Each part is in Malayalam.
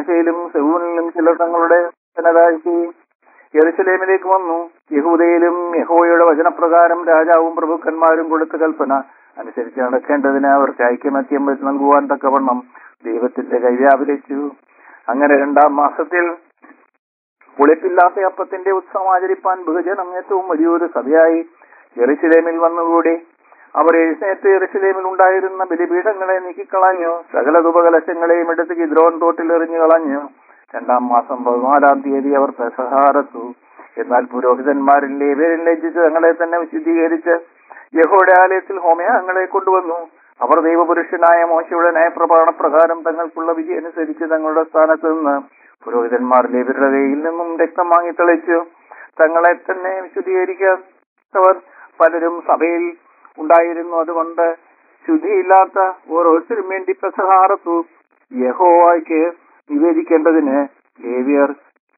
മനശയിലും സെബൂനിലും ചിലർ തങ്ങളുടെ ജനതാഴ്ച യെറുസലേമിലേക്ക് വന്നു യഹൂദയിലും യഹോയുടെ വചനപ്രകാരം രാജാവും പ്രഭുക്കന്മാരും കൊടുത്ത കൽപ്പന അനുസരിച്ച് നടക്കേണ്ടതിന് അവർക്ക് ഐക്യമത്യം വെച്ച് നൽകുവാൻ തക്കവണ്ണം ദൈവത്തിന്റെ കൈ വ്യാപരിച്ചു അങ്ങനെ രണ്ടാം മാസത്തിൽ പുളിപ്പില്ലാത്ത അപ്പത്തിന്റെ ഉത്സവം ആചരിപ്പാൻ ബഹുജനം ഏറ്റവും വലിയൊരു സഭയായി ജെറുസലേമിൽ വന്നുകൂടി അവർ എഴുന്നേറ്റ് ജെറുസലേമിൽ ഉണ്ടായിരുന്ന ബലിപീഠങ്ങളെ നീക്കിക്കളഞ്ഞു സകല ഉപകലശങ്ങളെയും എടുത്ത് കിദ്രോൻ തോട്ടിൽ എറിഞ്ഞു കളഞ്ഞു രണ്ടാം മാസം പതിനാലാം തീയതി അവർ പെസഹാറത്തു എന്നാൽ പുരോഹിതന്മാരിൽ ലേവ്യരിൽ ലജ്ജിച്ച് തങ്ങളെ തന്നെ വിശുദ്ധീകരിച്ച് യഹോയുടെ ആലയത്തിൽ ഹോമയാഗങ്ങളെ കൊണ്ടുവന്നു അവർ ദൈവപുരുഷനായ മോശയുടെ നയപ്രമാണ പ്രകാരം തങ്ങൾക്കുള്ള വിധി അനുസരിച്ച് തങ്ങളുടെ സ്ഥാനത്ത് നിന്ന് പുരോഹിതന്മാർ ലേവ്യരുടെ കയ്യിൽ നിന്നും രക്തം വാങ്ങി തെളിച്ചു തങ്ങളെ തന്നെ വിശുദ്ധീകരിക്കാത്തവർ പലരും സഭയിൽ ഉണ്ടായിരുന്നു അതുകൊണ്ട് ശുദ്ധിയില്ലാത്ത ഓരോരുത്തരും വേണ്ടി പെസഹാറത്തു യഹോവായ്ക്ക് നിവേദിക്കേണ്ടതിന് ലേവിയർ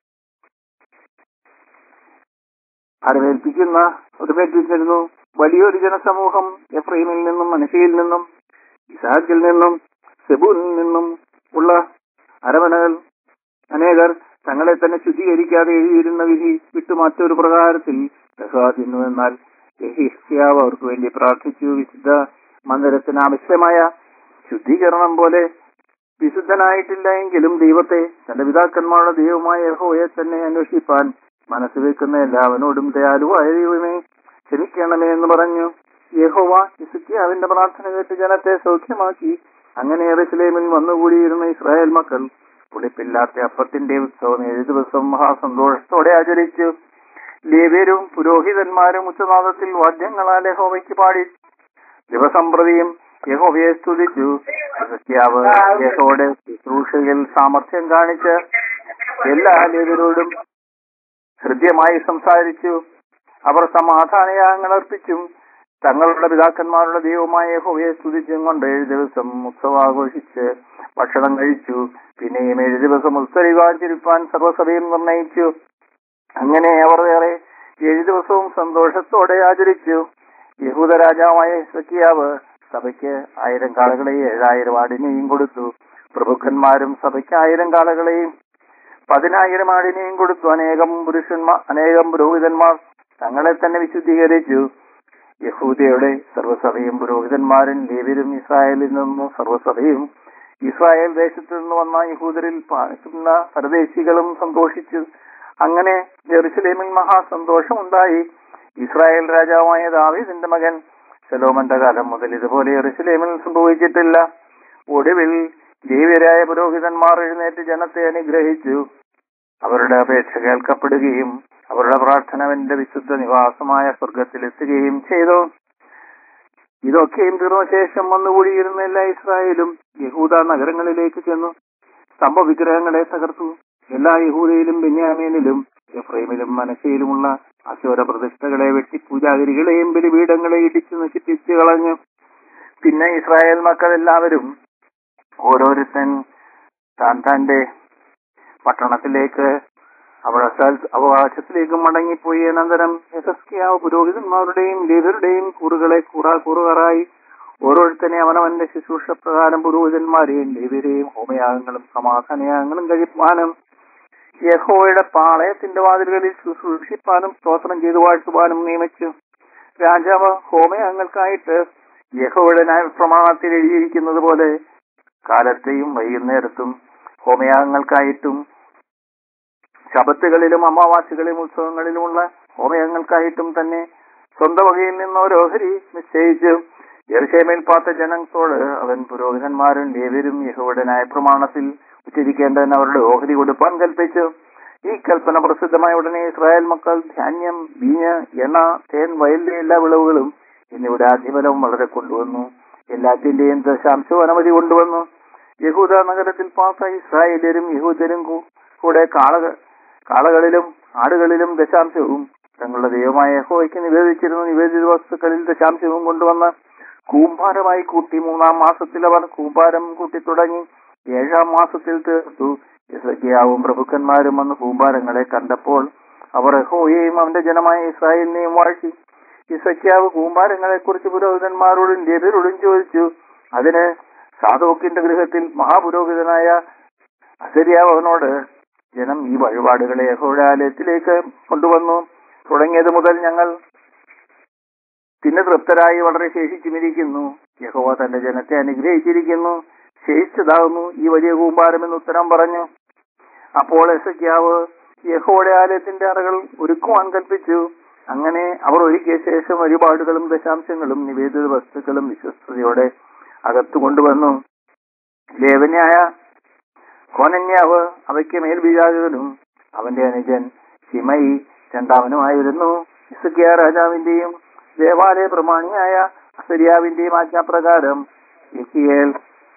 അറിവേൽപ്പിക്കുന്ന ഒരുമേൽപ്പിച്ചിരുന്നു വലിയൊരു ജനസമൂഹം എഫ്രൈമിൽ നിന്നും മനശയിൽ നിന്നും ഇസാഖിൽ നിന്നും സെബൂനിൽ നിന്നും ഉള്ള അരവനകൾ അനേകർ തങ്ങളെ തന്നെ ശുദ്ധീകരിക്കാതെ എഴുതിയിരുന്ന വിധി വിട്ടു മറ്റൊരു പ്രകാരത്തിൽ പ്രസാദിക്കുന്നു എന്നാൽ യഹിസ്യാവ് അവർക്ക് വേണ്ടി പ്രാർത്ഥിച്ചു വിശുദ്ധ മന്ദിരത്തിന് ആവശ്യമായ ശുദ്ധീകരണം പോലെ വിശുദ്ധനായിട്ടില്ല എങ്കിലും ദൈവത്തെ തന്റെ പിതാക്കന്മാരുടെ ദൈവമായ യഹോയെ തന്നെ അന്വേഷിപ്പാൻ മനസ്സ് വെക്കുന്ന എല്ലാവനോടും ദയാലുവായ ദൈവമേ ക്ഷമിക്കണമേ എന്ന് പറഞ്ഞു യഹോവ ഇസുക്കിയാവിന്റെ പ്രാർത്ഥന കേട്ട് ജനത്തെ സൗഖ്യമാക്കി അങ്ങനെ എറുസലേമിൽ വന്നുകൂടിയിരുന്ന ഇസ്രായേൽ മക്കൾ പുളിപ്പില്ലാത്ത അപ്പത്തിന്റെ ഉത്സവം ഏഴു ദിവസം മഹാസന്തോഷത്തോടെ ആചരിച്ചു ലേവ്യരും പുരോഹിതന്മാരും ഉച്ചനാദത്തിൽ വാദ്യങ്ങളാൽ യഹോവയ്ക്ക് പാടി ദിവസം പ്രതിയും യഹോവയെ സ്തുതിച്ചു ഹിസ്കിയാവ് യഹോയുടെ ശുശ്രൂഷയിൽ സാമർഥ്യം കാണിച്ച് എല്ലാ ലേവ്യരോടും ഹൃദ്യമായി സംസാരിച്ചു അവർ സമാധാനയാഗങ്ങൾ അർപ്പിച്ചും തങ്ങളുടെ പിതാക്കന്മാരുടെ ദൈവമായ യഹോവയെ സ്തുതിച്ചും കൊണ്ട് ഏഴ് ദിവസം ഉത്സവം ആഘോഷിച്ച് ഭക്ഷണം കഴിച്ചു പിന്നെയും ഏഴ് ദിവസം ഉത്സരിവാചരിപ്പാൻ സർവ്വസഭയും നിർണയിച്ചു അങ്ങനെ അവർ വേറെ ഏഴ് ദിവസവും സന്തോഷത്തോടെ ആചരിച്ചു യഹൂദ രാജാവായ സക്കിയാവ് സഭയ്ക്ക് ആയിരം കാളകളെയും ഏഴായിരം ആടിനെയും കൊടുത്തു പ്രഭുക്കന്മാരും സഭയ്ക്ക് ആയിരം കാളകളെയും പതിനായിരം ആടിനെയും കൊടുത്തു അനേകം പുരുഷന്മാർ അനേകം പുരോഹിതന്മാർ തങ്ങളെ തന്നെ വിശുദ്ധീകരിച്ചു യഹൂദയുടെ സർവ്വസഭയും പുരോഹിതന്മാരും ലേവ്യരും ഇസ്രായേലിൽ നിന്നും സർവ്വസഭയും ഇസ്രായേൽ ദേശത്തു നിന്ന് വന്ന യഹൂദരിൽ പാർക്കുന്ന പരദേശികളും സന്തോഷിച്ചു അങ്ങനെ ജെറുസലേമിൽ മഹാസന്തോഷമുണ്ടായി ഇസ്രായേൽ രാജാവായ ദാവീദിന്റെ മകൻ ശലോമന്റെ കാലം മുതൽ ഇതുപോലെ ജെറുസലേമിൽ സംഭവിച്ചിട്ടില്ല ഒടുവിൽ ദേവ്യരായ പുരോഹിതന്മാർ എഴുന്നേറ്റ് ജനത്തെ അനുഗ്രഹിച്ചു അവരുടെ അപേക്ഷ കേൾക്കപ്പെടുകയും അവരുടെ പ്രാർത്ഥന അവന്റെ വിശുദ്ധ നിവാസമായ സ്വർഗത്തിലെത്തുകയും ചെയ്തു ഇതൊക്കെയും തീർന്ന ശേഷം വന്നുകൂടിയിരുന്ന എല്ലാ ഇസ്രായേലും യഹൂദ നഗരങ്ങളിലേക്ക് ചെന്നു സ്തംഭ വിഗ്രഹങ്ങളെ തകർത്തു എല്ലാ യഹൂദയിലും ബെന്യാമീനിലും എഫ്രൈമിലും മനശയിലുമുള്ള അശോര പ്രതിഷ്ഠകളെ വെട്ടി പൂജാഗിരികളെയും ബലിപീഠങ്ങളെ ഇടിച്ചു നശിപ്പിച്ചു കളഞ്ഞു പിന്നെ ഇസ്രായേൽ മക്കൾ എല്ലാവരും ഓരോരുത്തൻ താൻ തന്റെ പട്ടണത്തിലേക്ക് അവകാശത്തിലേക്ക് മടങ്ങിപ്പോയി അനന്തരം യശസ്കിയാവ് പുരോഹിതന്മാരുടെയും ലേവരുടെയും കൂറുകളെ കൂറാ കൂറുകാറായി ഓരോരുത്തനെ അവനവന്റെ ശുശ്രൂഷ പ്രകാരം പുരോഹിതന്മാരെയും ലേവരെയും ഹോമയാഗങ്ങളും സമാധാനയാഗങ്ങളും കഴിപ്പാനും യഹോയുടെ പാളയത്തിന്റെ വാതിലുകളിൽ ശുശ്രൂഷിപ്പാനും സ്തോത്രം ചെയ്തു വാഴ്ത്തുവാനും നിയമിച്ചു രാജാവ് ഹോമയാഗങ്ങൾക്കായിട്ട് യഹോയുടെ ന്യായപ്രമാണത്തിൽ എഴുതിയിരിക്കുന്നത് പോലെ കാലത്തെയും വൈകുന്നേരത്തും ഹോമയാഗങ്ങൾക്കായിട്ടും ശബത്തുകളിലും അമാവാസികളിലും ഉത്സവങ്ങളിലുമുള്ള ഹോമയങ്ങൾക്കായിട്ടും തന്നെ സ്വന്തം വകയിൽ നിന്ന് ഒരു ഓഹരി നിശ്ചയിച്ചു യെറുശലേമിൽ പാത്ത ജനത്തോട് അവൻ പുരോഹിതന്മാരും ലേവരും യഹോയുടെ ന്യായപ്രമാണത്തിൽ ഉച്ചരിക്കേണ്ടതിന് അവരുടെ ഓഹരി കൊടുപ്പാൻ കൽപ്പിച്ചു ഈ കൽപ്പന പ്രസിദ്ധമായ ഉടനെ ഇസ്രായേൽ മക്കൾ ധാന്യം വീഞ്ഞ് എണ്ണ തേൻ വയലിലെ എല്ലാ വിളവുകളും എന്നിവിടെ ആദ്യഫലവും വളരെ കൊണ്ടുവന്നു എല്ലാറ്റിന്റെയും ദശാംശവും അനവധി കൊണ്ടുവന്നു യഹൂദ നഗരത്തിൽ പാത്ത ഇസ്രായേലരും യഹൂദരും കൂടെ കാളക കാളകളിലും ആടുകളിലും ദശാംശവും തങ്ങളുടെ ദൈവമായ യഹോയ്ക്ക് നിവേദിച്ചിരുന്ന നിവേദിത വസ്തുക്കളിൽ ദശാംശവും കൊണ്ടുവന്ന് കൂമ്പാരമായി കൂട്ടി മൂന്നാം മാസത്തിൽ അവർ കൂമ്പാരം കൂട്ടി തുടങ്ങി ഏഴാം മാസത്തിൽ തീർത്തു ഇസക്കിയാവും പ്രഭുക്കന്മാരും വന്ന് കൂമ്പാരങ്ങളെ കണ്ടപ്പോൾ അവർ യഹോയെയും അവന്റെ ജനമായ ഇസ്രായേലിനെയും വാഴ്ത്തി ഇസക്കിയാവ് കൂമ്പാരങ്ങളെ കുറിച്ച് പുരോഹിതന്മാരോടും ലേബരോടും ചോദിച്ചു അതിന് സാധോക്കിന്റെ ഗൃഹത്തിൽ മഹാപുരോഹിതനായ അസരിയാവ് അവനോട് ജനം ഈ വഴിപാടുകളെ യഹോയുടെ ആലയത്തിലേക്ക് കൊണ്ടുവന്നു തുടങ്ങിയത് മുതൽ ഞങ്ങൾ തിന്നു തൃപ്തരായി വളരെ ശേഷിച്ചുമിരിക്കുന്നു യഹോവ തന്റെ ജനത്തെ അനുഗ്രഹിച്ചിരിക്കുന്നു ശേഷിച്ചതാകുന്നു ഈ വലിയ കൂമ്പാരം എന്ന് ഉത്തരം പറഞ്ഞു അപ്പോൾ എസയ്ക്കാവ് യഹോയുടെ ആലയത്തിന്റെ അറകൾ ഒരുക്കുവാൻ കൽപ്പിച്ചു അങ്ങനെ അവർ ഒരുക്കിയ ശേഷം വഴിപാടുകളും ദശാംശങ്ങളും നിവേദിത വസ്തുക്കളും വിശ്വസ്തയോടെ അകത്തു കൊണ്ടുവന്നു ലേവന്യായ കോനന്യാവ് അവയ്ക്ക് മേൽവിചാരകനും അവന്റെ അനുജൻ ശിമയി രണ്ടാമനുമായിരുന്നു ഇസക്കിയ രാജാവിന്റെയും ദേവാലയ പ്രമാണിയായ അസരിയാവിന്റെയും ആജ്ഞാപ്രകാരം ഇസിയേൽ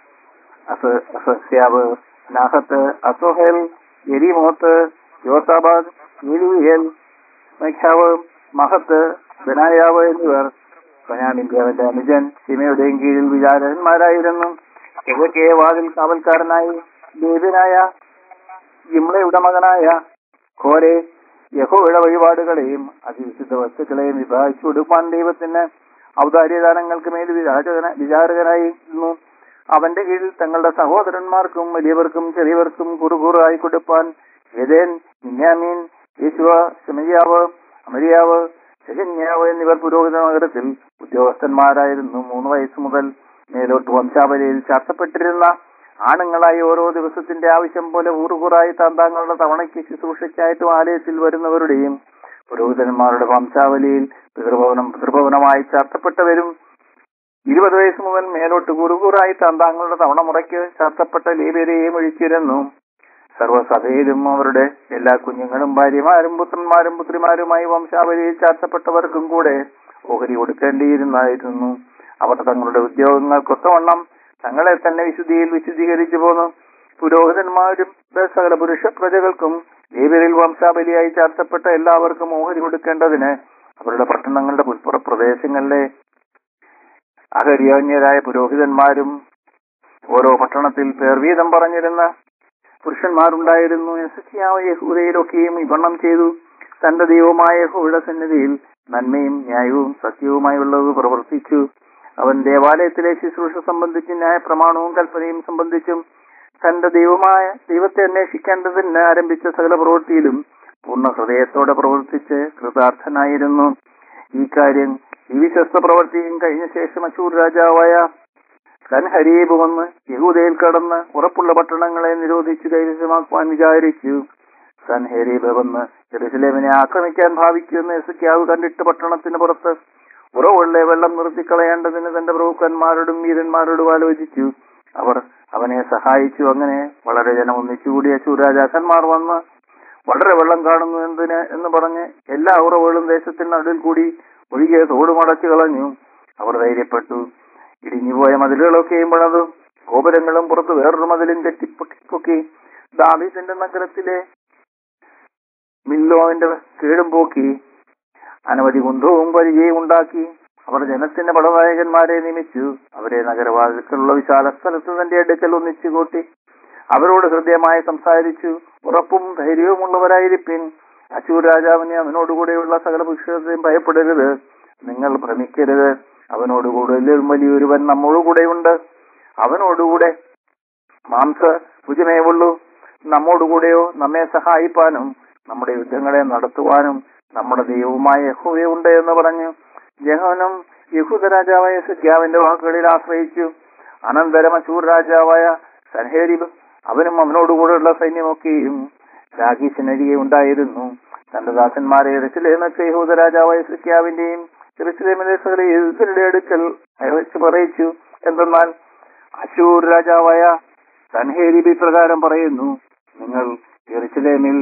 അസ- അസസ്യാവ് നാഹത്ത് അസോഹേൽ എരിമോത്ത് യോസാബാദ് എലിയേൽ മെഖ്യാവ് മഹത്ത് ബെനായാവ് എന്നിവർ ബനാമിന്റെ അവന്റെ അനുജൻ സിമയുടെയും കീഴിൽ വിചാരകന്മാരായിരുന്നു കിഴക്കേ വാതിൽ കാവൽക്കാരനായി ലേബിനായ ജിംളയുടെ മകനായ ഖോരെ യഹോയുടെ വഴിപാടുകളെയും അതിവിശുദ്ധ വസ്തുക്കളെയും വിഭാഗിച്ചു കൊടുക്കാൻ ദൈവത്തിന് ഔദാര്യദാനങ്ങൾക്ക് മേൽ വിചാരകന വിചാരകനായിരുന്നു അവന്റെ കീഴിൽ തങ്ങളുടെ സഹോദരന്മാർക്കും വലിയവർക്കും ചെറിയവർക്കും കുറുകുറായി കൊടുപ്പാൻ യദേൻ മിന്യാമീൻ യേശുവ ശമരിയാവ് അമരിയാവ് ശജന്യാവ് എന്നിവർ പുരോഹിത നഗരത്തിൽ ഉദ്യോഗസ്ഥന്മാരായിരുന്നു മൂന്ന് വയസ്സ് മുതൽ മേലോട്ട് വംശാവലിയിൽ ചാർത്തപ്പെട്ടിരുന്ന ആണുങ്ങളായി ഓരോ ദിവസത്തിന്റെ ആവശ്യം പോലെ ഊറുകൂറായി താന്താങ്ങളുടെ തവണയ്ക്ക് ശുശ്രൂഷയ്ക്കായിട്ടും ആലയത്തിൽ വരുന്നവരുടെയും പുരോഹിതന്മാരുടെ വംശാവലിയിൽ പിതൃഭവനം പിതൃഭവനമായി ചാർത്തപ്പെട്ടവരും ഇരുപത് വയസ്സ് മുതൽ മേലോട്ട് കുറുകൂറായി താന്താങ്ങളുടെ തവണ മുറയ്ക്ക് ചാർത്തപ്പെട്ട ലേബിയരെയും ഒഴിച്ചിരുന്നു സർവ്വസഭയിലും അവരുടെ എല്ലാ കുഞ്ഞുങ്ങളും ഭാര്യമാരും പുത്രന്മാരും പുത്രിമാരുമായി വംശാവലിയിൽ ചാർത്തപ്പെട്ടവർക്കും കൂടെ ഓഹരി കൊടുക്കേണ്ടിയിരുന്നായിരുന്നു അവർ തങ്ങളുടെ ഉദ്യോഗങ്ങൾക്കൊത്തവണ്ണം തങ്ങളെ തന്നെ വിശുദ്ധിയിൽ വിശുദ്ധീകരിച്ചു പോന്നു പുരോഹിതന്മാരും സകല പുരുഷ പ്രജകൾക്കും ലേബിയരിൽ വംശാവലിയായി ചാർത്തപ്പെട്ട എല്ലാവർക്കും ഓഹരി കൊടുക്കേണ്ടതിന് അവരുടെ പട്ടണങ്ങളുടെ പുൽപ്പുറ പ്രദേശങ്ങളിലെ അഹര്യോന്യരായ പുരോഹിതന്മാരും ഓരോ പട്ടണത്തിൽ പേർ വീതം പറഞ്ഞിരുന്ന പുരുഷന്മാരുണ്ടായിരുന്നു എസക്കിയാവ് യഹൂദയിലൊക്കെയും വിപണം ചെയ്തു തന്റെ ദൈവമായ യഹോയുടെ സന്നിധിയിൽ നന്മയും ന്യായവും സത്യവുമായുള്ളത് പ്രവർത്തിച്ചു അവൻ ദേവാലയത്തിലെ ശുശ്രൂഷ സംബന്ധിച്ച് ന്യായപ്രമാണവും കൽപ്പനയും സംബന്ധിച്ചും തന്റെ ദൈവമായ ദൈവത്തെ അന്വേഷിക്കേണ്ടതിന് ആരംഭിച്ച സകല പ്രവൃത്തിയിലും പൂർണ്ണ ഹൃദയത്തോടെ പ്രവർത്തിച്ച് കൃതാർത്ഥനായിരുന്നു ഈ കാര്യം ഈ വിശ്വസ്ത പ്രവൃത്തിയും കഴിഞ്ഞ ശേഷം അശൂർ രാജാവായ സൻഹരീബ് വന്ന് യഹൂദയിൽ കടന്ന് ഉറപ്പുള്ള പട്ടണങ്ങളെ നിരോധിച്ചു കൈവശമാക്കുവാൻ വിചാരിച്ചു സൻഹരീബ് വന്ന് ജെറുസലേമിനെ ആക്രമിക്കാൻ ഭാവിക്കുമെന്ന് എസക്കിയാവ് കണ്ടിട്ട് പട്ടണത്തിന് പുറത്ത് ഉറവുള്ള വെള്ളം നിർത്തിക്കളയേണ്ടതിന് തന്റെ പ്രഭുക്കന്മാരോടും വീരന്മാരോടും ആലോചിച്ചു അവർ അവനെ സഹായിച്ചു അങ്ങനെ വളരെ ജനം ഒന്നിച്ചുകൂടി അശൂർ രാജാക്കന്മാർ വന്ന് വളരെ വെള്ളം കാണുന്നു എന്തിന് എന്ന് പറഞ്ഞ് എല്ലാ ഉറവുകളും ദേശത്തിന് നടുവിൽ കൂടി ഒഴികെ തോടുമടച്ചു കളഞ്ഞു അവർ ധൈര്യപ്പെട്ടു ഇടിഞ്ഞുപോയ മതിലുകളൊക്കെയും പണതു ഗോപുരങ്ങളും പുറത്ത് വേറൊരു മതിലും കെട്ടിപ്പൊക്കി ദാവീസിന്റെ നഗരത്തിലെ മില്ലോവിന്റെ കീഴും പോക്കി അനവധി കുന്തവും പരിചയവും ഉണ്ടാക്കി അവർ ജനത്തിന്റെ പടനായകന്മാരെ നിയമിച്ചു അവരെ നഗരവാതിൽക്കുള്ള വിശാല സ്ഥലത്ത് തന്റെ അടുക്കൽ ഒന്നിച്ചു കൂട്ടി അവരോട് ഹൃദയമായി സംസാരിച്ചു ഉറപ്പും ധൈര്യവുമുള്ളവരായിരിപ്പിൻ അശൂർ രാജാവിനെ അവനോടുകൂടെയുള്ള സകല പുരുഷത്തെയും ഭയപ്പെടരുത് നിങ്ങൾ ഭ്രമിക്കരുത് അവനോടുകൂടെ വലിയൊരുവൻ നമ്മോടുകൂടെയുണ്ട് അവനോടുകൂടെ മാംസ ഭുജമേവുള്ളൂ നമ്മോടുകൂടെയോ നമ്മെ സഹായിപ്പാനും നമ്മുടെ യുദ്ധങ്ങളെ നടത്തുവാനും നമ്മുടെ ദൈവവുമായ യഹോവയുണ്ട് എന്ന് പറഞ്ഞു ജഹനും യഹൂദ രാജാവായ സുഖ്യാവിന്റെ വാക്കുകളിൽ ആശ്രയിച്ചു അനന്തരം അശൂർ രാജാവായ സൻഹേരിബ് അവനും അവനോടുകൂടെയുള്ള സൈന്യമൊക്കെയും രാഗീശനരികെ ഉണ്ടായിരുന്നു തന്റെ ദാസന്മാരെ എറിച്ചിലേന്നൊക്കെ യഹൂദ രാജാവായ സുഖ്യാവിന്റെയും ജെറുസലേമിലെ സകല യഹൂദരുടെ അടുക്കൽ അയച്ചു പറയിച്ചു എന്തെന്നാൽ അശൂർ രാജാവായ സൻഹേരിബ് പ്രകാരം പറയുന്നു നിങ്ങൾ ജെറുസലേമിൽ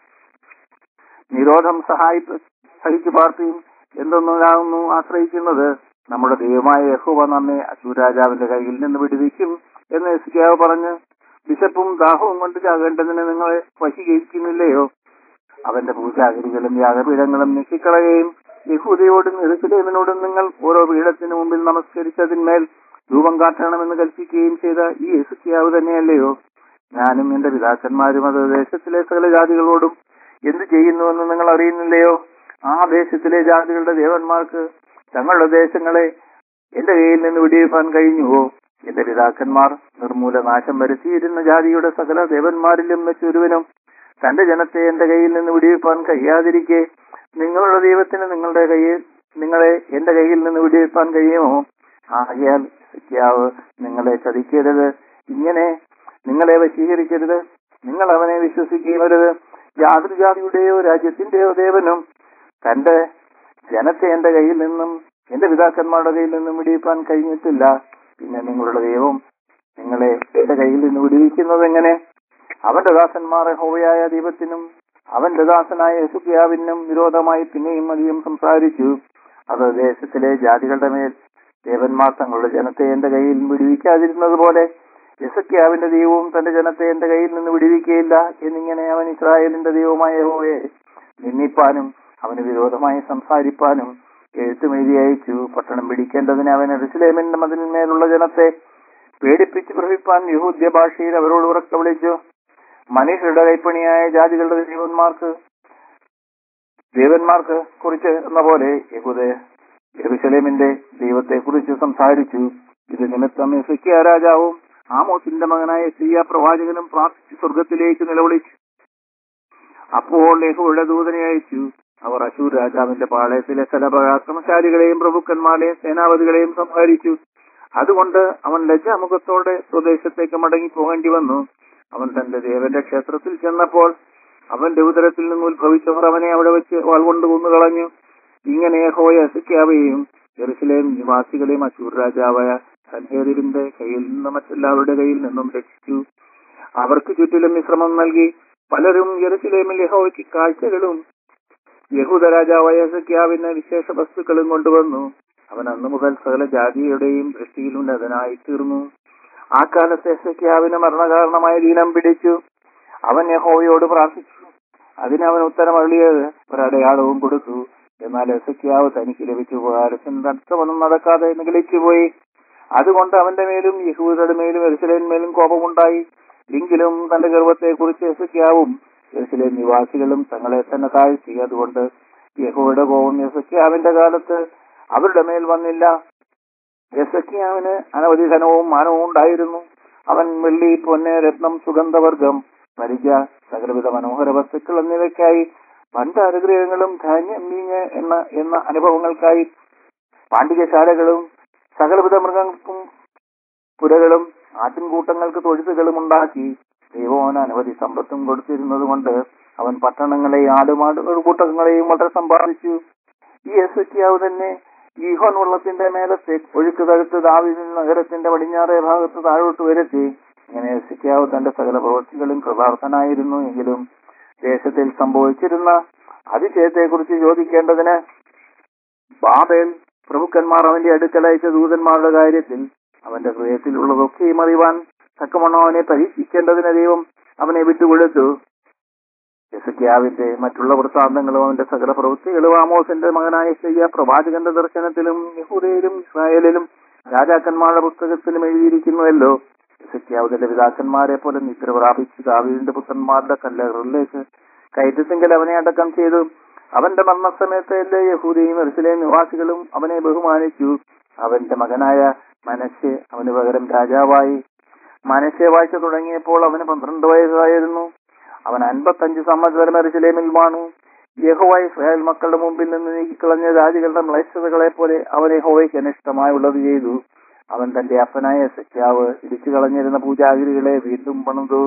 നിരോധം സഹായി സഹിച്ചു പാർട്ടിയും എന്തൊന്നാകുന്നു ആശ്രയിക്കുന്നത് നമ്മുടെ ദൈവമായ യഹോവ നമ്മെ അശൂർ രാജാവിന്റെ കയ്യിൽ നിന്ന് വിടുവിക്കും എന്ന് എസ്കിയാവ് പറഞ്ഞ് ബിഷപ്പും ദാഹവും കൊണ്ട് ചാകേണ്ടതിന് നിങ്ങളെ വശീകരിക്കുന്നില്ലയോ അവന്റെ പൂജാഗിരികളും യാഗപീഠങ്ങളും നീക്കിക്കളയുകയും യഹൂദയോടും എറുസലേമിനോടും നിങ്ങൾ ഓരോ പീഠത്തിന് മുമ്പിൽ നമസ്കരിച്ചതിന്മേൽ രൂപം കാട്ടണമെന്ന് കൽപ്പിക്കുകയും ചെയ്ത ഈ എസുക്കിയാവ് തന്നെയല്ലയോ ഞാനും എന്റെ പിതാക്കന്മാരും അത് ദേശത്തിലെ സകല ജാതികളോടും എന്ത് ചെയ്യുന്നുവെന്ന് നിങ്ങൾ അറിയുന്നില്ലയോ ആ ദേശത്തിലെ ജാതികളുടെ ദേവന്മാർക്ക് തങ്ങളുടെ ദേശങ്ങളെ എന്റെ കയ്യിൽ നിന്ന് വിടിയിപ്പാൻ കഴിഞ്ഞുവോ എന്റെ പിതാക്കന്മാർ നിർമൂല നാശം വരുത്തിയിരുന്ന ജാതിയുടെ സകല ദേവന്മാരിലും വെച്ചൊരുവനും തന്റെ ജനത്തെ എന്റെ കയ്യിൽ നിന്ന് വിടിവിപ്പാൻ കഴിയാതിരിക്കെ നിങ്ങളുടെ ദൈവത്തിന് നിങ്ങളുടെ കയ്യിൽ നിങ്ങളെ എന്റെ കയ്യിൽ നിന്ന് വിടിവിപ്പാൻ കഴിയുമോ ആകയാൽ ഹിസ്കിയാവ് നിങ്ങളെ ചതിക്കരുത് ഇങ്ങനെ നിങ്ങളെ വശീകരിക്കരുത് നിങ്ങൾ അവനെ വിശ്വസിക്കരുത് യാതൊരു ജാതിയുടെയോ രാജ്യത്തിന്റെയോ ദേവനും തന്റെ ജനത്തെ എന്റെ കയ്യിൽ നിന്നും എന്റെ പിതാക്കന്മാരുടെ കയ്യിൽ നിന്നും വിടിവിപ്പാൻ കഴിഞ്ഞിട്ടില്ല പിന്നെ നിങ്ങളുടെ ദൈവം നിങ്ങളെ എന്റെ കയ്യിൽ നിന്ന് വിടുവിക്കുന്നത് എങ്ങനെ അവന്റെ ദാസന്മാർ ഹോവയായ ദൈവത്തിനും അവന്റെ ദാസനായ യെസുക്കിയാവിനും വിരോധമായി പിന്നെയും അധികം സംസാരിച്ചു അത് ദേശത്തിലെ ജാതികളുടെ മേൽ ദേവന്മാർ തങ്ങളുടെ ജനത്തെ എന്റെ കയ്യിൽ വിടുവിക്കാതിരുന്നത് പോലെ യെസക്കിയാവിന്റെ ദൈവവും തന്റെ ജനത്തെ എന്റെ കയ്യിൽ നിന്ന് വിടുവിക്കുകയില്ല എന്നിങ്ങനെ അവൻ ഇസ്രായേലിന്റെ ദൈവമായ യഹോവയെ നിന്ദിപ്പാനും അവന് വിരോധമായി സംസാരിപ്പാനും എഴുത്തുമെഴുതി അയച്ചു പട്ടണം പിടിക്കേണ്ടതിന് അവൻ എറുസലേമിന്റെ മതിലിന്മേലുള്ള ജനത്തെ പേടിപ്പിച്ച് പ്രഭിപ്പാൻ യഹൂദ്യ ഭാഷയിൽ അവരോട് ഉറക്കെ വിളിച്ചു മനുഷ്യരുടെ കൈപ്പണിയായ ജാതികളുടെ ദൈവന്മാർക്ക് ദേവന്മാർക്ക് കുറിച്ച് എന്ന പോലെ യഹൂദ യെരുസലേമിന്റെ ദൈവത്തെ കുറിച്ച് സംസാരിച്ചു ഇത് നിമിത്തം എസക്കിയ രാജാവും ആമോസിന്റെ മകനായ സിയ പ്രവാചകനും പ്രാർത്ഥിച്ച് സ്വർഗത്തിലേക്ക് നിലവിളിച്ചു അപ്പോൾ യഹോയുടെ ദൂതനെ അയച്ചു അവർ അശൂർ രാജാവിന്റെ പാളയത്തിലെ സകല പരാക്രമശാലികളെയും പ്രഭുക്കന്മാരെയും സേനാപതികളെയും സംഹരിച്ചു അതുകൊണ്ട് അവൻ ലജ്ജാമുഖത്തോടെ സ്വദേശത്തേക്ക് മടങ്ങി പോകേണ്ടി വന്നു അവൻ തന്റെ ദേവന്റെ ക്ഷേത്രത്തിൽ ചെന്നപ്പോൾ അവന്റെ ഉദരത്തിൽ നിന്ന് ഉത്ഭവിച്ചവർ അവനെ അവിടെ വെച്ച് വാൾകൊണ്ട് കൊന്നുകളഞ്ഞു ഇങ്ങനെ ഹോയ അസിക്കാവയെയും ജെറുസലേം നിവാസികളെയും അശൂർ രാജാവായ സൻഹേരിന്റെ കയ്യിൽ നിന്നും മറ്റെല്ലാവരുടെ കയ്യിൽ നിന്നും രക്ഷിച്ചു അവർക്ക് ചുറ്റിലും വിശ്രമം നൽകി പലരും ജെറുസലേമിൽ യഹോവയ്ക്ക് കാഴ്ചകളും യഹൂദ രാജാവായ സഖ്യാവിന് വിശേഷ വസ്തുക്കളും കൊണ്ടുവന്നു അവൻ അന്നു മുതൽ സകല ജാതിയുടെയും ദൃഷ്ടിയിൽ ഉന്നതനായി തീർന്നു ആ കാലത്തെ സഖ്യാവിന് മരണകാരണമായ ദീനം പിടിച്ചു അവൻ യഹോവയോട് പ്രാർത്ഥിച്ചു അതിന് അവൻ ഉത്തരം അള്ളിയത് ഒരടയാളവും കൊടുത്തു എന്നാൽ എസക്കിയാവ് തനിക്ക് ലഭിച്ച ഉപകാരത്തിന് തടസ്സമൊന്നും നടക്കാതെ നിഗളിച്ചുപോയി അതുകൊണ്ട് അവന്റെ മേലും യഹൂദരുടെ മേലും എരുസലേന്മേലും കോപമുണ്ടായി എങ്കിലും തന്റെ ഗർവത്തെക്കുറിച്ച് എസക്കിയാവും യെരുസലേം നിവാസികളും തങ്ങളെ തന്നെ താഴ്ത്തി അതുകൊണ്ട് യഹോയുടെ കോപം യെസക്കിയാവിന്റെ കാലത്ത് അവരുടെ മേൽ വന്നില്ല യെസക്കിയാവിന് അനവധി ധനവും മാനവും ഉണ്ടായിരുന്നു അവൻ വെള്ളി പൊന്ന് രത്നം സുഗന്ധവർഗം പരിച സകലവിധ മനോഹര വസ്തുക്കൾ എന്നിവയ്ക്കായി പണ്ടാനുഗ്രഹങ്ങളും ധാന്യം വീഞ്ഞ് എന്ന എന്ന അനുഭവങ്ങൾക്കായി പാണ്ഡികശാലകളും സകലവിധ മൃഗങ്ങൾക്കും പുരകളും ആട്ടിൻകൂട്ടങ്ങൾക്ക് തൊഴുത്തുകളും ഉണ്ടാക്കി ദൈവവന് അനവധി സമ്പത്തും കൊടുത്തിരുന്നത് കൊണ്ട് അവൻ പട്ടണങ്ങളെയും ആടുമാടുകൾ കൂട്ടങ്ങളെയും വളരെ സമ്പാദിച്ചു ഈ എസക്കിയാവ് തന്നെ ഈഹോൻ വെള്ളത്തിന്റെ മേലത്തെ ഒഴുക്ക് തഴുത്ത് ദാവിദിൻ നഗരത്തിന്റെ പടിഞ്ഞാറേ ഭാഗത്ത് താഴോട്ട് വരുത്തി ഇങ്ങനെ എസക്കിയാവ് തന്റെ സകല പ്രവൃത്തികളും കൃതാർത്ഥനായിരുന്നു എങ്കിലും ദേശത്തിൽ സംഭവിച്ചിരുന്ന അതിശയത്തെക്കുറിച്ച് ചോദിക്കേണ്ടതിന് ബാബേൽ പ്രഭുക്കന്മാർ അവന്റെ അടുക്കൽ അയച്ച ദൂതന്മാരുടെ കാര്യത്തിൽ അവന്റെ ഹൃദയത്തിലുള്ളതൊക്കെയും അറിയുവാൻ തക്കവണ്ണം അവനെ പരീക്ഷിക്കേണ്ടതിന് ദൈവം അവനെ വിട്ടുകൊടുത്തു യെസക്കിയാവിന്റെ മറ്റുള്ള വൃത്താന്തങ്ങളും അവന്റെ സകല പ്രവൃത്തികളും ആമോസിന്റെ മകനായ ശയ്യ പ്രവാചകന്റെ ദർശനത്തിലും യഹൂദയിലും ഇസ്രായേലിലും രാജാക്കന്മാരുടെ പുസ്തകത്തിലും എഴുതിയിരിക്കുന്നുവല്ലോ യെസക്കിയാവ് തന്റെ പിതാക്കന്മാരെ പോലെ നിദ്ര പ്രാപിച്ച് ദാവീദിന്റെ പുത്രന്മാരുടെ കല്ലകളിലേക്ക് കയറ്റത്തിങ്കൽ അവനെ അടക്കം ചെയ്തു അവന്റെ മരണസമയത്ത് എല്ലാ യഹൂദിയും എറുസലേം നിവാസികളും അവനെ ബഹുമാനിച്ചു അവന്റെ മകനായ മനശ്ശെ അവന് പകരം രാജാവായി മനശ്ശെ വാഴ്ച തുടങ്ങിയപ്പോൾ അവന് പന്ത്രണ്ട് വയസ്സായിരുന്നു അവൻ അൻപത്തഞ്ച് സംവത്സരം എറുസലേമിൽ വാണു യഹോവ ഇസ്രായേൽ മക്കളുടെ മുമ്പിൽ നിന്ന് നീക്കിക്കളഞ്ഞ രാജികളുടെ മ്ലേച്ഛതകളെ പോലെ അവൻ യഹോവയ്ക്ക് അനിഷ്ടമായുള്ളത് ചെയ്തു അവൻ തന്റെ അപ്പനായ സഖ്യാവ് ഇടിച്ചു കളഞ്ഞിരുന്ന പൂജാഗിരികളെ വീണ്ടും പണിതു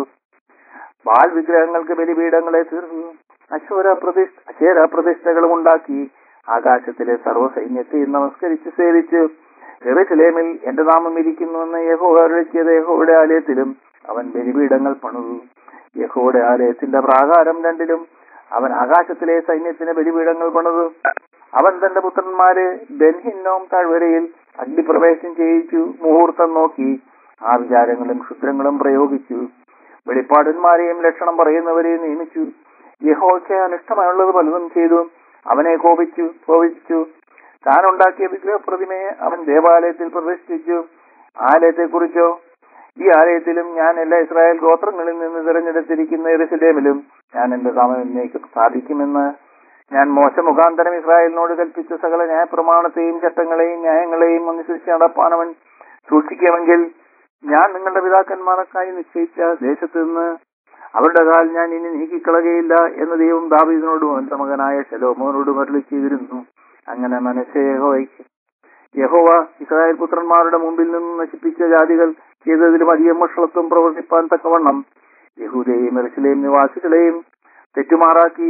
ബാൽ വിഗ്രഹങ്ങൾക്ക് ബലിപീഠങ്ങളെ തീർന്നു അശ്വര പ്രതിഷ്ഠ അശേര പ്രതിഷ്ഠകളും ഉണ്ടാക്കി ആകാശത്തിലെ സർവ്വസൈന്യത്തെയും നമസ്കരിച്ച് സേവിച്ച് എറുസലേമിൽ എന്റെ നാമം ഇരിക്കുന്നുവെന്ന് യഹോവ അരുളിച്ചത് യഹോയുടെ ആലയത്തിലും അവൻ ബലിപീഠങ്ങൾ പണിതു യഹോയുടെ ആലയത്തിന്റെ പ്രാകാരം രണ്ടിലും അവൻ ആകാശത്തിലെ സൈന്യത്തിന് ബലിപീഠങ്ങൾ പണിതു അവൻ തന്റെ പുത്രന്മാരെ ബെൻഹിന്നോം താഴ്വരയിൽ അഗ്നിപ്രവേശം ചെയ്യിച്ചു മുഹൂർത്തം നോക്കി ആ വിചാരങ്ങളും ക്ഷുദ്രങ്ങളും പ്രയോഗിച്ചു വെളിപ്പാടന്മാരെയും ലക്ഷണം പറയുന്നവരെയും നിയമിച്ചു യഹോയ്ക്ക് അനിഷ്ടമായുള്ളത് പലതും ചെയ്തു അവനെ കോപിച്ചു കോപിച്ചു താൻ ഉണ്ടാക്കിയ വിഗ്രഹപ്രതിമയെ അവൻ ദേവാലയത്തിൽ പ്രതിഷ്ഠിച്ചു ആലയത്തെക്കുറിച്ചോ ഈ ആലയത്തിലും ഞാൻ എല്ലാ ഇസ്രായേൽ ഗോത്രങ്ങളിൽ നിന്ന് തിരഞ്ഞെടുത്തിരിക്കുന്ന എറുസലേമിലും ഞാൻ എന്റെ നാമം എന്നേക്ക് സ്ഥാപിക്കുമെന്ന് ഞാൻ മോശ മുഖാന്തരം ഇസ്രായേലിനോട് കൽപ്പിച്ച സകല ന്യായപ്രമാണത്തെയും ചട്ടങ്ങളെയും ന്യായങ്ങളെയും അനുസരിച്ച് നടപ്പാൻ അവൻ സൂക്ഷിക്കുമെങ്കിൽ ഞാൻ നിങ്ങളുടെ പിതാക്കന്മാർക്കായി നിശ്ചയിച്ച ദേശത്ത് നിന്ന് അവരുടെ കാൽ ഞാൻ ഇനി നീക്കിക്കളകയില്ല എന്ന് ദൈവം ദാവീദിനോടും അവന്റെ മകനായ ശലോമോനോടും അരുളി ചെയ്തിരുന്നു അങ്ങനെ മനസ്സേ യഹോവയ്ക്ക് യഹോവ ഇസ്രായേൽ പുത്രന്മാരുടെ മുമ്പിൽ നിന്ന് നശിപ്പിച്ച ജാതികൾ ചെയ്തതിലും അധികം വഷളത്വം പ്രവർത്തിപ്പാൻ തക്കവണ്ണം യഹൂദയെയും എറുസലേം നിവാസികളെയും തെറ്റുമാറാക്കി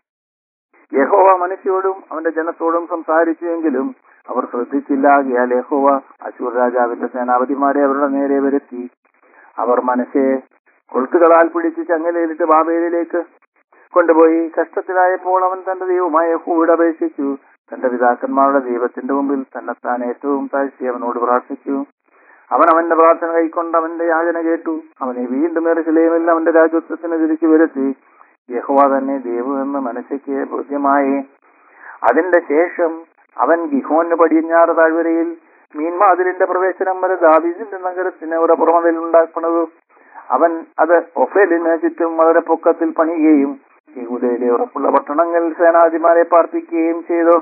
യഹോവ മനുഷ്യയോടും അവന്റെ ജനത്തോടും സംസാരിച്ചുവെങ്കിലും അവർ ശ്രദ്ധിച്ചില്ല ആകയാൽ യഹോവ അശൂർ രാജാവിന്റെ സേനാപതിമാരെ അവരുടെ നേരെ വരുത്തി അവർ മനസ്സെ കൊളുത്തുകളാൽ പിടിച്ച് ചങ്ങലയിലിട്ട് ബാബേലിലേക്ക് കൊണ്ടുപോയി കഷ്ടത്തിലായപ്പോൾ അവൻ തന്റെ ദൈവമായ യഹോവയോട് അപേക്ഷിച്ചു തന്റെ പിതാക്കന്മാരുടെ ദൈവത്തിന്റെ മുമ്പിൽ തന്നെത്താൻ ഏറ്റവും താഴ്ത്തി അവനോട് പ്രാർത്ഥിച്ചു അവൻ അവന്റെ പ്രാർത്ഥന കൈക്കൊണ്ട് അവന്റെ യാചന കേട്ടു അവനെ വീണ്ടും എറുസലേമിൽ അവന്റെ രാജ്യത്വത്തിന് തിരിച്ചു വരുത്തി യഹോവ തന്നെ ദൈവം എന്ന് മനസ്സിക്ക് ബോധ്യമായി അതിന്റെ ശേഷം അവൻ ഗിഹോന്റെ പടിഞ്ഞാറ് താഴ്വരയിൽ മീൻമാതിരിന്റെ പ്രവേശനം വരെ ദാവീദിന്റെ നഗരത്തിന് ഒരു പുറമതിൽ ഉണ്ടാക്കുന്നത് അവൻ അത് ഒഫേലിന് ചുറ്റും വളരെ പൊക്കത്തിൽ പണിയുകയും യഹൂദയിലെ ഉറപ്പുള്ള പട്ടണങ്ങളിൽ സേനാധിമാരെ പാർപ്പിക്കുകയും ചെയ്തു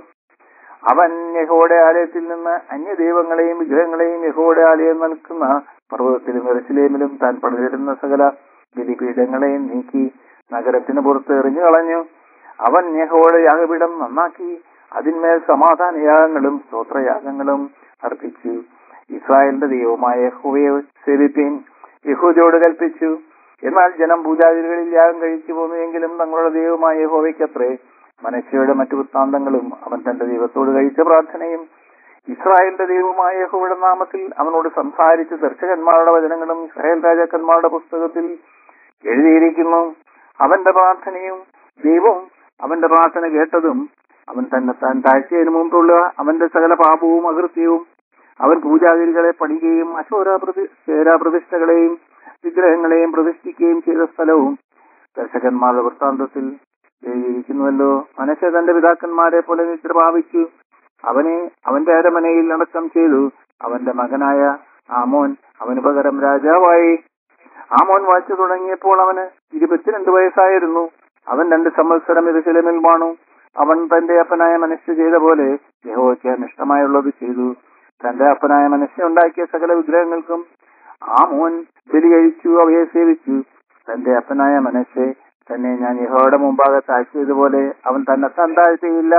അവൻ യഹോയുടെ ആലയത്തിൽ നിന്ന് അന്യദൈവങ്ങളെയും വിഗ്രഹങ്ങളെയും യഹോയുടെ ആലയം നിൽക്കുന്ന പർവ്വതത്തിലും എറുസലേമിലും താൻ പണിതിരുന്ന സകല ബലിപീഠങ്ങളെയും നീക്കി നഗരത്തിന് പുറത്ത് എറിഞ്ഞു കളഞ്ഞു അവൻ യഹോയുടെ യാഗപീഠം നന്നാക്കി അതിന്മേൽ സമാധാന യാഗങ്ങളും സ്തോത്രയാഗങ്ങളും അർപ്പിച്ചു ഇസ്രായേലിന്റെ ദൈവമായ യഹോവയെ സേവിപ്പീൻ യഹൂദയോട് കൽപ്പിച്ചു എന്നാൽ ജനം പൂജാതികളിൽ യാഗം കഴിച്ചു പോന്നുവെങ്കിലും തങ്ങളുടെ ദൈവമായ യഹോവയ്ക്കത്രേ മനശ്ശയുടെ മറ്റു വൃത്താന്തങ്ങളും അവൻ തന്റെ ദൈവത്തോട് കഴിച്ച പ്രാർത്ഥനയും ഇസ്രായേലിന്റെ ദൈവമായ യഹോവയുടെ നാമത്തിൽ അവനോട് സംസാരിച്ച ദർശകന്മാരുടെ വചനങ്ങളും ഇസ്രായേൽ രാജാക്കന്മാരുടെ പുസ്തകത്തിൽ എഴുതിയിരിക്കുന്നു അവന്റെ പ്രാർത്ഥനയും ദൈവവും അവന്റെ പ്രാർത്ഥന കേട്ടതും അവൻ തന്നെ താൻ താഴ്ചയതിനു മുമ്പുള്ള അവന്റെ സകല പാപവും അകൃത്യവും അവൻ പൂജാഗിരികളെ പണിയുകയും അശോര പ്രതി പ്രതിഷ്ഠകളെയും വിഗ്രഹങ്ങളെയും പ്രതിഷ്ഠിക്കുകയും ചെയ്ത സ്ഥലവും ദർശകന്മാരുടെ വൃത്താന്തത്തിൽ എഴുതിയിരിക്കുന്നുവല്ലോ മനസ്സെ തന്റെ പിതാക്കന്മാരെ പോലെ നിദ്ര ഭാവിച്ചു അവനെ അവന്റെ അരമനയിൽ അടക്കം ചെയ്തു അവന്റെ മകനായ ആമോൻ അവന് പകരം രാജാവായി ആമോൻ വാഴ്ച തുടങ്ങിയപ്പോൾ അവന് ഇരുപത്തിരണ്ട് വയസ്സായിരുന്നു അവൻ രണ്ട് സംവത്സരം ഇരുശലമിൽ വാണു അവൻ തന്റെ അപ്പനായ മനുഷ്യ ചെയ്ത പോലെ യഹോവയ്ക്ക് അനിഷ്ടമായുള്ളത് ചെയ്തു തന്റെ അപ്പനായ മനുഷ്യ ഉണ്ടാക്കിയ സകല വിഗ്രഹങ്ങൾക്കും ആ മോൻ ബലി കഴിച്ചു അവയെ സേവിച്ചു തന്റെ അപ്പനായ മനസ്സെ തന്നെ ഞാൻ യഹോയുടെ മുമ്പാകെ താഴ്ചയതുപോലെ അവൻ തന്നെ താൻ താഴ്ത്തിയില്ല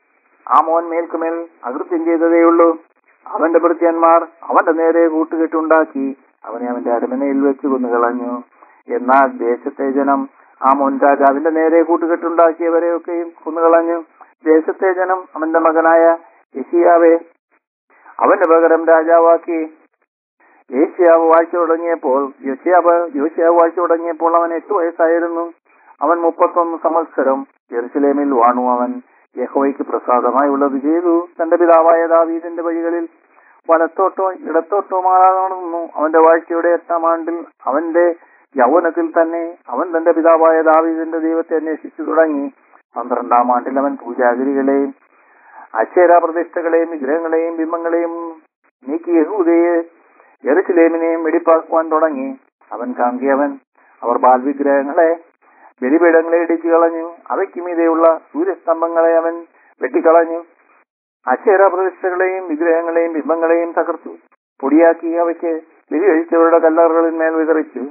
ആ മോൻ മേൽക്കുമേൽ അകൃത്യം ചെയ്തതേയുള്ളൂ അവന്റെ ഭൃത്യന്മാർ അവന്റെ നേരെ കൂട്ടുകെട്ടുണ്ടാക്കി അവനെ അവന്റെ അരമനയിൽ വെച്ച് കൊന്നുകളഞ്ഞു എന്നാൽ ദേശത്തെ ജനം ആ മോൻ രാജാവിന്റെ നേരെ കൂട്ടുകെട്ടുണ്ടാക്കിയവരെയൊക്കെയും കൊന്നുകളഞ്ഞു ദേശത്തെ ജനം അവന്റെ മകനായ യശിയാവെ അവന്റെ പകരം രാജാവാക്കി യേശിയാവ് വാഴ്ച തുടങ്ങിയപ്പോൾ യോശിയാവ് യോശിയാവ് വാഴ്ച തുടങ്ങിയപ്പോൾ അവൻ എട്ട് വയസ്സായിരുന്നു അവൻ മുപ്പത്തൊന്ന് സംവത്സരം ജെറുസലേമിൽ വാണു അവൻ യഹോവയ്ക്ക് പ്രസാദമായി ഉള്ളത് ചെയ്തു തന്റെ പിതാവായ ദാവീദിന്റെ വഴികളിൽ വലത്തോട്ടോ ഇടത്തോട്ടോ മാറാതെ നടന്നു അവന്റെ വാഴ്ചയുടെ എട്ടാം ആണ്ടിൽ അവന്റെ യൗവനത്തിൽ തന്നെ അവൻ തന്റെ പിതാവായ ദാവീദിന്റെ ദൈവത്തെ അന്വേഷിച്ചു തുടങ്ങി പന്ത്രണ്ടാം ആണ്ടിൽ അവൻ പൂജാഗിരികളെയും അക്ഷര പ്രതിഷ്ഠകളെയും വിഗ്രഹങ്ങളെയും ബിംബങ്ങളെയും നീക്കി യഹൂദയെ എറുസലേമിനെയും വെടിപ്പാക്കുവാൻ തുടങ്ങി അവൻ കാന്തിയവൻ അവർ ബാൽവിഗ്രഹങ്ങളെ ബലിപീഠങ്ങളെ ഇടിച്ചു കളഞ്ഞു അവയ്ക്ക് മീതെയുള്ള സൂര്യസ്തംഭങ്ങളെ അവൻ വെട്ടിക്കളഞ്ഞു അക്ഷര പ്രതിഷ്ഠകളെയും വിഗ്രഹങ്ങളെയും ബിംബങ്ങളെയും തകർത്തു പൊടിയാക്കി അവയ്ക്ക് ബലി കഴിച്ചവരുടെ കല്ലറുകളിന്മേൽ വിതറിച്ചു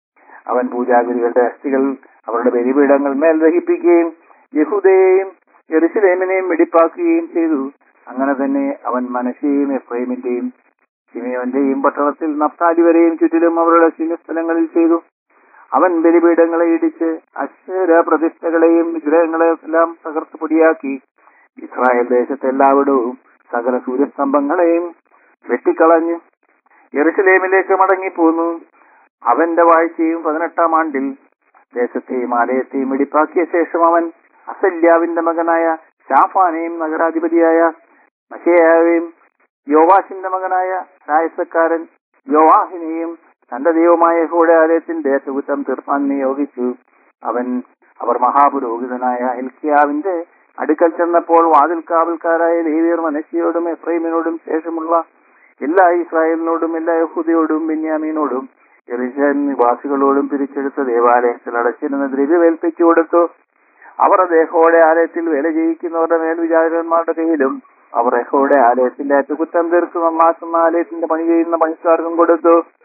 അവൻ പൂജാഗിരികളുടെ അസ്ഥികൾ അവരുടെ ബലിപീഠങ്ങൾ മേൽ ദഹിപ്പിക്കുകയും യഹൂദയെയും എറുസലേമിനെയും വെടിപ്പാക്കുകയും ചെയ്തു അങ്ങനെ തന്നെ അവൻ മനശയെയും എഫ്രൈമിന്റെയും ശിമയോന്റെയും പട്ടണത്തിൽ നഫ്താലി വരെയും ചുറ്റിലും അവരുടെ ശിലസ്ഥലങ്ങളിൽ ചെയ്തു അവൻ ബലിപീഠങ്ങളെ ഇടിച്ച് അക്ഷര പ്രതിഷ്ഠകളെയും വിഗ്രഹങ്ങളെയും എല്ലാം തകർത്ത് പൊടിയാക്കി ഇസ്രായേൽ ദേശത്തെ എല്ലാവിടവും സകല സൂര്യസ്തംഭങ്ങളെയും വെട്ടിക്കളഞ്ഞു യെറുസലേമിലേക്ക് മടങ്ങിപ്പോന്നു അവന്റെ വാഴ്ചയും പതിനെട്ടാം ആണ്ടിൽ ദേശത്തെയും ആലയത്തെയും വെടിപ്പാക്കിയ ശേഷം അവൻ അസല്യാവിന്റെ മകനായ ഷാഫാനെയും നഗരാധിപതിയായ മഷയാവെയും യോവാഷിന്റെ മകനായ രായസക്കാരൻ യോവാഹിനെയും തന്റെ ദൈവമായ യഹോയുടെ ആലയത്തിന്റെ അറ്റകുറ്റം തീർപ്പാൻ നിയോഗിച്ചു അവൻ അവർ മഹാപുരോഹിതനായ എൽക്കിയാവിന്റെ അടുക്കൽ ചെന്നപ്പോൾ വാതിൽ കാവൽക്കാരായ ലേവിയർ മനശ്ശിയോടും എഫ്രൈമിനോടും ശേഷമുള്ള എല്ലാ ഇസ്രായേലിനോടും എല്ലാ യഹൂദയോടും ബെന്യാമീനോടും എറിശൻ നിവാസികളോടും പിരിച്ചെടുത്ത ദേവാലയത്തിൽ അടച്ചിരുന്ന ദ്രവ്യമേൽപ്പിച്ചു കൊടുത്തു അവർ ദേഹോടെ ആലയത്തിൽ വേല ചെയ്യിക്കുന്നവരുടെ മേൽവിചാരന്മാരുടെ കയ്യിലും അവർ യഹോയുടെ ആലയത്തിന്റെ അറ്റകുറ്റം തീർത്ത് നന്നാക്കുന്ന ആലയത്തിന്റെ പണി ചെയ്യുന്ന പണിക്കാർക്കും കൊടുത്തു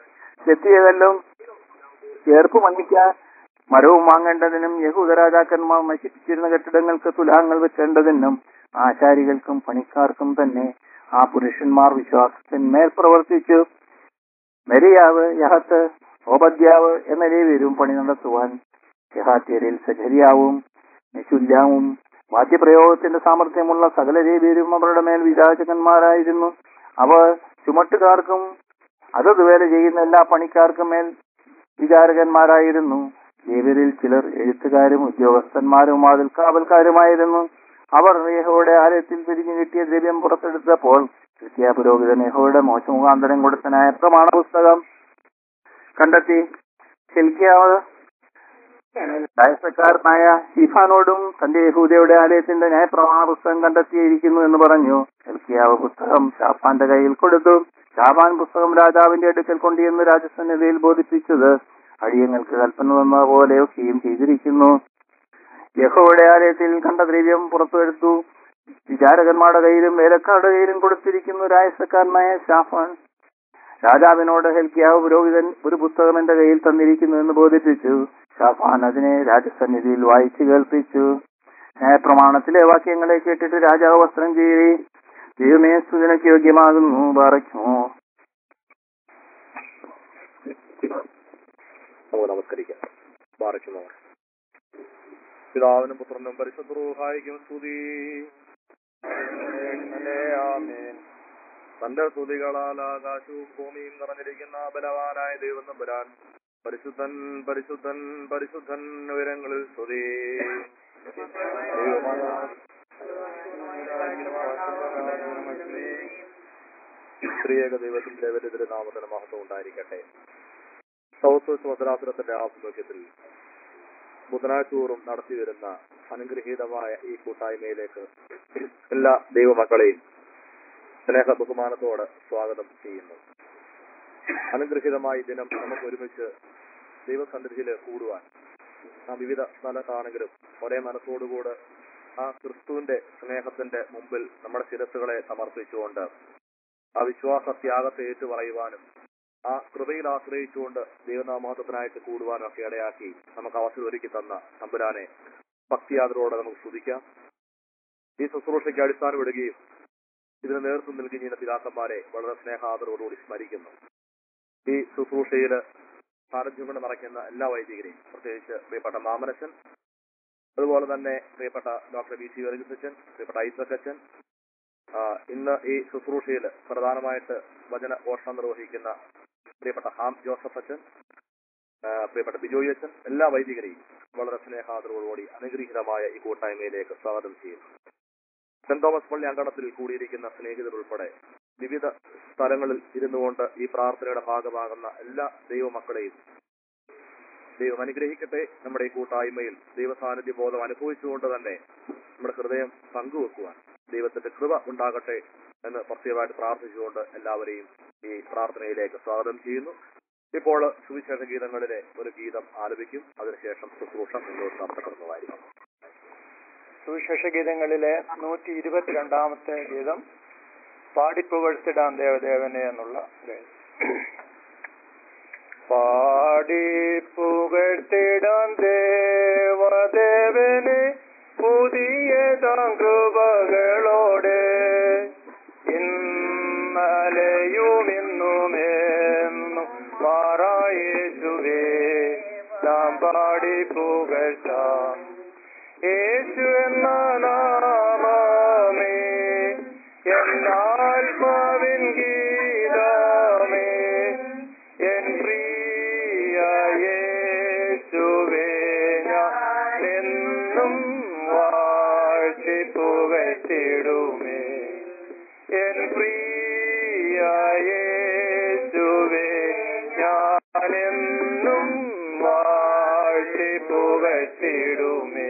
ചെത്തിയതെല്ലാം ചേർപ്പ് മങ്ങിക്കാൻ മരവും വാങ്ങേണ്ടതിനും യഹൂദ രാജാക്കന്മാർ നശിപ്പിച്ചിരുന്ന കെട്ടിടങ്ങൾക്ക് തുലാങ്ങൾ വെച്ചേണ്ടതിനും ആശാരികൾക്കും പണിക്കാർക്കും തന്നെ ആ പുരുഷന്മാർ വിശ്വാസത്തിന്മേൽ പ്രവർത്തിച്ചു മെരിയാവ് യഹത്ത് ഓപദ്യാവ് എന്ന ലേവ്യരും പണി നടത്തുവാൻ യഹാത്യരിൽ സഖരിയാവും നിശുല്യാവും വാദ്യപ്രയോഗത്തിന്റെ സാമർഥ്യമുള്ള സകല ലേവ്യരും അവരുടെ മേൽ വിചാചകന്മാരായിരുന്നു അവർ ചുമട്ടുകാർക്കും അതത് വേല ചെയ്യുന്ന എല്ലാ പണിക്കാർക്കും മേൽ വിചാരകന്മാരായിരുന്നു ലേവ്യരിൽ ചിലർ എഴുത്തുകാരും ഉദ്യോഗസ്ഥന്മാരും വാതിൽ കാവൽക്കാരുമായിരുന്നു അവർ യഹോയുടെ ആലയത്തിൽ പിരിഞ്ഞു കിട്ടിയ ദ്രവ്യം പുറത്തെടുത്തപ്പോൾ ക്രിസ്ത്യ പുരോഹിതൻ യഹോയുടെ മോശമുഖാന്തരം കൊടുത്തനായ പ്രമാണ പുസ്തകം കണ്ടെത്തി ഹിൽക്കിയാവ് രാജസക്കാരനായ ഷീഫാനോടും തന്റെ യഹൂദയുടെ ആലയത്തിന്റെ ന്യായപ്രമാണ പുസ്തകം കണ്ടെത്തിയിരിക്കുന്നു എന്ന് പറഞ്ഞു ഹിൽക്കിയാവ് പുസ്തകം ഷാഫാന്റെ കയ്യിൽ കൊടുത്തു ഷാഫാൻ പുസ്തകം രാജാവിന്റെ അടുക്കൽ കൊണ്ടുവന്ന് രാജസന്നിധിയിൽ ബോധിപ്പിച്ചത് അടിയങ്ങൾക്ക് കൽപ്പന തന്ന പോലെയൊക്കെയും ചെയ്തിരിക്കുന്നു യഹോയുടെ ആലയത്തിൽ കണ്ട ദ്രവ്യം പുറത്തുവരുത്തു വിചാരകന്മാരുടെ കയ്യിലും വേലക്കാരുടെ കയ്യിലും കൊടുത്തിരിക്കുന്നു രാജസക്കാരനായ ഷാഫാൻ രാജാവിനോട് ഹെൽക്കിയാവ് പുരോഹിതൻ ഒരു പുസ്തകം എന്റെ കയ്യിൽ തന്നിരിക്കുന്നു എന്ന് ബോധിപ്പിച്ചു ഷാഫാൻ അതിനെ രാജസന്നിധിയിൽ വായിച്ചു കേൾപ്പിച്ചു ന്യായപ്രമാണത്തിലെ വാക്യങ്ങളെ കേട്ടിട്ട് രാജാവ് വസ്ത്രം കീറി ദൈവമേ സുജനക്ക് യോഗ്യമാകുന്നു പറയ്ക്കുമോ നമുക്ക് നമസ്കരിക്കാം പാറയ്ക്കുന്നവർ പിതാവിനും പുത്രനും പരിശുദ്ധ റൂഹായിക്കും സ്തുതി ആമേൻ. തന്റെ സ്തുതികളാൽ ആകാശവും ഭൂമിയും നിറഞ്ഞിരിക്കുന്ന ബലവാനായ ദൈവം നമ്പുരാൻ പരിശുദ്ധൻ പരിശുദ്ധൻ പരിശുദ്ധൻ ഉയരങ്ങളിൽ സ്തുതി സ്ത്രീയേക ദൈവത്തിന്റെ വലിയ നാമത്തിന് മഹത്വം ഉണ്ടായിരിക്കട്ടെ സൗത്ത് സ്വതരാസുരത്തിന്റെ ആഭിമുഖ്യത്തിൽ ബുധനാഴ്ച തോറും നടത്തിവരുന്ന അനുഗ്രഹീതമായ ഈ കൂട്ടായ്മയിലേക്ക് എല്ലാ ദൈവമക്കളെയും സ്നേഹ ബഹുമാനത്തോടെ സ്വാഗതം ചെയ്യുന്നു അനുഗ്രഹീതമായ ഈ ദിനം നമുക്ക് ഒരുമിച്ച് ദൈവസന്നിധിയിൽ കൂടുവാൻ നാം വിവിധ സ്ഥലത്താണെങ്കിലും ഒരേ മനസ്സോടുകൂടെ ആ ക്രിസ്തുവിന്റെ സ്നേഹത്തിന്റെ മുമ്പിൽ നമ്മുടെ ശിരസുകളെ സമർപ്പിച്ചുകൊണ്ട് ആ വിശ്വാസ ത്യാഗത്തെ ഏറ്റുപറയുവാനും ആ കൃപയിൽ ആശ്രയിച്ചുകൊണ്ട് ദൈവനാമഹത്വത്തിനായിട്ട് കൂടുവാനും ഒക്കെ ഇടയാക്കി നമുക്ക് അവസരം ഒരുക്കി തന്ന തമ്പുരാനെ ഭക്തിയാദരോടെ നമുക്ക് സ്തുതിക്കാം ഈ ശുശ്രൂഷയ്ക്ക് അടിസ്ഥാനമിടുകയും ഇതിന് നേതൃത്വം നൽകുന്ന പിതാക്കന്മാരെ വളരെ സ്നേഹാദരോടുകൂടി സ്മരിക്കുന്നു ഈ ശുശ്രൂഷയിൽ സാന്നിധ്യം കൊണ്ട് നിറയ്ക്കുന്ന എല്ലാ വൈദികരെയും പ്രത്യേകിച്ച് പ്രിയപ്പെട്ട മാമനച്ചൻ അതുപോലെ തന്നെ പ്രിയപ്പെട്ട ഡോക്ടർ ബി സി വർഗീസച്ചൻ പ്രിയപ്പെട്ട ഐസക് അച്ഛൻ ആ, ഇന്ന് ഈ ശുശ്രൂഷയിൽ പ്രധാനമായിട്ട് വചന ഘോഷണം നിർവഹിക്കുന്ന പ്രിയപ്പെട്ട ഹാം ജോസഫ് അച്ഛൻ ആ, പ്രിയപ്പെട്ട ബിജോയ് അച്ഛൻ എല്ലാ വൈദികരെയും വളരെ സ്നേഹാദരോടുകൂടി അനുഗ്രഹീതമായ ഈ കൂട്ടായ്മയിലേക്ക് സ്വാഗതം ചെയ്യുന്നു സെന്റ് തോമസ് പള്ളി അങ്കണത്തിൽ കൂടിയിരിക്കുന്ന സ്നേഹിതർ ഉൾപ്പെടെ വിവിധ സ്ഥലങ്ങളിൽ ഇരുന്നുകൊണ്ട് ഈ പ്രാർത്ഥനയുടെ ഭാഗമാകുന്ന എല്ലാ ദൈവമക്കളെയും ദൈവം അനുഗ്രഹിക്കട്ടെ നമ്മുടെ ഈ കൂട്ടായ്മയിൽ ദൈവ സാന്നിധ്യ ബോധം അനുഭവിച്ചുകൊണ്ട് തന്നെ നമ്മുടെ ഹൃദയം പങ്കുവെക്കുവാൻ ദൈവത്തിന്റെ കൃപ ഉണ്ടാകട്ടെ എന്ന് പ്രത്യേകമായിട്ട് പ്രാർത്ഥിച്ചുകൊണ്ട് എല്ലാവരെയും ഈ പ്രാർത്ഥനയിലേക്ക് സ്വാഗതം ചെയ്യുന്നു ഇപ്പോൾ സുവിശേഷ ഗീതങ്ങളിലെ ഒരു ഗീതം ആലപിക്കും അതിനുശേഷം ശുശ്രൂഷ മുന്നോട്ട് നടത്തപ്പെടുന്നതായിരിക്കും സുവിശേഷ ഗീതങ്ങളിലെ നൂറ്റി ഇരുപത്തിരണ്ടാമത്തെ ഗീതം പാടിപ്പുകഴ്ത്തിടാൻ ദേവദേവനെ എന്നുള്ള ഒരു പാടിപ്പുകഴ്ത്തിടാൻ ദേവദേവനെ പുതിയതാം കൃപകളോടെ ഇന്നലെയും ഇന്നുമെന്നും മാറായേശുവേ നാം പാടിപ്പുകഴ്ത്താം യേശു എന്ന നാമമേ എന്നാത്മാവിൻ ഗീതമേ എൻ പ്രിയ യേശുവേ ഞാൻ എന്നും വാഴ്ത്തിപ്പുകഴ്ത്തിടുമേ എൻ പ്രിയ യേശുവേ ഞാനെന്നും വാഴ്ത്തിപ്പുകഴ്ത്തിടുമേ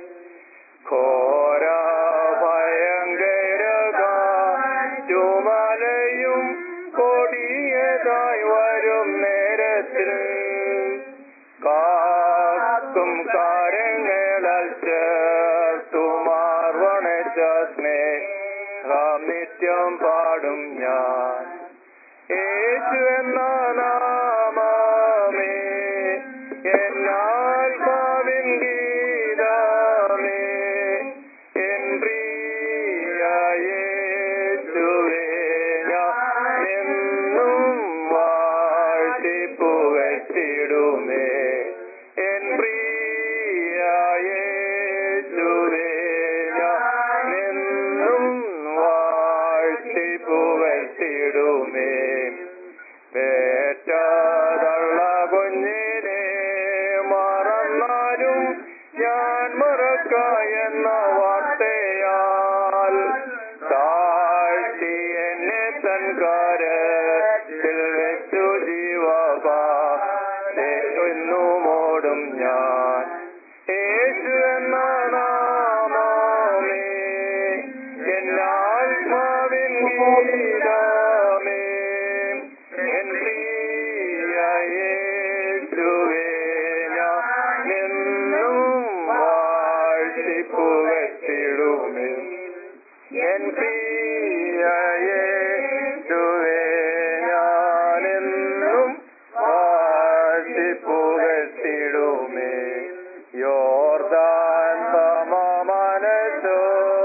ഘോര ഭയങ്കര ചുമലയും കൊടിയതായി വരും നേരത്തിൽ കാക്കും കാര്യങ്ങളാൽ ചേർത്തുമാർവണച്ച സ്നേഹം നിത്യം പാടും ഞാൻ യേശു എന്ന നാമ ഞാൻ മറക്ക എന്ന വാർത്തയാൽ താഴ്ത്തി എന്നെ തൻ കാരത്തിൽ വെച്ചു ജീവപാടും ഞാൻ യേശു എന്ന നാമമേ എന്നാത്മാവിൻ ഗീതമേ എൻ പ്രിയ യേശുവേ ഞാൻ എന്നും വാഴ്ത്തിപ്പുകത്തിടുമേ എൻ പ്രിയ യേശുവേ ഞാൻ എന്നും വാഴ്ത്തിപ്പുകത്തിടുമേ യോർദാൻ സമമനസോ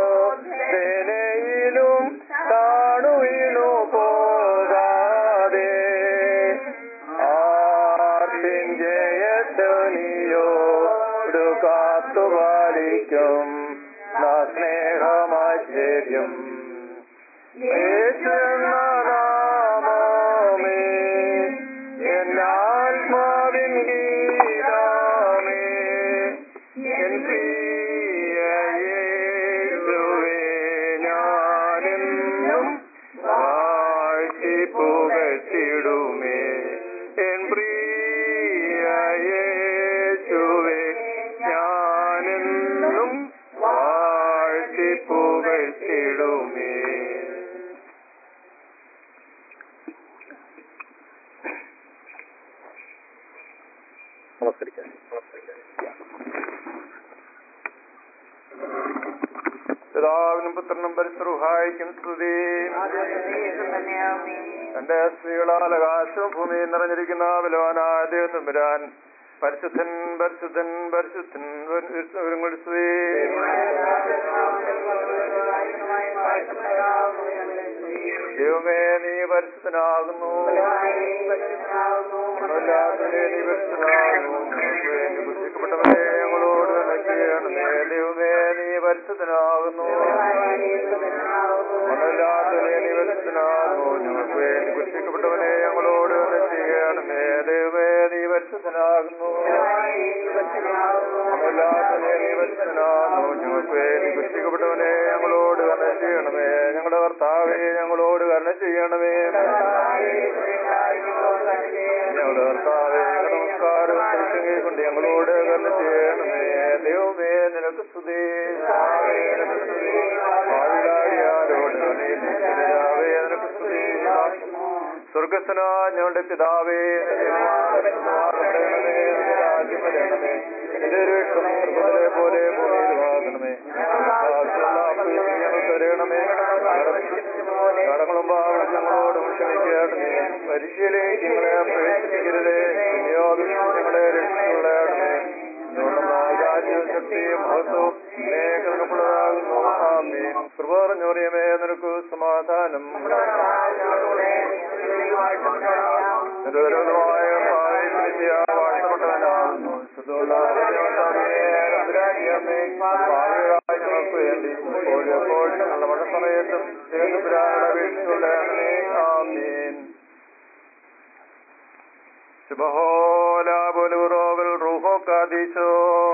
സേനയിലും താണു വീണു പോകാതെ ആർത്തിൻ ജയത്വനിയോടു കാത്തുപാലിക്കും നാ സ്നേഹമാശ്ചര്യം യേശുവെന്ന നാമമേ എന്നാത്മാവിൻ ഗീതമേ എൻ പ്രിയ യേശുവേ ഞാനെന്നും വാഴ്ത്തിപ്പുകച്ചിടുമേ എൻ പ്രിയ യേശുവേ ഞാനെന്നും വാഴ്ത്തിപ്പുകച്ചിടുമേ നമസ്കരിക്കാം പിതാവിനും പുത്രനും പരിശ്രുഹായിക്കും സ്തുതി തന്റെ സ്ത്രീകളാൽ ആകാശവും ഭൂമിയും നിറഞ്ഞിരിക്കുന്ന ബലവാനായ ദൈവം വരാൻ പരിശുദ്ധൻ പരിശുദ്ധൻ പരിശുദ്ധൻ ഒരുങ്ങൾ സ്തുതി ദൈവമേ നീ പരിശുദ്ധനാകുന്നു അല്ലാത്തവനെ നീ പരിശുദ്ധനാകുന്നു ഞങ്ങൾക്ക് വേണ്ടി കുറിക്കപ്പെട്ടവരെ ഞങ്ങളോട് തന്നെ ചെയ്യണമേ ദൈവമേ നീ പരിശുദ്ധനാകുന്നു അല്ലാത്തവനെ നീ പരിശുദ്ധനാകുന്നു ഞങ്ങൾക്ക് വേണ്ടി കുറിക്കപ്പെട്ടവനെ ഞങ്ങളോട് തന്നെ ചെയ്യണമേ ദൈവമേ നീ പരിശുദ്ധനാകുന്നു അല്ലാത്തവനെ നീ പരിശുദ്ധനാകുന്നു ഞങ്ങൾക്ക് വേണ്ടി കുറിക്കപ്പെട്ടവനെ ഞങ്ങളോട് തന്നെ ചെയ്യണമേ ഞങ്ങളുടെ കർത്താവെ ഞങ്ങളോട് കരുണ ചെയ്യണമേ ഞങ്ങളുടെ കർത്താവെ ഞങ്ങളുടെ നമസ്കാരം തിരിച്ചെങ്കിൽ കൊണ്ട് ഞങ്ങളോട് കരുണ ചെയ്യണമേ ദൈവമേ നിനക്ക് സ്തുതി ഭാവികാരിയാരോട് നീ നിത്യരാവേ നിനക്ക് സ്തുതി സ്വർഗസ്വന ഞങ്ങളുടെ പിതാവേ നിന്റെ രാജ്യം വരണമേ നിന്റെ ഒരു ഇഷ്ടം സ്വർഗ്ഗത്തിലെ പോലെ ഭൂമിയിലുമാകണമേ ആവശ്യമുള്ള അപ്പവും ഞങ്ങൾക്ക് തരണമേ കടങ്ങളും പാവങ്ങളും ഞങ്ങളോട് ക്ഷമിക്കണമേ പരീക്ഷയിലേക്ക് ഞങ്ങളെ പ്രവേശിപ്പിക്കരുതേ വിനിയോഗം ഞങ്ങളെ രക്ഷിച്ചുകൊള്ളണമേ രാജ്യവും ശക്തിയും മഹത്വവും നേകൾക്കുള്ളതാകുന്നു ആമേ കൃപ പറഞ്ഞോറിയമേ നിനക്ക് സമാധാനം നിരന്തരമായ ഭാവിയ വാഴ്ത്തപ്പെട്ടവനാകുന്നു ഭാവികളായി ഞങ്ങൾക്ക് വേണ്ടി ഓരോപ്പോഴും ഞങ്ങളുടെ മഴസമയത്തും ദേവപുരാരുടെ വീഴ്ചയുള്ളേ ആമീൻ ശുഭഹോലാ ബുലുറോവൽ റൂഹോ കാദീശോ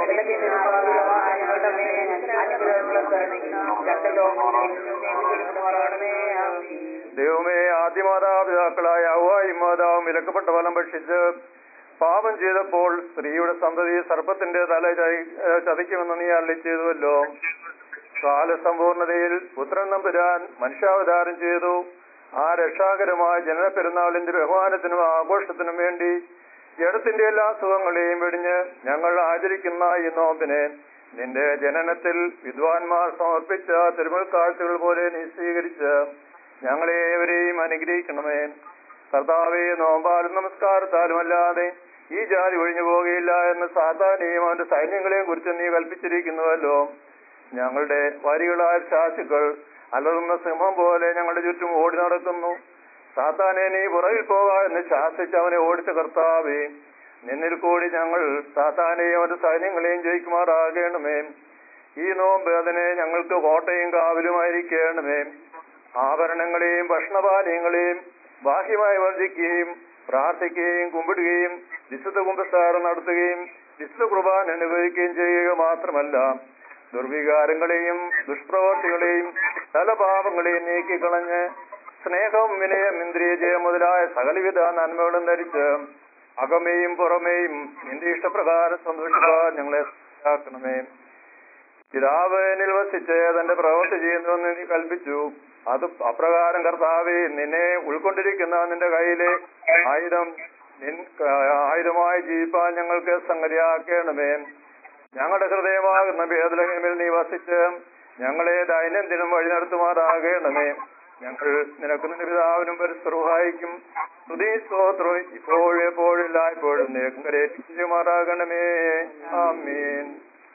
ദൈവമേ ആദ്യമാതാപിതാക്കളായ ഔവായും മാതാവും വിലക്കപ്പെട്ട ഫലം ഭക്ഷിച്ച് പാപം ചെയ്തപ്പോൾ സ്ത്രീയുടെ സന്തതി സർപ്പത്തിന്റെ തല ചതി- ഏഹ് ചതിക്കുമെന്ന് നീ അള്ളി ചെയ്തുവല്ലോ കാലസമ്പൂർണതയിൽ പുത്രൻ നമ്പുരാൻ മനുഷ്യാവതാരം ചെയ്തു ആ രക്ഷാകരമായ ജനന പെരുന്നാളിന്റെ ബഹുമാനത്തിനും ആഘോഷത്തിനും വേണ്ടി ജഡത്തിന്റെ എല്ലാ സുഖങ്ങളെയും വെടിഞ്ഞ് ഞങ്ങൾ ആചരിക്കുന്ന ഈ നോമ്പിനെ നിന്റെ ജനനത്തിൽ വിദ്വാൻമാർ സമർപ്പിച്ച തിരുമുൽ കാഴ്ചകൾ പോലെ നീ സ്വീകരിച്ച് ഞങ്ങളെ ഏവരെയും അനുഗ്രഹിക്കണമേ കർത്താവെ നോമ്പാലും നമസ്കാരത്താലും അല്ലാതെ ഈ ജാതി ഒഴിഞ്ഞു പോകുകയില്ല എന്ന് സാധാരണയും അവന്റെ സൈന്യങ്ങളെയും കുറിച്ച് നീ കൽപ്പിച്ചിരിക്കുന്നുവല്ലോ ഞങ്ങളുടെ വരികളായ ശാസുക്കൾ അലറുന്ന സിംഹം പോലെ ഞങ്ങളുടെ ചുറ്റും ഓടി നടക്കുന്നു സാത്താനെ നീ പുറകിൽ പോകാ എന്ന് ശാസിച്ച് അവനെ ഓടിച്ച കർത്താവേ നിന്നിൽ കൂടി ഞങ്ങൾ സാത്താനെയും അവന്റെ സൈന്യങ്ങളെയും ജയിക്കുമാറാകണമേ ഈ നോമ്പ് അതിനെ ഞങ്ങൾക്ക് കോട്ടയും കാവലുമായിരിക്കണമേ ആഭരണങ്ങളെയും ഭക്ഷണപാനീയങ്ങളെയും ബാഹ്യമായി വർദ്ധിക്കുകയും പ്രാർത്ഥിക്കുകയും കുമ്പിടുകയും വിശുദ്ധ കുമ്പസാരം നടത്തുകയും വിശുദ്ധ കുർബാന അനുഭവിക്കുകയും ചെയ്യുക മാത്രമല്ല ദുർവികാരങ്ങളെയും ദുഷ്പ്രവർത്തികളെയും തലപാപങ്ങളെയും നീക്കിക്കളഞ്ഞ് സ്നേഹം വിനയം ഇന്ദ്രിയജയം മുതലായ സകലവിധ നന്മകളും ധരിച്ച് അകമേയും പുറമേയും നിന്റെ ഇഷ്ടപ്രകാരം സന്തോഷിക്കാൻ ഞങ്ങളെ സഹായിക്കണമേ പിതാവ് എന്നിൽ വസിച്ച് തന്റെ പ്രവൃത്തി ചെയ്യുന്നുവെന്ന് നീ കൽപ്പിച്ചു അത് അപ്രകാരം കർത്താവെ നിന്നെ ഉൾക്കൊണ്ടിരിക്കുന്ന നിന്റെ കയ്യിലെ ആയുധം നിൻ ആയുധമായി ജീവിപ്പാൻ ഞങ്ങൾക്ക് സംഗതിയാക്കണമേ ഞങ്ങളുടെ ഹൃദയമാകുന്ന ഭേദലഹമിൽ നീ വസിച്ച് ഞങ്ങളെ ദൈനംദിനം വഴി നടത്തുമാറാകണമേ ഞങ്ങൾ നിനക്ക് നിന്റെ പിതാവിനും പരിസർവായിക്കും സ്തുതി സ്തോത്രം ഇപ്പോഴും എപ്പോഴും എല്ലായ്പ്പോഴും നേക്കുമാറാകണമേ ആമീൻ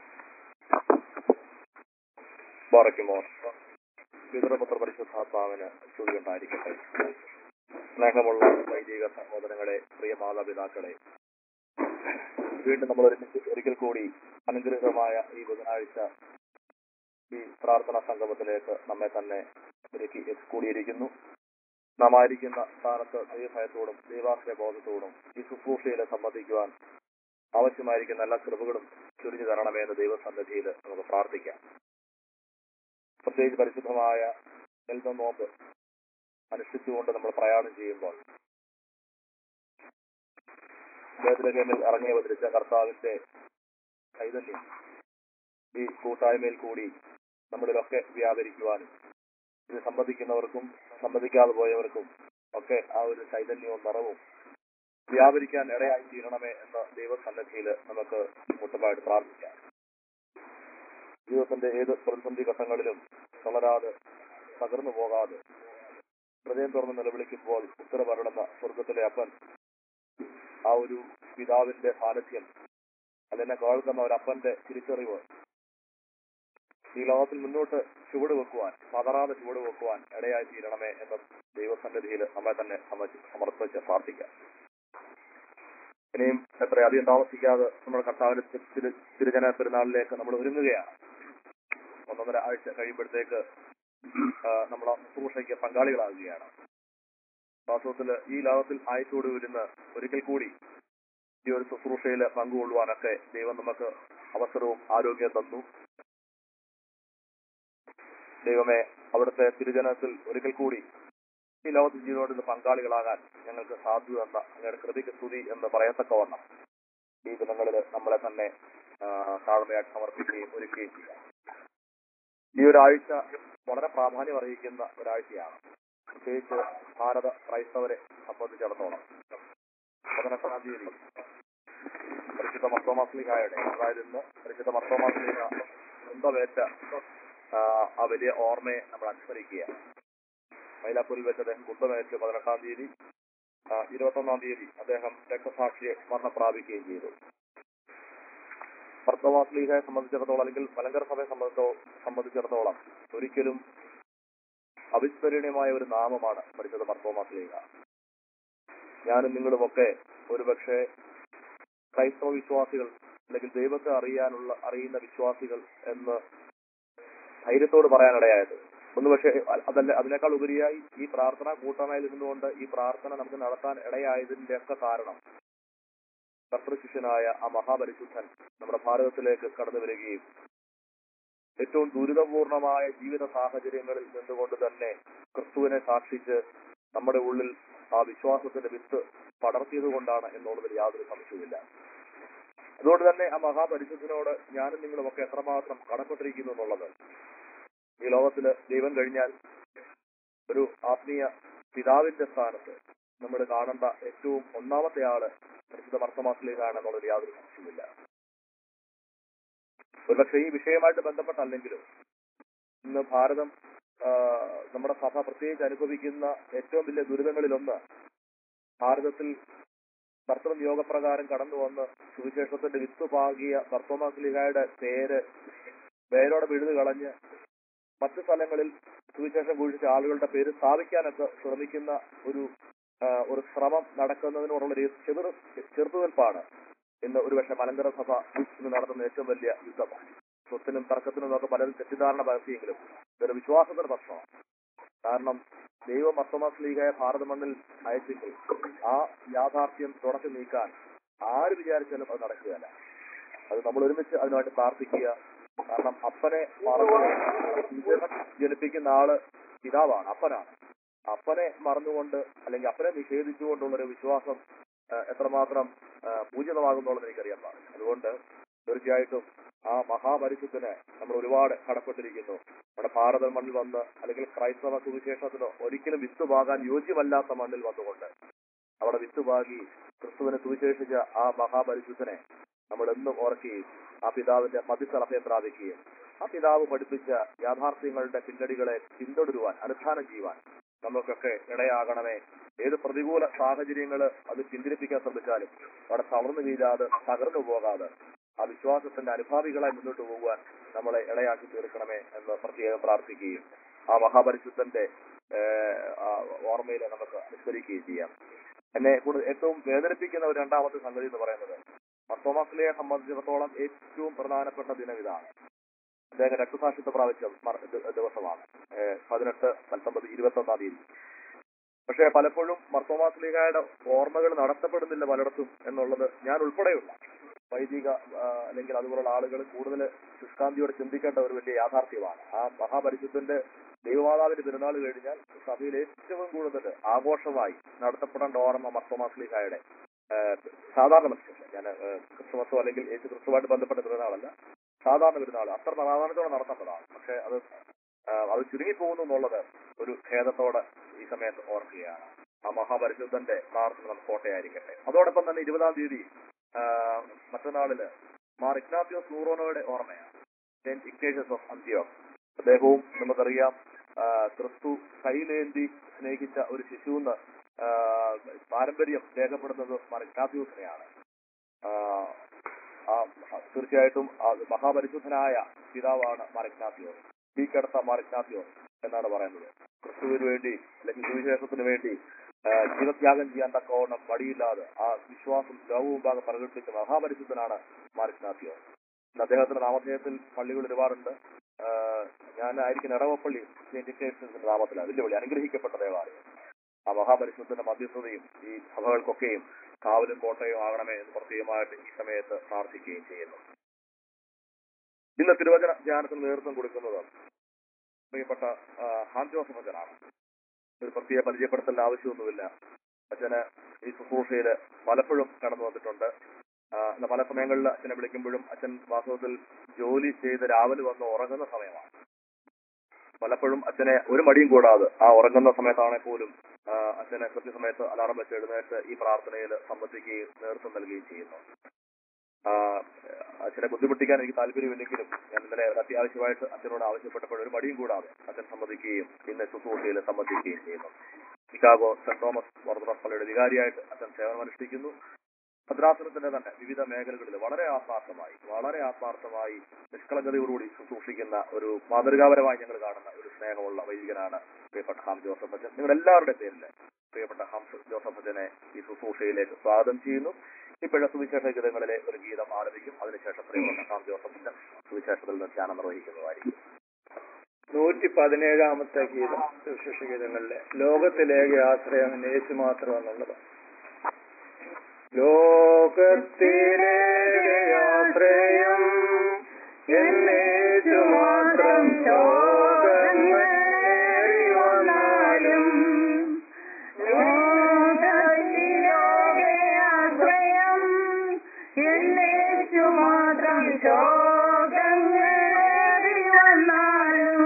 ബാറയ്ക്കുമോ പിതൃപുത്ര പരിശുദ്ധാത്മാവിന് സ്തുതിയുണ്ടായിരിക്കട്ടെ സ്നേഹമുള്ള വൈദിക സഹോദരങ്ങളെ പ്രിയ മാതാപിതാക്കളെ വീണ്ടും നമ്മൾ ഒരുമിച്ച് ഒരിക്കൽ കൂടി അനുഗ്രഹമായ ഈ ബുധനാഴ്ച ഈ പ്രാർത്ഥനാ സംഗമത്തിലേക്ക് നമ്മെ തന്നെ ഒരുക്കി കൂടിയിരിക്കുന്നു നാം ആയിരിക്കുന്ന സ്ഥാനത്ത് ദൈവഭയത്തോടും ദൈവാശ്രയ ബോധത്തോടും ഈ ശുശ്രൂഷയിൽ സംബന്ധിക്കുവാൻ ആവശ്യമായിരിക്കുന്ന എല്ലാ കൃപകളും ചുരിഞ്ഞു തരണമേ എന്ന് ദൈവസന്നിധിയിൽ നമുക്ക് പ്രാർത്ഥിക്കാം പ്രത്യേകിച്ച് പരിശുദ്ധമായ എൽദ നോമ്പ് അനുഷ്ഠിച്ചുകൊണ്ട് നമ്മൾ പ്രയാണം ചെയ്യുമ്പോൾ ബേദലഹേമിൽ ഇറങ്ങി അവതരിച്ച കർത്താവിന്റെ ചൈതന്യം ഈ കൂട്ടായ്മയിൽ കൂടി നമ്മളിലൊക്കെ വ്യാപരിക്കുവാനും ഇത് സംബന്ധിക്കുന്നവർക്കും സംബന്ധിക്കാതെ പോയവർക്കും ഒക്കെ ആ ഒരു ചൈതന്യവും നിറവും വ്യാപരിക്കാൻ ഇടയായി തീരണമേ എന്ന ദൈവസന്നദ്ധിയിൽ നമുക്ക് മുട്ടമായിട്ട് പ്രാർത്ഥിക്കാം ജീവിതത്തിന്റെ ഏത് പ്രതിസന്ധി ഘട്ടങ്ങളിലും തളരാതെ തകർന്നു പോകാതെ ഹൃദയം തുറന്ന് നിലവിളിക്കുമ്പോൾ ഉത്തരവരളുന്ന സ്വർഗത്തിലെ അപ്പൻ ആ ഒരു പിതാവിന്റെ സാന്നിധ്യം അതിനെ കേൾക്കുന്ന ഒരു അപ്പന്റെ തിരിച്ചറിവ് ഈ ലോകത്തിൽ മുന്നോട്ട് ചുവട് വെക്കുവാൻ പതറാതെ ചുവട് വെക്കുവാൻ ഇടയായി തീരണമേ എന്ന ദൈവസന്നിധിയിൽ നമ്മെ തന്നെ സമർപ്പി- സമർപ്പിച്ച് പ്രാർത്ഥിക്കാം ഇനിയും എത്ര അധികം താമസിക്കാതെ നമ്മുടെ കർത്താവിന്റെ തി- തിരു- തിരുജന പെരുന്നാളിലേക്ക് നമ്മൾ ഒരുങ്ങുകയാണ് ഒന്നൊന്നര ആഴ്ച കഴിയുമ്പോഴത്തേക്ക് ആ, നമ്മൾ ആ ശുശ്രൂഷയ്ക്ക് പങ്കാളികളാകുകയാണ് വാസ്തവത്തിൽ ഈ ലോകത്തിൽ ആയിട്ടോട് വരുന്ന ഒരിക്കൽ കൂടി ഈ ഒരു ശുശ്രൂഷയിൽ പങ്കുകൊള്ളുവാനൊക്കെ ദൈവം നമുക്ക് അവസരവും ആരോഗ്യം തന്നു ദൈവമേ അവിടുത്തെ തിരുജനത്തിൽ ഒരിക്കൽ കൂടി ഈ ലോകത്ത് ജീവനോട് പങ്കാളികളാകാൻ ഞങ്ങൾക്ക് സാധു എന്ന അങ്ങയുടെ കൃതിക്ക് സ്തുതി എന്ന് പറയത്തക്കവണ്ണം ഈ ദിനങ്ങളിൽ നമ്മളെ തന്നെ ആ, താഴ്മയായിട്ട് സമർപ്പിക്കുകയും ഒരുക്കുകയും ചെയ്യാം ഈ ഒരാഴ്ച വളരെ പ്രാധാന്യം അറിയിക്കുന്ന ഒരാഴ്ചയാണ് പ്രത്യേകിച്ച് ഭാരത ക്രൈസ്തവരെ സംബന്ധിച്ചിടത്തോളം പതിനെട്ടാം തീയതി പരിശുദ്ധ മർത്തോമാസ്ലിഹായുടെ അതായത് ഇന്ന് പരിശുദ്ധ മർത്തോമാസ്ലിഹ സ്വന്തമേറ്റ ആ, ആ വലിയ ഓർമ്മയെ നമ്മൾ അനുസ്മരിക്കുകയാണ് മൈലാപ്പൂരിൽ വെച്ച് അദ്ദേഹം കുന്തമേറ്റ് പതിനെട്ടാം തീയതി ആ, ഇരുപത്തൊന്നാം തീയതി അദ്ദേഹം രക്തസാക്ഷിയെ മരണം പ്രാപിക്കുകയും ചെയ്തു ഭർത്തവാസ്ലീഹയെ സംബന്ധിച്ചിടത്തോളം അല്ലെങ്കിൽ മലങ്കര സഭയെ സംബന്ധിച്ചോ സംബന്ധിച്ചിടത്തോളം ഒരിക്കലും അവിസ്മരണീയമായ ഒരു നാമമാണ് പരിശുദ്ധ മർത്തോമാസ്ലീഹ ഞാനും നിങ്ങളുമൊക്കെ ഒരുപക്ഷെ ക്രൈസ്തവ വിശ്വാസികൾ അല്ലെങ്കിൽ ദൈവത്തെ അറിയാനുള്ള അറിയുന്ന വിശ്വാസികൾ എന്ന് ധൈര്യത്തോട് പറയാനിടയായത് ഒന്ന് പക്ഷേ അതല്ല അതിനേക്കാൾ ഉപരിയായി ഈ പ്രാർത്ഥന കൂട്ടമായിൽ ഇരുന്നുകൊണ്ട് ഈ പ്രാർത്ഥന നമുക്ക് നടത്താൻ ഇടയായതിന്റെ ഒക്കെ കാരണം കർത്തൃശിഷ്യനായ ആ മഹാപരിശുദ്ധൻ നമ്മുടെ ഭാരതത്തിലേക്ക് കടന്നു വരികയും ഏറ്റവും ദുരിതപൂർണമായ ജീവിത സാഹചര്യങ്ങളിൽ നിന്നുകൊണ്ട് തന്നെ ക്രിസ്തുവിനെ സാക്ഷിച്ച് നമ്മുടെ ഉള്ളിൽ ആ വിശ്വാസത്തിന്റെ വിത്ത് പടർത്തിയത് കൊണ്ടാണ് എന്നുള്ളതിൽ യാതൊരു സംശയവുമില്ല അതുകൊണ്ട് തന്നെ ആ മഹാപരിശുദ്ധനോട് ഞാനും നിങ്ങളുമൊക്കെ എത്രമാത്രം കടപ്പെട്ടിരിക്കുന്നു എന്നുള്ളത് ഈ ലോകത്തില് ദൈവം കഴിഞ്ഞാൽ ഒരു ആത്മീയ പിതാവിന്റെ സ്ഥാനത്ത് നമ്മൾ കാണേണ്ട ഏറ്റവും ഒന്നാമത്തെ ആള് പരിശുദ്ധ മർത്തമാസിലേക്കാണ് എന്നുള്ളത് യാതൊരു സംശയമില്ല ഒരുപക്ഷെ ഈ വിഷയമായിട്ട് ബന്ധപ്പെട്ടല്ലെങ്കിലും ഇന്ന് ഭാരതം ആ, നമ്മുടെ സഭ പ്രത്യേകിച്ച് അനുഭവിക്കുന്ന ഏറ്റവും വലിയ ദുരിതങ്ങളിലൊന്ന് ഭാരതത്തിൽ കർത്തവ നിയോഗപ്രകാരം കടന്നു വന്ന് സുവിശേഷത്തിന്റെ വിത്ത് പാകിയ കർത്തോമാസ്ലിഹായുടെ പേര് പേരോടെ വിഴുതു കളഞ്ഞ് മറ്റു സ്ഥലങ്ങളിൽ സുവിശേഷം കുഴിച്ച ആളുകളുടെ പേര് സ്ഥാപിക്കാനൊക്കെ ശ്രമിക്കുന്ന ഒരു ആ, ഒരു ശ്രമം നടക്കുന്നതിനോടുള്ള ഒരു ചെറു ചെറുത്തുനിൽപ്പാണ് ഇന്ന് ഒരുപക്ഷെ മലങ്കര സഭ ഇന്ന് നടത്തുന്ന ഏറ്റവും വലിയ യുദ്ധം സ്വത്തിനും തർക്കത്തിനും ഒക്കെ പലരും തെറ്റിദ്ധാരണ പരത്തിയെങ്കിലും ഇതൊരു വിശ്വാസത്തിന്റെ പ്രശ്നമാണ് കാരണം ദൈവം മർത്തമാസ് ലീഗായ ഭാരത മണ്ണിൽ അയച്ചെങ്കിൽ ആ യാഥാർത്ഥ്യം തുടച്ചു നീക്കാൻ ആര് വിചാരിച്ചാലും അത് നടക്കുകയല്ല അത് നമ്മൾ ഒരുമിച്ച് അതിനുവേണ്ടി പ്രാർത്ഥിക്കുക കാരണം അപ്പനെ മറന്നു ജീവൻ ജനിപ്പിക്കുന്ന ആള് പിതാവാണ് അപ്പനാണ് അപ്പനെ മറന്നുകൊണ്ട് അല്ലെങ്കിൽ അപ്പനെ നിഷേധിച്ചുകൊണ്ടുള്ള ഒരു വിശ്വാസം ആ, എത്രമാത്രം ആ, പൂജിതമാകുന്നുള്ളത് എനിക്കറിയാൻ പാടില്ല അതുകൊണ്ട് തീർച്ചയായിട്ടും ആ മഹാപരിശുദ്ധനെ നമ്മൾ ഒരുപാട് കടപ്പെട്ടിരിക്കുന്നു നമ്മുടെ ഭാരത മണ്ണിൽ വന്ന് അല്ലെങ്കിൽ ക്രൈസ്തവ സുവിശേഷത്തിന് ഒരിക്കലും വിത്തുപാകാൻ യോജ്യമല്ലാത്ത മണ്ണിൽ വന്നുകൊണ്ട് അവിടെ വിത്തുപാകി ക്രിസ്തുവിനെ സുവിശേഷിച്ച ആ മഹാപരിശുദ്ധനെ നമ്മൾ എന്നും ഓർക്കുകയും ആ പിതാവിന്റെ മധ്യസ്ഥലഭയം പ്രാപിക്കുകയും ആ പിതാവ് പഠിപ്പിച്ച യാഥാർത്ഥ്യങ്ങളുടെ പിന്നടികളെ പിന്തുടരുവാൻ അനുഷ്ഠാനം ചെയ്യുവാൻ നമുക്കൊക്കെ ഇടയാകണമേ ഏത് പ്രതികൂല സാഹചര്യങ്ങൾ അത് പിന്തിരിപ്പിക്കാൻ ശ്രമിച്ചാലും അവിടെ തളർന്നു വീഴാതെ തകർന്നു പോകാതെ ആ വിശ്വാസത്തിന്റെ അനുഭാവികളായി മുന്നോട്ട് പോകുവാൻ നമ്മളെ ഇടയാക്കി തീർക്കണമേ എന്ന് പ്രത്യേകം പ്രാർത്ഥിക്കുകയും ആ മഹാപരിശുദ്ധന്റെ ഓർമ്മയിൽ നമുക്ക് അനുസ്മരിക്കുകയും ചെയ്യാം എന്നെ കൂടുതൽ ഏറ്റവും വേദനിപ്പിക്കുന്ന ഒരു രണ്ടാമത്തെ സംഗതി എന്ന് പറയുന്നത് മർത്തോമാസ്ലിയെ സംബന്ധിച്ചിടത്തോളം ഏറ്റവും പ്രധാനപ്പെട്ട ദിനം ഇതാണ് അദ്ദേഹം രക്തസാക്ഷിത്വ പ്രാപിച്ച മർ- ദി- ദിവസമാണ് ഏഹ് പതിനെട്ട് പത്തൊമ്പത് ഇരുപത്തി ഒന്നാം തീയതി പക്ഷേ പലപ്പോഴും മർത്തോമാസ്ലിഹയുടെ ഓർമ്മകൾ നടത്തപ്പെടുന്നില്ല പലയിടത്തും എന്നുള്ളത് ഞാൻ ഉൾപ്പെടെയുള്ള വൈദിക ആ, അല്ലെങ്കിൽ അതുപോലുള്ള ആളുകൾ കൂടുതൽ ശുഷ്കാന്തിയോടെ ചിന്തിക്കേണ്ട ഒരു വലിയ യാഥാർത്ഥ്യമാണ് ആ മഹാപരിശുദ്ധന്റെ ദൈവമാതാവിന്റെ പെരുന്നാൾ കഴിഞ്ഞാൽ സഭയിൽ ഏറ്റവും കൂടുതൽ ആഘോഷമായി നടത്തപ്പെടേണ്ട ഓർമ്മ മർത്തോമാസ്ലിഹയുടെ സാധാരണ മനുഷ്യല്ല ഞാൻ ക്രിസ്തുമസോ അല്ലെങ്കിൽ യേശു ക്രിസ്തുവായിട്ട് ബന്ധപ്പെട്ട പെരുന്നാളല്ല സാധാരണ പെരുന്നാൾ അത്ര പ്രാധാന്യത്തോടെ നടത്തേണ്ടതാണ് പക്ഷെ അത് ആ, അത് ചുരുങ്ങിപ്പോകുന്നു എന്നുള്ളത് ഒരു ഖേദത്തോടെ ഈ സമയത്ത് ഓർക്കുകയാണ് ആ മഹാപരിശുദ്ധന്റെ പ്രാർത്ഥന നമുക്ക് കോട്ടയായിരിക്കട്ടെ അതോടൊപ്പം തന്നെ ഇരുപതാം തീയതി ആ, മറ്റന്നാളില് മാർ ഇഗ്നാത്യോസ് നൂറോനോയുടെ ഓർമ്മയാണ് സെന്റ് ഇഗ്നേഷ്യസ് ഓഫ് അന്ത്യോ അദ്ദേഹവും നമുക്കറിയാം ആ, ക്രിസ്തു കയ്യിലേന്തി സ്നേഹിച്ച ഒരു ശിശുവെന്ന് ആ, പാരമ്പര്യം രേഖപ്പെടുന്നത് മാർ ഇഗ്നാത്യോസിനെയാണ് ആ, ആ, തീർച്ചയായിട്ടും ആ മഹാപരിശുദ്ധനായ പിതാവാണ് മാർ ഇഗ്നാത്യോസ് തീക്കടത്ത മാർ ഇഗ്നാത്യോസ് എന്നാണ് പറയുന്നത് ക്രിസ്തുവിന് വേണ്ടി അല്ലെങ്കിൽ സുവിശേഷത്തിന് വേണ്ടി ആ, ജീവത്യാഗം ചെയ്യാൻ തക്കവണ്ണം മടിയില്ലാതെ ആ വിശ്വാസം ലോകവും ഭാഗം പ്രകടിപ്പിച്ച മഹാപരിശുദ്ധനാണ് മാർ ഇഗ്നാത്യോസ് ഇന്ന് അദ്ദേഹത്തിന്റെ നാമധേയത്തിൽ പള്ളികൾ ഒരുപാടുണ്ട് ആ, ഞാൻ ആയിരിക്കുന്ന ഇടവപ്പള്ളി സെന്റ് ഇഗ്നേഷ്യസിന്റെ നാമത്തിലാണ് വലിയ വലിയ അനുഗ്രഹിക്കപ്പെട്ട ദേവാലയം ആ മഹാപരിശുദ്ധന്റെ മധ്യസ്ഥതയും ഈ സഭകൾക്കൊക്കെയും കാവലും കോട്ടയും ആകണമേ എന്ന് പ്രത്യേകമായിട്ട് ഈ സമയത്ത് പ്രാർത്ഥിക്കുകയും ചെയ്യുന്നു ഇന്ന് തിരുവചന ധ്യാനത്തിന് നേതൃത്വം കൊടുക്കുന്നത് പ്രിയപ്പെട്ട ആ, ഹാൻ ജോസഫ് അച്ഛനാണ് ഒരു പ്രത്യേക പരിചയപ്പെടുത്തലിന് ആവശ്യമൊന്നുമില്ല അച്ഛന് ഈ ശുശ്രൂഷയിൽ പലപ്പോഴും കടന്നു വന്നിട്ടുണ്ട് ആ, എന്നാൽ പല സമയങ്ങളിൽ അച്ഛനെ വിളിക്കുമ്പോഴും അച്ഛൻ വാസ്തവത്തിൽ ജോലി ചെയ്ത് രാവിലെ വന്ന് ഉറങ്ങുന്ന സമയമാണ് പലപ്പോഴും അച്ഛനെ ഒരു മടിയും കൂടാതെ ആ ഉറങ്ങുന്ന സമയത്താണെങ്കിൽ പോലും ആ, അച്ഛനെ കൃത്യസമയത്ത് അലാറം വെച്ച് എഴുന്നേറ്റ് ഈ പ്രാർത്ഥനയിൽ സംബന്ധിക്കുകയും നേതൃത്വം നൽകുകയും ചെയ്യുന്നു ആ, അച്ഛനെ ബുദ്ധിമുട്ടിക്കാൻ എനിക്ക് താല്പര്യമില്ലെങ്കിലും ഞാൻ ഇന്നലെ ഒരു അത്യാവശ്യമായിട്ട് അച്ഛനോട് ആവശ്യപ്പെട്ടപ്പോൾ ഒരു മടിയും കൂടാതെ അച്ഛൻ സമ്മതിക്കുകയും ഇന്ന് ശുശ്രൂഷയിൽ സംബന്ധിക്കുകയും ചെയ്യുന്നു ചിക്കാഗോ സെന്റ് തോമസ് ഓർത്തഡോക്സ് പള്ളിയുടെ വികാരിയായിട്ട് അച്ഛൻ സേവനമനുഷ്ഠിക്കുന്നു ഭദ്രാസനത്തിന്റെ തന്നെ വിവിധ മേഖലകളിൽ വളരെ ആത്മാർത്ഥമായി വളരെ ആത്മാർത്ഥമായി നിഷ്കളങ്കതയോടുകൂടി ശുശ്രൂഷിക്കുന്ന ഒരു മാതൃകാപരമായി ഞങ്ങൾ കാണുന്ന ഒരു സ്നേഹമുള്ള വൈദികനാണ് പ്രിയപ്പെട്ട ഹാം ജോസഫ് അച്ഛൻ നിങ്ങൾ എല്ലാവരുടെ പേരിൽ പ്രിയപ്പെട്ട ഹാം ജോസഫ് അച്ഛനെ ഈ ശുശ്രൂഷയിലേക്ക് സ്വാഗതം ചെയ്യുന്നു ഇപ്പോഴത്തെ സുവിശേഷ ഗീതങ്ങളിലെ ഒരു ഗീതം ആരംഭിക്കും അതിനുശേഷം പ്രിയപ്പെട്ട ഹാം ജോസഫ് അച്ഛൻ സുവിശേഷത്തിൽ നിന്ന് ധ്യാനം നിർവഹിക്കുന്നതായിരിക്കും നൂറ്റി പതിനേഴാമത്തെ ഗീതം സുവിശേഷ ഗീതങ്ങളിലെ ലോകത്തിലേക ആശ്രയം യേശു മാത്രം എന്നുള്ളത് ലോകത്തിലേക ആശ്രയം എന്നേശു മാത്രം ലോകങ്ങളേറി വന്നാലും ലോകത്തിലോകയാശ്രയം എന്നേശു മാത്രം ശോകങ്ങളേറി വന്നാലും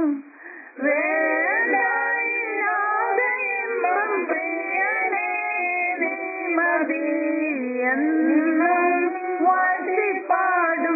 വേണ്ടായില്ലാതെയും പ്രിയനേ നീ മതി എന്നും വാഴ്ത്തിപ്പാടും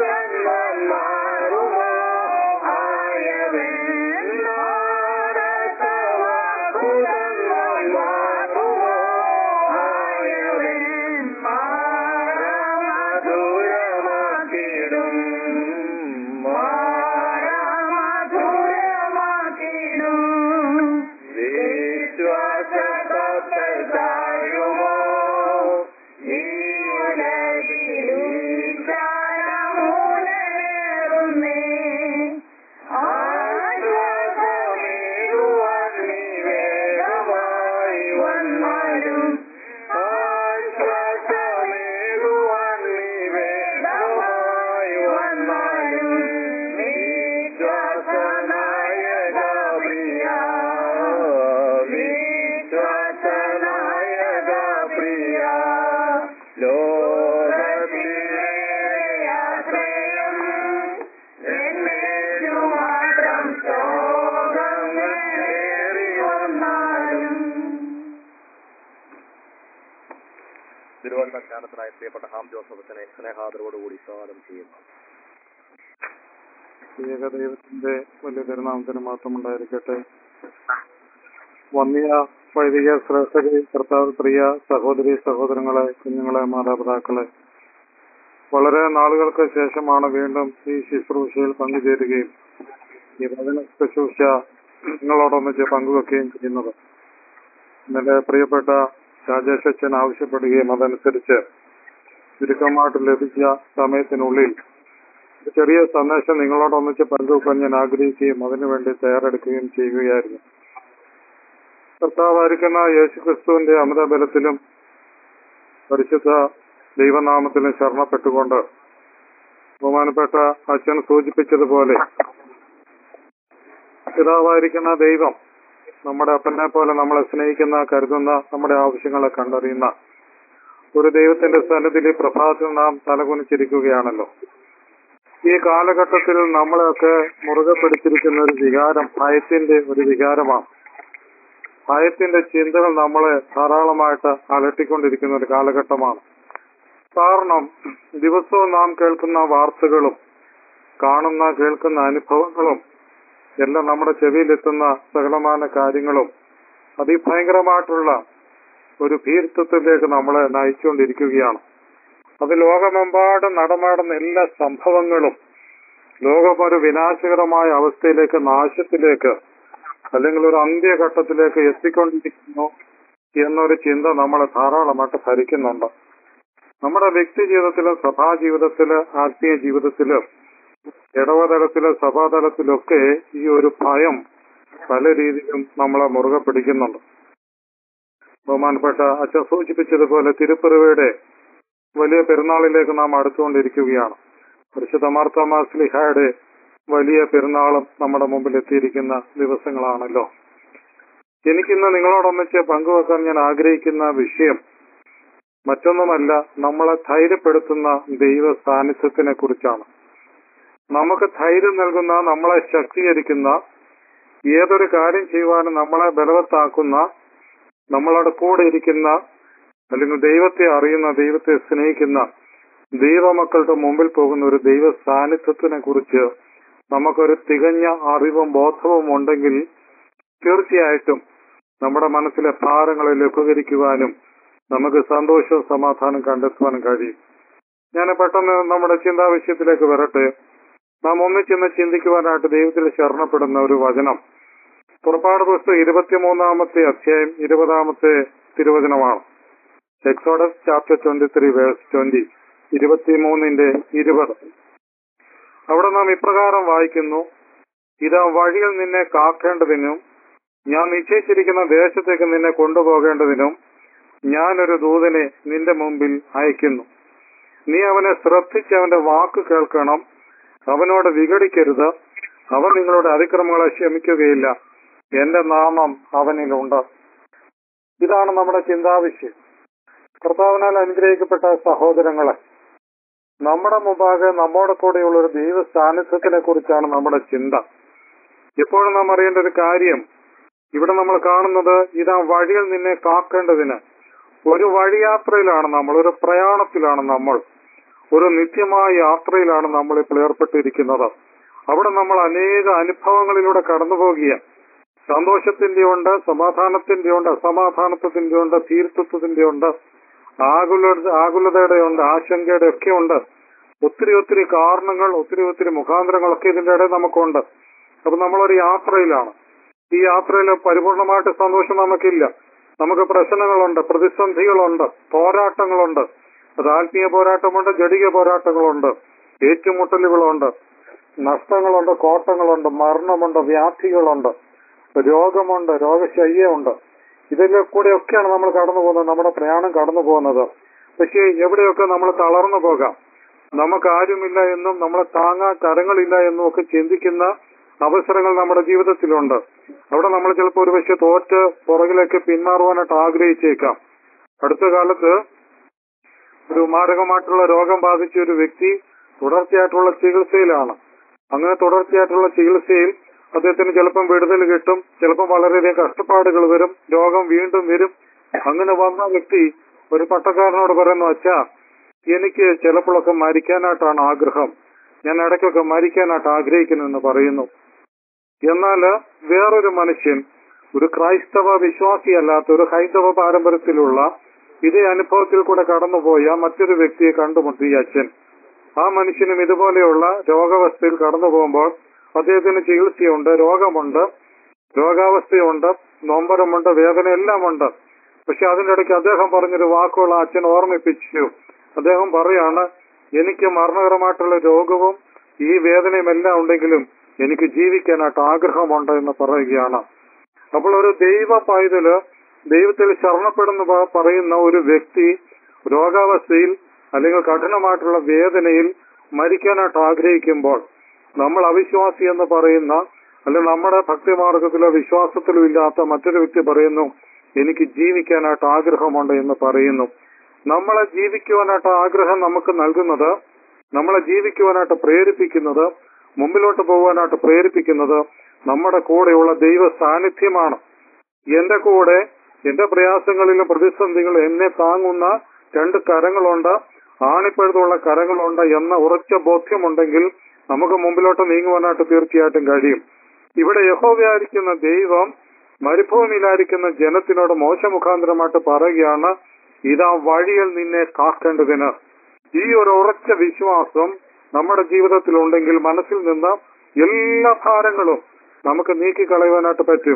തിരുവചന ജ്ഞാനത്തിനായി പ്രിയപ്പെട്ട ഹാം ജോസഫിനെ സ്നേഹാദരോടുകൂടി സ്വാഗതം ചെയ്യുന്നു ഏകദൈവത്തിന്റെ വലിയ തിരുനാമത്തിന് മാത്രം ഉണ്ടായിരിക്കട്ടെ വന്നിയ വൈദിക ശ്രേഷ്ഠരെ കർത്താവ് പ്രിയ സഹോദരി സഹോദരങ്ങളെ കുഞ്ഞുങ്ങളെ മാതാപിതാക്കളെ വളരെ നാളുകൾക്ക് ശേഷമാണ് വീണ്ടും ഈ ശുശ്രൂഷയിൽ പങ്കുചേരുകയും ഈ വചന ശുശ്രൂഷ നിങ്ങളോടൊന്നിച്ച് പങ്കുവെക്കുകയും ചെയ്യുന്നത് ഇന്നലെ പ്രിയപ്പെട്ട രാജേഷ് അച്ഛൻ ആവശ്യപ്പെടുകയും അതനുസരിച്ച് ചുരുക്കമായിട്ട് ലഭിച്ച സമയത്തിനുള്ളിൽ ഒരു ചെറിയ സന്ദേശം നിങ്ങളോടൊന്നിച്ച് പങ്കുവെക്കാൻ ഞാൻ ആഗ്രഹിക്കുകയും അതിനുവേണ്ടി തയ്യാറെടുക്കുകയും ചെയ്യുകയായിരുന്നു കർത്താവായിരിക്കുന്ന യേശു ക്രിസ്തുവിന്റെ അമൃതബലത്തിലും പരിശുദ്ധ ദൈവനാമത്തിലും ശരണപ്പെട്ടുകൊണ്ട് ബഹുമാനപ്പെട്ട അച്ഛൻ സൂചിപ്പിച്ചതുപോലെ പിതാവായിരിക്കുന്ന ദൈവം നമ്മുടെ അപ്പനെ പോലെ നമ്മളെ സ്നേഹിക്കുന്ന കരുതുന്ന നമ്മുടെ ആവശ്യങ്ങളെ കണ്ടറിയുന്ന ഒരു ദൈവത്തിന്റെ സ്ഥലത്തിൽ ഈ പ്രഭാതത്തിൽ നാം തലകുനിച്ചിരിക്കുകയാണല്ലോ ഈ കാലഘട്ടത്തിൽ നമ്മളെയൊക്കെ മുറുകെ പിടിച്ചിരിക്കുന്ന ഒരു വികാരം ഭയത്തിന്റെ ഒരു വികാരമാണ് ഭയത്തിന്റെ ചിന്തകൾ നമ്മളെ ധാരാളമായിട്ട് അലട്ടിക്കൊണ്ടിരിക്കുന്ന ഒരു കാലഘട്ടമാണ് കാരണം ദിവസവും നാം കേൾക്കുന്ന വാർത്തകളും കാണുന്ന കേൾക്കുന്ന അനുഭവങ്ങളും എല്ലാം നമ്മുടെ ചെവിയിലെത്തുന്ന സകലമാന കാര്യങ്ങളും അതിഭയങ്കരമായിട്ടുള്ള ഒരു ഭീരുത്വത്തിലേക്ക് നമ്മളെ നയിച്ചുകൊണ്ടിരിക്കുകയാണ് അത് ലോകമെമ്പാടും നടമാടുന്ന എല്ലാ സംഭവങ്ങളും ലോകം ഒരു വിനാശകരമായ അവസ്ഥയിലേക്ക് നാശത്തിലേക്ക് അല്ലെങ്കിൽ ഒരു അന്ത്യഘട്ടത്തിലേക്ക് എത്തിക്കൊണ്ടിരിക്കുന്നു എന്നൊരു ചിന്ത നമ്മളെ ധാരാളമായിട്ട് ഭരിക്കുന്നുണ്ട് നമ്മുടെ വ്യക്തി ജീവിതത്തിലും സഭാ ജീവിതത്തില് ആത്മീയ ജീവിതത്തില് ഇടവതലത്തില് സഭാതലത്തിലൊക്കെ ഈ ഒരു ഭയം പല രീതിയിലും നമ്മളെ മുറുകെ പിടിക്കുന്നുണ്ട് ബഹുമാനപ്പെട്ട അച്ഛൻ സൂചിപ്പിച്ചതുപോലെ തിരുപ്പിറവയുടെ വലിയ പെരുന്നാളിലേക്ക് നാം അടുത്തുകൊണ്ടിരിക്കുകയാണ് പരിശുദ്ധ മാർത്തോമാസ്ലിഹയുടെ വലിയ പെരുന്നാളും നമ്മുടെ മുമ്പിൽ എത്തിയിരിക്കുന്ന ദിവസങ്ങളാണല്ലോ എനിക്കിന്ന് നിങ്ങളോടൊന്നിച്ച് പങ്കുവെക്കാൻ ഞാൻ ആഗ്രഹിക്കുന്ന വിഷയം മറ്റൊന്നുമല്ല നമ്മളെ ധൈര്യപ്പെടുത്തുന്ന ദൈവ സാന്നിധ്യത്തിനെ കുറിച്ചാണ് നമുക്ക് ധൈര്യം നൽകുന്ന നമ്മളെ ശക്തീകരിക്കുന്ന ഏതൊരു കാര്യം ചെയ്യുവാനും നമ്മളെ ബലവത്താക്കുന്ന നമ്മളോട് കൂടെ ഇരിക്കുന്ന അല്ലെങ്കിൽ ദൈവത്തെ അറിയുന്ന ദൈവത്തെ സ്നേഹിക്കുന്ന ദൈവമക്കളുടെ മുമ്പിൽ പോകുന്ന ഒരു ദൈവ സാന്നിധ്യത്തിനെ കുറിച്ച് നമുക്കൊരു തികഞ്ഞ അറിവും ബോധവും ഉണ്ടെങ്കിൽ തീർച്ചയായിട്ടും നമ്മുടെ മനസ്സിലെ ഭാരങ്ങളെ ലഘൂകരിക്കുവാനും നമുക്ക് സന്തോഷവും സമാധാനം കണ്ടെത്തുവാനും കഴിയും ഞാൻ പെട്ടെന്ന് നമ്മുടെ ചിന്താവിഷയത്തിലേക്ക് വരട്ടെ നാം ഒന്നിച്ചെന്ന് ചിന്തിക്കുവാനായിട്ട് ദൈവത്തിൽ ശരണപ്പെടുന്ന ഒരു വചനം പുറപ്പാട് പുസ്തകം ഇരുപത്തിമൂന്നാമത്തെ അധ്യായം ഇരുപതാമത്തെ തിരുവചനമാണ് Exodus chapter twenty three verse twenty ഇരുപത്തിമൂന്നിന്റെ ഇരുപത് അവിടെ നാം ഇപ്രകാരം വായിക്കുന്നു ഇതാ വഴിയിൽ നിന്നെ കാക്കേണ്ടതിനും ഞാൻ നിശ്ചയിച്ചിരിക്കുന്ന ദേശത്തേക്ക് നിന്നെ കൊണ്ടുപോകേണ്ടതിനും ഞാനൊരു ദൂതനെ നിന്റെ മുമ്പിൽ അയക്കുന്നു നീ അവനെ ശ്രദ്ധിച്ച് അവന്റെ വാക്ക് കേൾക്കണം അവനോട് വിഘടിക്കരുത് അവൻ നിങ്ങളുടെ അതിക്രമങ്ങളെ ക്ഷമിക്കുകയില്ല എന്റെ നാമം അവനിലുണ്ട് ഇതാണ് നമ്മുടെ ചിന്താവിഷയം കർത്താവിനാൽ അനുഗ്രഹിക്കപ്പെട്ട സഹോദരങ്ങളെ നമ്മുടെ മുമ്പാകെ നമ്മോട് കൂടെയുള്ള ഒരു ദൈവ സാന്നിധ്യത്തിനെ കുറിച്ചാണ് നമ്മുടെ ചിന്ത എപ്പോഴും നാം അറിയേണ്ട ഒരു കാര്യം ഇവിടെ നമ്മൾ കാണുന്നത് ഇതാ വഴിയിൽ നിന്നെ കാക്കേണ്ടതിന് ഒരു വഴിയാത്രയിലാണ് നമ്മൾ ഒരു പ്രയാണത്തിലാണ് നമ്മൾ ഒരു നിത്യമായ യാത്രയിലാണ് നമ്മൾ ഇപ്പോൾ ഏർപ്പെട്ടിരിക്കുന്നത് അവിടെ നമ്മൾ അനേക അനുഭവങ്ങളിലൂടെ കടന്നു പോകുകയാണ് സന്തോഷത്തിന്റെ ഉണ്ട് സമാധാനത്തിന്റെ ഉണ്ട് അസമാധാനത്തിന്റെ ഉണ്ട് തീർത്ഥത്വത്തിന്റെ ഉണ്ട് ആകുല ആകുലതയുടെ ഉണ്ട് ആശങ്കയുടെ ഒക്കെ ഉണ്ട് ഒത്തിരി ഒത്തിരി കാരണങ്ങൾ ഒത്തിരി ഒത്തിരി മുഖാന്തരങ്ങളൊക്കെ ഇതിന്റെ ഇടയിൽ നമുക്കുണ്ട് അപ്പൊ നമ്മളൊരു യാത്രയിലാണ് ഈ യാത്രയിൽ പരിപൂർണമായിട്ട് സന്തോഷം നമുക്കില്ല നമുക്ക് പ്രശ്നങ്ങളുണ്ട് പ്രതിസന്ധികളുണ്ട് പോരാട്ടങ്ങളുണ്ട് അത് ആത്മീയ പോരാട്ടമുണ്ട് ജടിക പോരാട്ടങ്ങളുണ്ട് ഏറ്റുമുട്ടലുകളുണ്ട് നഷ്ടങ്ങളുണ്ട് കോട്ടങ്ങളുണ്ട് മരണമുണ്ട് വ്യാധികളുണ്ട് രോഗമുണ്ട് രോഗശയ്യമുണ്ട് ഇതിലെ കൂടെയൊക്കെയാണ് നമ്മൾ കടന്നു പോകുന്നത് നമ്മുടെ പ്രയാണം കടന്നു പോകുന്നത് പക്ഷേ എവിടെയൊക്കെ നമ്മൾ തളർന്നു പോകാം നമുക്ക് ആരുമില്ല എന്നും നമ്മളെ താങ്ങാൻ കരങ്ങളില്ല എന്നും ഒക്കെ ചിന്തിക്കുന്ന അവസരങ്ങൾ നമ്മുടെ ജീവിതത്തിലുണ്ട് അവിടെ നമ്മൾ ചിലപ്പോൾ ഒരു പക്ഷെ തോറ്റ് പുറകിലേക്ക് പിന്മാറുവാനായിട്ട് ആഗ്രഹിച്ചേക്കാം അടുത്ത കാലത്ത് ഒരു മാരകമായിട്ടുള്ള രോഗം ബാധിച്ച ഒരു വ്യക്തി തുടർച്ചയായിട്ടുള്ള ചികിത്സയിലാണ് അങ്ങനെ തുടർച്ചയായിട്ടുള്ള ചികിത്സയിൽ അദ്ദേഹത്തിന് ചിലപ്പം വിടുതൽ കിട്ടും ചിലപ്പം വളരെയധികം കഷ്ടപ്പാടുകൾ വരും രോഗം വീണ്ടും വരും അങ്ങനെ വന്ന വ്യക്തി ഒരു പട്ടക്കാരനോട് പറയുന്നു അച്ഛാ എനിക്ക് ചിലപ്പോഴൊക്കെ മരിക്കാനായിട്ടാണ് ആഗ്രഹം ഞാൻ ഇടയ്ക്കൊക്കെ മരിക്കാനായിട്ട് ആഗ്രഹിക്കുന്നു എന്ന് പറയുന്നു എന്നാൽ വേറൊരു മനുഷ്യൻ ഒരു ക്രൈസ്തവ വിശ്വാസിയല്ലാത്ത ഒരു ഹൈന്ദവ പാരമ്പര്യത്തിലുള്ള ഇതേ അനുഭവത്തിൽ കൂടെ കടന്നുപോയ മറ്റൊരു വ്യക്തിയെ കണ്ടുമുട്ടി ഈ അച്ഛൻ ആ മനുഷ്യനും ഇതുപോലെയുള്ള രോഗാവസ്ഥയിൽ കടന്നു പോകുമ്പോൾ അദ്ദേഹത്തിന് ചികിത്സയുണ്ട് രോഗമുണ്ട് രോഗാവസ്ഥയുണ്ട് നൊമ്പരമുണ്ട് വേദന എല്ലാം ഉണ്ട് പക്ഷെ അതിന്റെ ഇടയ്ക്ക് അദ്ദേഹം പറഞ്ഞൊരു വാക്കുകൾ ആ അച്ഛൻ ഓർമ്മിപ്പിച്ചു അദ്ദേഹം പറയാണ് എനിക്ക് മരണകരമായിട്ടുള്ള രോഗവും ഈ വേദനയും എല്ലാം ഉണ്ടെങ്കിലും എനിക്ക് ജീവിക്കാനായിട്ട് ആഗ്രഹമുണ്ട് എന്ന് പറയുകയാണ് അപ്പോൾ ഒരു ദൈവ പൈതല് ദൈവത്തിൽ ശരണപ്പെടുന്ന പ- പറയുന്ന ഒരു വ്യക്തി രോഗാവസ്ഥയിൽ അല്ലെങ്കിൽ കഠിനമായിട്ടുള്ള വേദനയിൽ മരിക്കാനായിട്ട് ആഗ്രഹിക്കുമ്പോൾ നമ്മൾ അവിശ്വാസി എന്ന് പറയുന്ന അല്ലെങ്കിൽ നമ്മുടെ ഭക്തിമാർഗത്തിലോ വിശ്വാസത്തിലോ ഇല്ലാത്ത മറ്റൊരു വ്യക്തി പറയുന്നു എനിക്ക് ജീവിക്കാനായിട്ട് ആഗ്രഹമുണ്ട് എന്ന് പറയുന്നു നമ്മളെ ജീവിക്കുവാനായിട്ട് ആഗ്രഹം നമുക്ക് നൽകുന്നത് നമ്മളെ ജീവിക്കുവാനായിട്ട് പ്രേരിപ്പിക്കുന്നത് മുമ്പിലോട്ട് പോകാനായിട്ട് പ്രേരിപ്പിക്കുന്നത് നമ്മുടെ കൂടെയുള്ള ദൈവ സാന്നിധ്യമാണ് എന്റെ കൂടെ എന്റെ പ്രയാസങ്ങളിലും പ്രതിസന്ധികളും എന്നെ താങ്ങുന്ന രണ്ട് കരങ്ങളുണ്ട് ആണിപ്പഴുതുള്ള കരങ്ങളുണ്ട് എന്ന ഉറച്ച ബോധ്യമുണ്ടെങ്കിൽ നമുക്ക് മുമ്പിലോട്ട് നീങ്ങുവാനായിട്ട് തീർച്ചയായിട്ടും കഴിയും ഇവിടെ യഹോവയായിരിക്കുന്ന ദൈവം മരുഭൂമിയിലായിരിക്കുന്ന ജനത്തിനോട് മോശമുഖാന്തരമായിട്ട് പറയുകയാണ് ഇതാ വഴിയിൽ നിന്നെ കാക്കേണ്ടതിന് ഈ ഒരു ഉറച്ച വിശ്വാസം നമ്മുടെ ജീവിതത്തിൽ ഉണ്ടെങ്കിൽ മനസ്സിൽ നിന്ന് എല്ലാ ഭാരങ്ങളും നമുക്ക് നീക്കിക്കളയുവാനായിട്ട് പറ്റും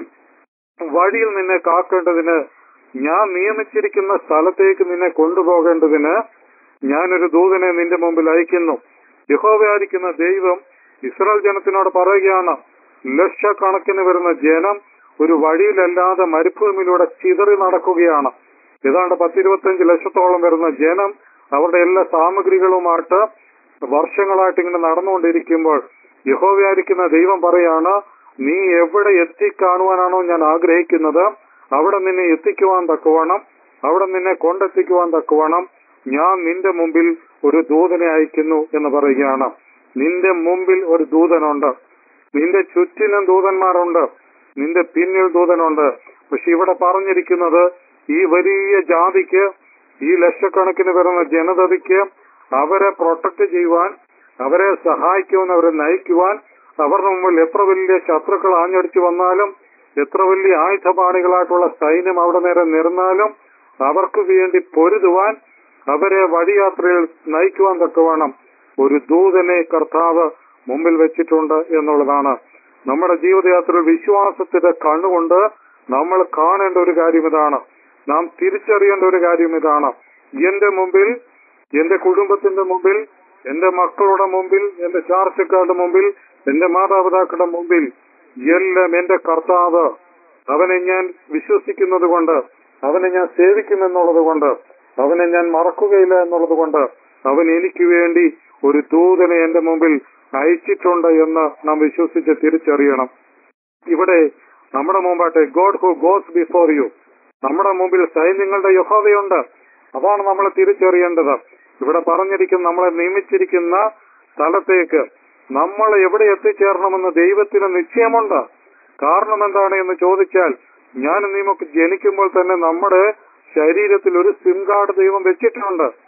വഴിയിൽ നിന്നെ കാക്കേണ്ടതിന് ഞാൻ നിയമിച്ചിരിക്കുന്ന സ്ഥലത്തേക്ക് നിന്നെ കൊണ്ടുപോകേണ്ടതിന് ഞാനൊരു ദൂതനെ നിന്റെ മുമ്പിൽ അയക്കുന്നു യഹോവയായിരിക്കുന്ന ദൈവം ഇസ്രായേൽ ജനത്തിനോട് പറയുകയാണ് ലക്ഷക്കണക്കിന് വരുന്ന ജനം ഒരു വഴിയിലല്ലാതെ മരുഭൂമിയിലൂടെ ചിതറി നടക്കുകയാണ് ഏതാണ്ട് പത്തിരുപത്തഞ്ച് ലക്ഷത്തോളം വരുന്ന ജനം അവരുടെ എല്ലാ സാമഗ്രികളുമായിട്ട് വർഷങ്ങളായിട്ട് ഇങ്ങനെ നടന്നുകൊണ്ടിരിക്കുമ്പോൾ യഹോവയായിരിക്കുന്ന ദൈവം പറയാണ് നീ എവിടെ എത്തിക്കാണുവാനാണോ ഞാൻ ആഗ്രഹിക്കുന്നത് അവിടെ നിന്നെ എത്തിക്കുവാൻ തക്കവണ്ണം അവിടെ നിന്നെ കൊണ്ടെത്തിക്കുവാൻ തക്കവണ്ണം ഞാൻ നിന്റെ മുമ്പിൽ ഒരു ദൂതനെ അയക്കുന്നു എന്ന് പറയുകയാണ് നിന്റെ മുമ്പിൽ ഒരു ദൂതനുണ്ട് നിന്റെ ചുറ്റിനും ദൂതന്മാരുണ്ട് നിന്റെ പിന്നിൽ ദൂതനുണ്ട് പക്ഷെ ഇവിടെ പറഞ്ഞിരിക്കുന്നത് ഈ വലിയ ജാതിക്ക് ഈ ലക്ഷക്കണക്കിന് വരുന്ന ജനതയ്ക്ക് അവരെ പ്രൊട്ടക്ട് ചെയ്യുവാൻ അവരെ സഹായിക്കുവാൻ അവരെ നയിക്കുവാൻ അവരുടെ മുമ്പിൽ എത്ര വലിയ ശത്രുക്കൾ ആഞ്ഞടിച്ചു വന്നാലും എത്ര വലിയ ആയുധപാണികളായിട്ടുള്ള സൈന്യം അവിടെ നേരെ നിരന്നാലും അവർക്ക് വേണ്ടി പൊരുതുവാൻ അവരെ വഴിയാത്രയിൽ നയിക്കുവാൻ തക്കവണ്ണം ഒരു ദൂതനെ കർത്താവ് മുമ്പിൽ വെച്ചിട്ടുണ്ട് എന്നുള്ളതാണ് നമ്മുടെ ജീവിതയാത്രയിൽ വിശ്വാസത്തിന്റെ കണ്ണുകൊണ്ട് നമ്മൾ കാണേണ്ട ഒരു കാര്യം ഇതാണ് നാം തിരിച്ചറിയേണ്ട ഒരു കാര്യം ഇതാണ് എന്റെ മുമ്പിൽ എന്റെ കുടുംബത്തിന്റെ മുമ്പിൽ എന്റെ മക്കളുടെ മുമ്പിൽ എന്റെ ചാർച്ചക്കാരുടെ മുമ്പിൽ എന്റെ മാതാപിതാക്കളുടെ മുമ്പിൽ എല്ലാം എന്റെ കർത്താവ് അവനെ ഞാൻ വിശ്വസിക്കുന്നത് കൊണ്ട് അവനെ ഞാൻ സേവിക്കുമെന്നുള്ളത് കൊണ്ട് അവനെ ഞാൻ മറക്കുകയില്ല എന്നുള്ളത് കൊണ്ട് അവൻ എനിക്ക് വേണ്ടി ഒരു ദൂതനെ എന്റെ മുമ്പിൽ അയച്ചിട്ടുണ്ട് എന്ന് നാം വിശ്വസിച്ച് തിരിച്ചറിയണം ഇവിടെ നമ്മുടെ മുമ്പായിട്ട് God who goes before you നമ്മുടെ മുമ്പിൽ സൈന്യങ്ങളുടെ യഹോവയുണ്ട് അതാണ് നമ്മൾ തിരിച്ചറിയേണ്ടത് ഇവിടെ പറഞ്ഞിരിക്കുന്ന നമ്മളെ നിയമിച്ചിരിക്കുന്ന സ്ഥലത്തേക്ക് നമ്മൾ എവിടെ എത്തിച്ചേരണമെന്ന് ദൈവത്തിന് നിശ്ചയമുണ്ട് കാരണം എന്താണ് എന്ന് ചോദിച്ചാൽ ഞാൻ നിയമക്ക് ജനിക്കുമ്പോൾ തന്നെ നമ്മുടെ ശരീരത്തിൽ ഒരു സിം കാർഡ് ദൈവം വെച്ചിട്ടുണ്ട്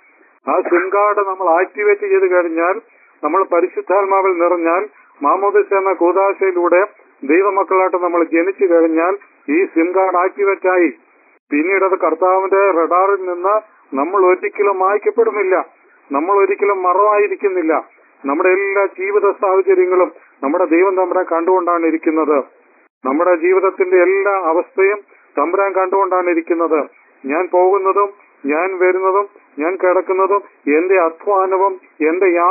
ആ സിം കാർഡ് നമ്മൾ ആക്ടിവേറ്റ് ചെയ്ത് കഴിഞ്ഞാൽ നമ്മൾ പരിശുദ്ധാത്മാവിൽ നിറഞ്ഞാൽ മാമോദിസ് എന്ന കൂതാശയിലൂടെ ദൈവമക്കളായിട്ട് നമ്മൾ ജനിച്ചു കഴിഞ്ഞാൽ ഈ സിം കാർഡ് ആക്ടിവേറ്റ് ആയി പിന്നീട് അത് കർത്താവിന്റെ റഡാറിൽ നിന്ന് നമ്മൾ ഒരിക്കലും മായ്ക്കപ്പെടുന്നില്ല നമ്മൾ ഒരിക്കലും മറവായിരിക്കുന്നില്ല നമ്മുടെ എല്ലാ ജീവിത സാഹചര്യങ്ങളും നമ്മുടെ ദൈവം തമ്പുരാൻ കണ്ടുകൊണ്ടാണ് ഇരിക്കുന്നത് നമ്മുടെ ജീവിതത്തിന്റെ എല്ലാ അവസ്ഥയും തമ്പുരാൻ കണ്ടുകൊണ്ടാണ് ഇരിക്കുന്നത് ഞാൻ പോകുന്നതും ഞാൻ വരുന്നതും ഞാൻ കിടക്കുന്നതും എന്റെ അധ്വാനവും എന്റെ യാ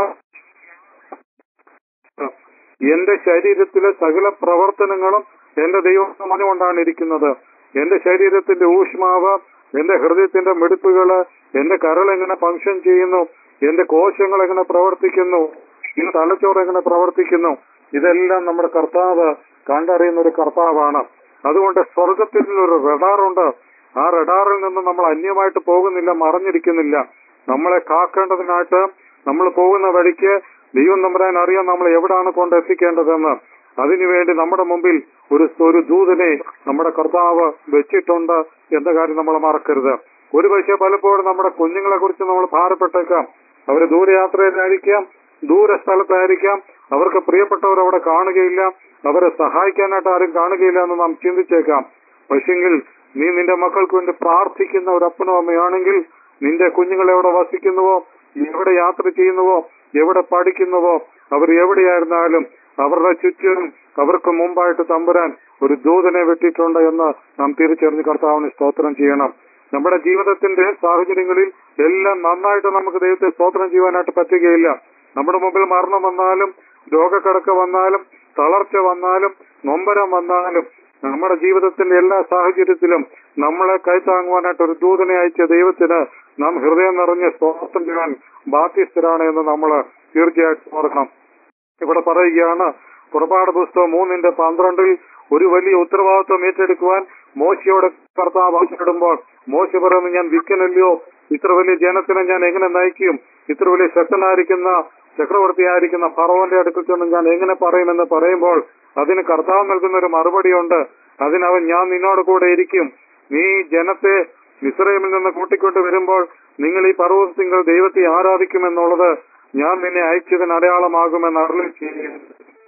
എന്റെ ശരീരത്തിലെ സകല പ്രവർത്തനങ്ങളും എന്റെ ദൈവം കൊണ്ടാണ് ഇരിക്കുന്നത് എന്റെ ശരീരത്തിന്റെ ഊഷ്മാവ് എന്റെ ഹൃദയത്തിന്റെ മിടിപ്പുകള് എന്റെ കരൾ എങ്ങനെ ഫങ്ഷൻ ചെയ്യുന്നു എന്റെ കോശങ്ങൾ എങ്ങനെ പ്രവർത്തിക്കുന്നു ഈ തലച്ചോറ് എങ്ങനെ പ്രവർത്തിക്കുന്നു ഇതെല്ലാം നമ്മുടെ കർത്താവ് കണ്ടറിയുന്ന ഒരു കർത്താവാണ് അതുകൊണ്ട് സ്വർഗത്തിൽ ഒരു റഡാറുണ്ട് ആ റഡാറിൽ നിന്ന് നമ്മൾ അന്യമായിട്ട് പോകുന്നില്ല മറഞ്ഞിരിക്കുന്നില്ല നമ്മളെ കാക്കേണ്ടതിനായിട്ട് നമ്മൾ പോകുന്ന വഴിക്ക് ദൈവം നമ്പരാൻ അറിയാൻ നമ്മൾ എവിടാണ് കൊണ്ട് എത്തിക്കേണ്ടതെന്ന് അതിനുവേണ്ടി നമ്മുടെ മുമ്പിൽ ഒരു ഒരു ദൂതനെ നമ്മുടെ കർത്താവ് വെച്ചിട്ടുണ്ട് എന്ന കാര്യം നമ്മൾ മറക്കരുത് ഒരു പക്ഷേ പലപ്പോഴും നമ്മുടെ കുഞ്ഞുങ്ങളെ കുറിച്ച് നമ്മൾ ഭാരപ്പെട്ടേക്കാം അവര് ദൂരയാത്രയിലായിരിക്കാം ദൂര സ്ഥലത്തായിരിക്കാം അവർക്ക് പ്രിയപ്പെട്ടവർ അവിടെ കാണുകയില്ല അവരെ സഹായിക്കാനായിട്ട് ആരും കാണുകയില്ല എന്ന് നാം ചിന്തിച്ചേക്കാം പക്ഷെങ്കിൽ നീ നിന്റെ മക്കൾക്ക് വേണ്ടി പ്രാർത്ഥിക്കുന്ന ഒരു അപ്പനോ അമ്മയാണെങ്കിൽ നിന്റെ കുഞ്ഞുങ്ങൾ എവിടെ വസിക്കുന്നുവോ എവിടെ യാത്ര ചെയ്യുന്നുവോ എവിടെ പഠിക്കുന്നുവോ അവർ എവിടെയായിരുന്നാലും അവരുടെ ചുറ്റും അവർക്ക് മുമ്പായിട്ട് തമ്പുരാൻ ഒരു ദൂതനെ വെട്ടിയിട്ടുണ്ട് എന്ന് നാം തിരിച്ചറിഞ്ഞ് കർത്താവിന് സ്തോത്രം ചെയ്യണം നമ്മുടെ ജീവിതത്തിന്റെ സാഹചര്യങ്ങളിൽ എല്ലാം നന്നായിട്ട് നമുക്ക് ദൈവത്തെ സ്തോത്രം ചെയ്യുവാനായിട്ട് പറ്റുകയില്ല നമ്മുടെ മുമ്പിൽ മരണം വന്നാലും രോഗക്കിടക്ക വന്നാലും തളർച്ച വന്നാലും നൊമ്പരം വന്നാലും നമ്മുടെ ജീവിതത്തിന്റെ എല്ലാ സാഹചര്യത്തിലും നമ്മളെ കൈത്താങ്ങുവാനായിട്ട് ഒരു ദൂതനെ അയച്ച ദൈവത്തിന് നാം ഹൃദയം നിറഞ്ഞ് സ്തോത്രം ചെയ്യാൻ ബാധ്യസ്ഥരാണ് എന്ന് നമ്മൾ തീർച്ചയായിട്ടും ഓർക്കണം ഇവിടെ പറയുകയാണ് പുറപ്പാട് പുസ്തകം മൂന്നിന്റെ പന്ത്രണ്ടിൽ ഒരു വലിയ ഉത്തരവാദിത്വം ഏറ്റെടുക്കുവാൻ മോശയോട് കർത്താവ് ആവശ്യപ്പെടുമ്പോൾ മോശ പറയുന്നു ഞാൻ വിക്കനല്ലയോ ഇത്ര വലിയ ജനത്തിനെ ഞാൻ എങ്ങനെ നയിക്കും ഇത്ര വലിയ ശക്തനായിരിക്കുന്ന ചക്രവർത്തിയായിരിക്കുന്ന ഫറവന്റെ അടുക്കൽ ചെന്ന് ഞാൻ എങ്ങനെ പറയുമെന്ന് പറയുമ്പോൾ അതിന് കർത്താവ് നൽകുന്ന ഒരു മറുപടിയുണ്ട് അതിനവൻ ഞാൻ നിന്നോട് കൂടെ ഇരിക്കും നീ ജനത്തെ ഇസ്രയേലിൽ നിന്ന് കൂട്ടിക്കൊണ്ട് വരുമ്പോൾ നിങ്ങൾ ഈ പർവ്വതത്തിങ്കൾ ദൈവത്തെ ആരാധിക്കുമെന്നുള്ളത് ഞാൻ നിന്നെ അയച്ചതിന് അടയാളമാകുമെന്ന് അരുളി ചെയ്യുന്നു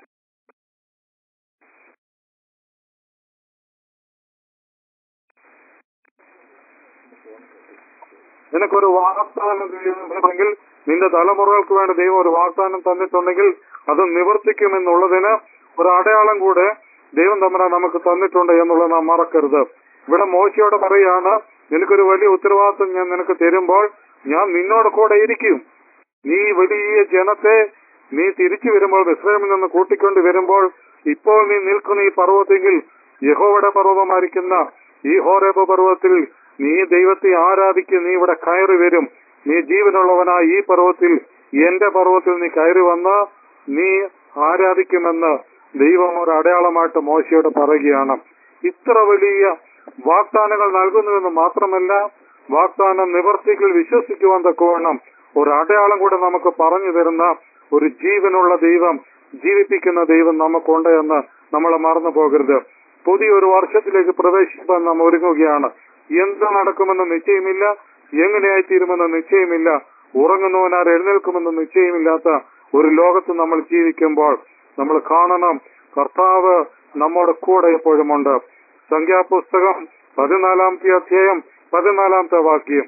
നിനക്കൊരു വാഗ്ദാനം ചെയ്യുന്നുണ്ടെങ്കിൽ നിന്റെ തലമുറകൾക്ക് വേണ്ടി ദൈവം ഒരു വാഗ്ദാനം തന്നിട്ടുണ്ടെങ്കിൽ അത് നിവർത്തിക്കുമെന്നുള്ളതിന് ഒരു അടയാളം കൂടെ ദൈവം തമ്മിൽ നമുക്ക് തന്നിട്ടുണ്ട് എന്നുള്ളത് നാം മറക്കരുത് ഇവിടെ മോശയോട് പറയാണ് നിനക്കൊരു വലിയ ഉത്തരവാദിത്വം ഞാൻ നിനക്ക് തരുമ്പോൾ ഞാൻ നിന്നോട് കൂടെ ഇരിക്കും നീ വലിയ ജനത്തെ നീ തിരിച്ചു വരുമ്പോൾ ഇസ്രയേലിൽ നിന്ന് കൂട്ടിക്കൊണ്ട് വരുമ്പോൾ ഇപ്പോൾ നീ നിൽക്കുന്ന ഈ പർവ്വതെങ്കിൽ യഹോവയുടെ പർവ്വതമായിരിക്കുന്ന ഈ ഹോരേബ പർവ്വതത്തിൽ നീ ദൈവത്തെ ആരാധിക്കും നീ ഇവിടെ കയറി വരും നീ ജീവനുള്ളവനായ ഈ പർവ്വത്തിൽ എന്റെ പർവ്വത്തിൽ നീ കയറി വന്ന് നീ ആരാധിക്കുമെന്ന് ദൈവം ഒരു അടയാളമായിട്ട് മോശയോട് പറയുകയാണ് ഇത്ര വലിയ വാഗ്ദാനങ്ങൾ നൽകുന്നുവെന്ന് മാത്രമല്ല വാഗ്ദാനം നിവർത്തികൾ വിശ്വസിക്കുവാൻ തക്കവണ്ണം ഒരു അടയാളം കൂടെ നമുക്ക് പറഞ്ഞു തരുന്ന ഒരു ജീവനുള്ള ദൈവം ജീവിപ്പിക്കുന്ന ദൈവം നമുക്കുണ്ട് എന്ന് നമ്മൾ മറന്നു പോകരുത് പുതിയൊരു വർഷത്തിലേക്ക് പ്രവേശിക്കാൻ നാം ഒരുങ്ങുകയാണ് എന്ത് നടക്കുമെന്ന് നിശ്ചയമില്ല എങ്ങനെയായിത്തീരുമെന്ന് നിശ്ചയമില്ല ഉറങ്ങുന്നവനാർ എഴുന്നേൽക്കുമെന്ന് നിശ്ചയമില്ലാത്ത ഒരു ലോകത്ത് നമ്മൾ ജീവിക്കുമ്പോൾ നമ്മൾ കാണണം കർത്താവ് നമ്മുടെ കൂടെ എപ്പോഴുമുണ്ട് സംഖ്യാപുസ്തകം പതിനാലാമത്തെ അധ്യായം പതിനാലാമത്തെ വാക്യം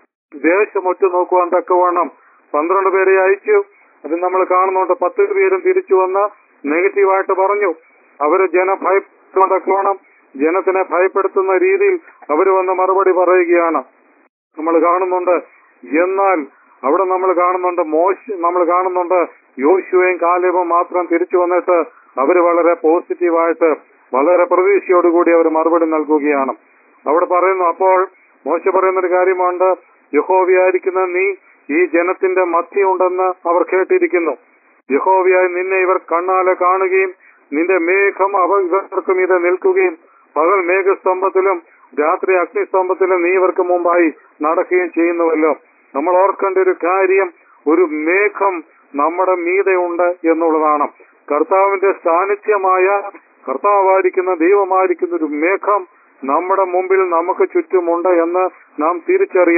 ദേശം ഒറ്റ നോക്കുവാൻ തക്കവണ്ണം പന്ത്രണ്ട് പേരെ അയച്ചു അത് നമ്മൾ കാണുന്നുണ്ട് പത്ത് പേരും തിരിച്ചു വന്ന് നെഗറ്റീവായിട്ട് പറഞ്ഞു അവര് ജന ഭയപ്പെടാൻ തക്കവണ്ണം ജനത്തിനെ ഭയപ്പെടുത്തുന്ന രീതിയിൽ അവർ വന്ന് മറുപടി പറയുകയാണ് നമ്മൾ കാണുന്നുണ്ട് എന്നാൽ അവിടെ നമ്മൾ കാണുന്നുണ്ട് മോശ നമ്മൾ കാണുന്നുണ്ട് യോശുവയും കാലേബും മാത്രം തിരിച്ചു വന്നിട്ട് അവർ വളരെ പോസിറ്റീവായിട്ട് വളരെ പ്രതീക്ഷയോടുകൂടി അവർ മറുപടി നൽകുകയാണ് അവിടെ പറയുന്നു അപ്പോൾ മോശ പറയുന്ന ഒരു കാര്യമുണ്ട് യഹോവയായിരിക്കുന്ന നീ ഈ ജനത്തിന്റെ മധ്യമുണ്ടെന്ന് അവർ കേട്ടിരിക്കുന്നു യഹോവയായി നിന്നെ ഇവർ കണ്ണാലെ കാണുകയും നിന്റെ മേഘം അവ ഇവർക്കും ഇത് നിൽക്കുകയും പകൽ മേഘസ്തംഭത്തിലും രാത്രി അഗ്നിസ്തംഭത്തിലും നീ ഇവർക്ക് മുമ്പായി നടക്കുകയും ചെയ്യുന്നുവല്ലോ നമ്മൾ ഓർക്കേണ്ട ഒരു കാര്യം ഒരു മേഘം നമ്മുടെ മീതയുണ്ട് എന്നുള്ളതാണ് കർത്താവിന്റെ സാന്നിധ്യമായ കർത്താവായിരിക്കുന്ന ദൈവമായിരിക്കുന്ന ഒരു മേഘം നമ്മുടെ മുമ്പിൽ നമുക്ക് ചുറ്റുമുണ്ട് എന്ന് നാം തിരിച്ചറിയണം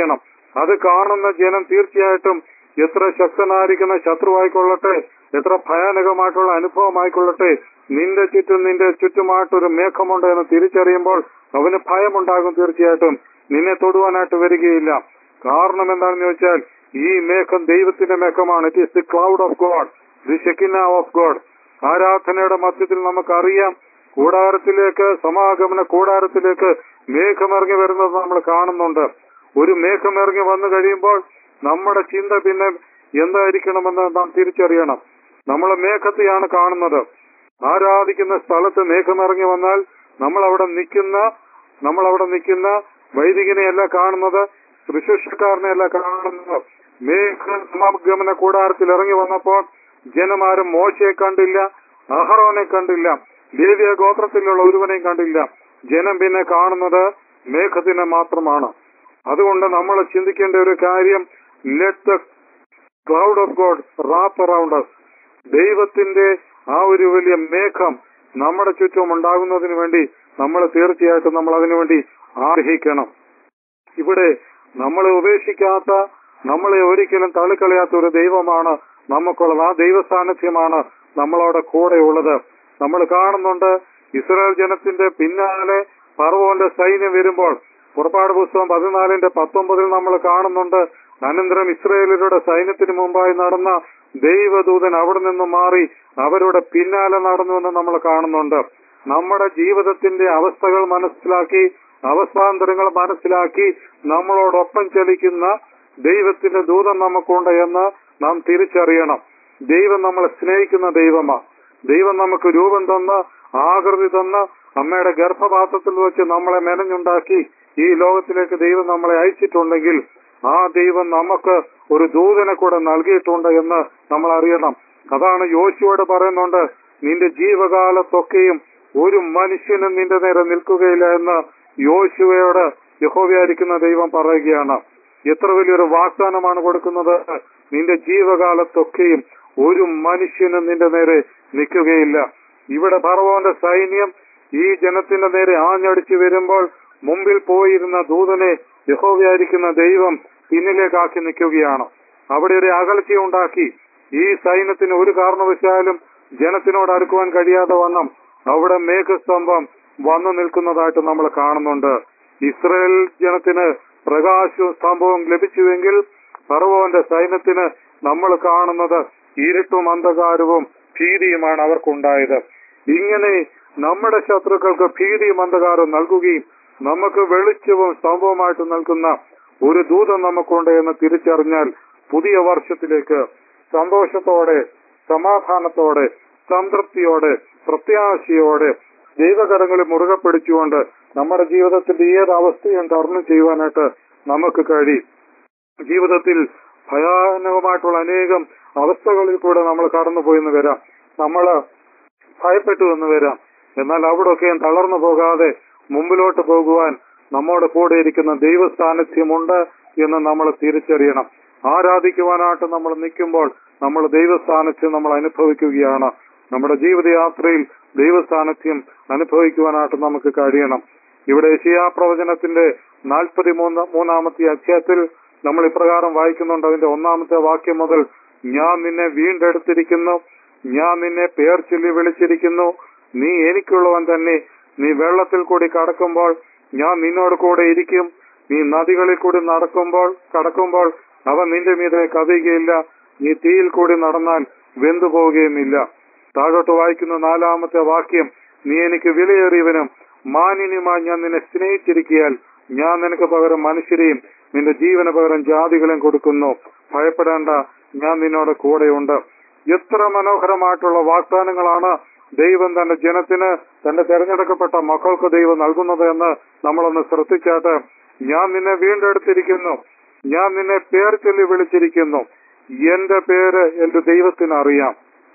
അത് കാണുന്ന ജനം തീർച്ചയായിട്ടും എത്ര ശക്തനായിരിക്കുന്ന ശത്രുവായിക്കൊള്ളട്ടെ എത്ര ഭയാനകമായിട്ടുള്ള അനുഭവമായിക്കൊള്ളട്ടെ നിന്റെ ചുറ്റും നിന്റെ ചുറ്റുമായിട്ടൊരു മേഘമുണ്ട് എന്ന് തിരിച്ചറിയുമ്പോൾ അവന് ഭയമുണ്ടാകും തീർച്ചയായിട്ടും നിന്നെ തൊടുവാനായിട്ട് വരികയില്ല കാരണം എന്താണെന്ന് ചോദിച്ചാൽ ഈ മേഘം ദൈവത്തിന്റെ മേഘമാണ് it is the cloud of God the Shekinah of God ആരാധനയുടെ മധ്യത്തിൽ നമുക്കറിയാം കൂടാരത്തിലേക്ക് സമാഗമന കൂടാരത്തിലേക്ക് മേഘമിറങ്ങി വരുന്നത് നമ്മൾ കാണുന്നുണ്ട് ഒരു മേഘമിറങ്ങി വന്നു കഴിയുമ്പോൾ നമ്മുടെ ചിന്ത പിന്നെ എന്തായിരിക്കണമെന്ന് നാം തിരിച്ചറിയണം നമ്മൾ മേഘത്തെയാണ് കാണുന്നത് ആരാധിക്കുന്ന സ്ഥലത്ത് മേഘമിറങ്ങി വന്നാൽ നമ്മൾ അവിടെ നിൽക്കുന്ന നമ്മൾ അവിടെ നിൽക്കുന്ന വൈദികനെയല്ല കാണുന്നത് ശുശ്രൂഷക്കാരനെയല്ല കാണുന്നത് മേഘ സമാഗമന കൂടാരത്തിൽ ഇറങ്ങി വന്നപ്പോൾ ജനമാരും മോശയെ കണ്ടില്ല അഹറോനെ കണ്ടില്ല ലേവിയ ഗോത്രത്തിലുള്ള ഒരുവനെയും കണ്ടില്ല ജനം പിന്നെ കാണുന്നത് മേഘത്തിനെ മാത്രമാണ് അതുകൊണ്ട് നമ്മൾ ചിന്തിക്കേണ്ട ഒരു കാര്യം let the cloud of God wrap around us ദൈവത്തിന്റെ ആ ഒരു വലിയ മേഘം നമ്മുടെ ചുറ്റും ഉണ്ടാകുന്നതിന് വേണ്ടി നമ്മൾ തീർച്ചയായിട്ടും നമ്മൾ അതിനുവേണ്ടി ആഗ്രഹിക്കണം ഇവിടെ നമ്മളെ ഉപേക്ഷിക്കാത്ത നമ്മളെ ഒരിക്കലും തള്ളിക്കളയാത്ത ഒരു ദൈവമാണ് നമുക്കുള്ളത് ആ ദൈവ സാന്നിധ്യമാണ് നമ്മളവിടെ കൂടെയുള്ളത് നമ്മൾ കാണുന്നുണ്ട് ഇസ്രായേൽ ജനത്തിന്റെ പിന്നാലെ പറവോന്റെ സൈന്യം വരുമ്പോൾ പുറപ്പാട് പുസ്തകം പതിനാലിന്റെ പത്തൊമ്പതിൽ നമ്മൾ കാണുന്നുണ്ട് അനന്തരം ഇസ്രയേലരുടെ സൈന്യത്തിന് മുമ്പായി നടന്ന ദൈവദൂതൻ അവിടെ നിന്നും മാറി അവരുടെ പിന്നാലെ നടന്നുവെന്ന് നമ്മൾ കാണുന്നുണ്ട് നമ്മുടെ ജീവിതത്തിന്റെ അവസ്ഥകൾ മനസ്സിലാക്കി അവസ്ഥാന്തരങ്ങൾ മനസ്സിലാക്കി നമ്മളോടൊപ്പം ചലിക്കുന്ന ദൈവത്തിന്റെ ദൂതൻ നമുക്കുണ്ട് എന്ന് നാം തിരിച്ചറിയണം ദൈവം നമ്മളെ സ്നേഹിക്കുന്ന ദൈവമാണ് ദൈവം നമുക്ക് രൂപം തന്ന് ആകൃതി തന്ന് അമ്മയുടെ ഗർഭപാത്രത്തിൽ വെച്ച് നമ്മളെ മെനഞ്ഞുണ്ടാക്കി ഈ ലോകത്തിലേക്ക് ദൈവം നമ്മളെ അയച്ചിട്ടുണ്ടെങ്കിൽ ആ ദൈവം നമുക്ക് ഒരു ദൂതനെ കൂടെ നൽകിയിട്ടുണ്ട് എന്ന് നമ്മൾ അറിയണം അതാണ് യോശുവോട് പറയുന്നുണ്ട് നിന്റെ ജീവകാലത്തൊക്കെയും ഒരു മനുഷ്യനും നിന്റെ നേരെ നിൽക്കുകയില്ല എന്ന് യോശുവയോട് യഹോവയായിരിക്കുന്ന ദൈവം പറയുകയാണ് എത്ര വലിയൊരു വാഗ്ദാനമാണ് കൊടുക്കുന്നത് നിന്റെ ജീവകാലത്തൊക്കെയും ഒരു മനുഷ്യനും നിന്റെ നേരെ നിൽക്കുകയില്ല ഇവിടെ ഭർവോന്റെ സൈന്യം ഈ ജനത്തിന്റെ നേരെ ആഞ്ഞടിച്ചു വരുമ്പോൾ മുമ്പിൽ പോയിരുന്ന ദൂതനെ യഹോവയായിരിക്കുന്ന ദൈവം പിന്നിലേക്കാക്കി നിൽക്കുകയാണ് അവിടെ ഒരു അകൽച്ചയുണ്ടാക്കി ഈ സൈന്യത്തിന് ഒരു കാരണവശാലും ജനത്തിനോട് അടുക്കുവാൻ കഴിയാതെ വണ്ണം അവിടെ മേഘസ്തംഭം വന്നു നിൽക്കുന്നതായിട്ട് നമ്മൾ കാണുന്നുണ്ട് ഇസ്രയേൽ ജനത്തിന് പ്രകാശവും സ്തംഭവും ലഭിച്ചുവെങ്കിൽ ഫറവോന്റെ സൈന്യത്തിന് നമ്മൾ കാണുന്നത് ഇരുട്ടും അന്ധകാരവും ഭീതിയുമാണ് അവർക്കുണ്ടായത് ഇങ്ങനെ നമ്മുടെ ശത്രുക്കൾക്ക് ഭീതിയും അന്ധകാരവും നൽകുകയും നമുക്ക് വെളിച്ചവും സ്തംഭവുമായിട്ട് നൽകുന്ന ഒരു ദൂതം നമുക്കുണ്ട് എന്ന് തിരിച്ചറിഞ്ഞാൽ പുതിയ വർഷത്തിലേക്ക് സന്തോഷത്തോടെ സമാധാനത്തോടെ സംതൃപ്തിയോടെ പ്രത്യാശയോടെ ദൈവകരങ്ങളിൽ മുറുകെ പിടിച്ചുകൊണ്ട് നമ്മുടെ ജീവിതത്തിന്റെ ഏത് അവസ്ഥയും തരണം ചെയ്യുവാനായിട്ട് നമുക്ക് കഴിയും ജീവിതത്തിൽ ഭയാനകമായിട്ടുള്ള അനേകം അവസ്ഥകളിൽ കൂടെ നമ്മൾ കടന്നുപോയെന്ന് വരാം നമ്മൾ ഭയപ്പെട്ടു എന്ന് വരാം എന്നാൽ അവിടെയൊക്കെയും തളർന്നു പോകാതെ മുമ്പിലോട്ട് പോകുവാൻ നമ്മോട് കൂടെ ഇരിക്കുന്ന ദൈവ സാന്നിധ്യമുണ്ട് എന്ന് നമ്മൾ തിരിച്ചറിയണം ആരാധിക്കുവാനായിട്ട് നമ്മൾ നിൽക്കുമ്പോൾ നമ്മൾ ദൈവ സാന്നിധ്യം നമ്മൾ അനുഭവിക്കുകയാണ് നമ്മുടെ ജീവിതയാത്രയിൽ ദൈവ സാന്നിധ്യം അനുഭവിക്കുവാനായിട്ട് നമുക്ക് കഴിയണം ഇവിടെ പ്രവചനത്തിന്റെ നാൽപ്പത്തി മൂന്ന് മൂന്നാമത്തെ അധ്യായത്തിൽ നമ്മൾ ഇപ്രകാരം വായിക്കുന്നുണ്ട് അതിന്റെ ഒന്നാമത്തെ വാക്യം മുതൽ ഞാൻ നിന്നെ വീണ്ടെടുത്തിരിക്കുന്നു ഞാൻ നിന്നെ പേർ ചൊല്ലി വിളിച്ചിരിക്കുന്നു നീ എനിക്കുള്ളവൻ തന്നെ നീ വെള്ളത്തിൽ കൂടി കടക്കുമ്പോൾ ഞാൻ നിന്നോട് കൂടെ ഇരിക്കും നീ നദികളിൽ കൂടി നടക്കുമ്പോൾ കടക്കുമ്പോൾ അവ നിന്റെ മീതെ കവിയുകയില്ല നീ തീയിൽ കൂടി നടന്നാൽ വെന്തു പോവുകയുമില്ല താഴോട്ട് വായിക്കുന്ന നാലാമത്തെ വാക്യം നീ എനിക്ക് വിലയേറിയവനും മാനിനുമായി ഞാൻ നിന്നെ സ്നേഹിച്ചിരിക്കിയാൽ ഞാൻ നിനക്ക് പകരം മനുഷ്യരെയും നിന്റെ ജീവന പകരം ജാതികളെയും കൊടുക്കുന്നു ഭയപ്പെടേണ്ട ഞാൻ നിന്നോട് കൂടെയുണ്ട് എത്ര മനോഹരമായിട്ടുള്ള വാഗ്ദാനങ്ങളാണ് ദൈവം തന്റെ ജനത്തിന് തന്റെ തെരഞ്ഞെടുക്കപ്പെട്ട മക്കൾക്ക് ദൈവം നൽകുന്നത് എന്ന് നമ്മളൊന്ന് ശ്രദ്ധിച്ചാട്ട് ഞാൻ നിന്നെ വീണ്ടെടുത്തിരിക്കുന്നു ഞാൻ നിന്നെ പേർ ചൊല്ലി വിളിച്ചിരിക്കുന്നു എന്റെ പേര് എന്റെ ദൈവത്തിന് അറിയാം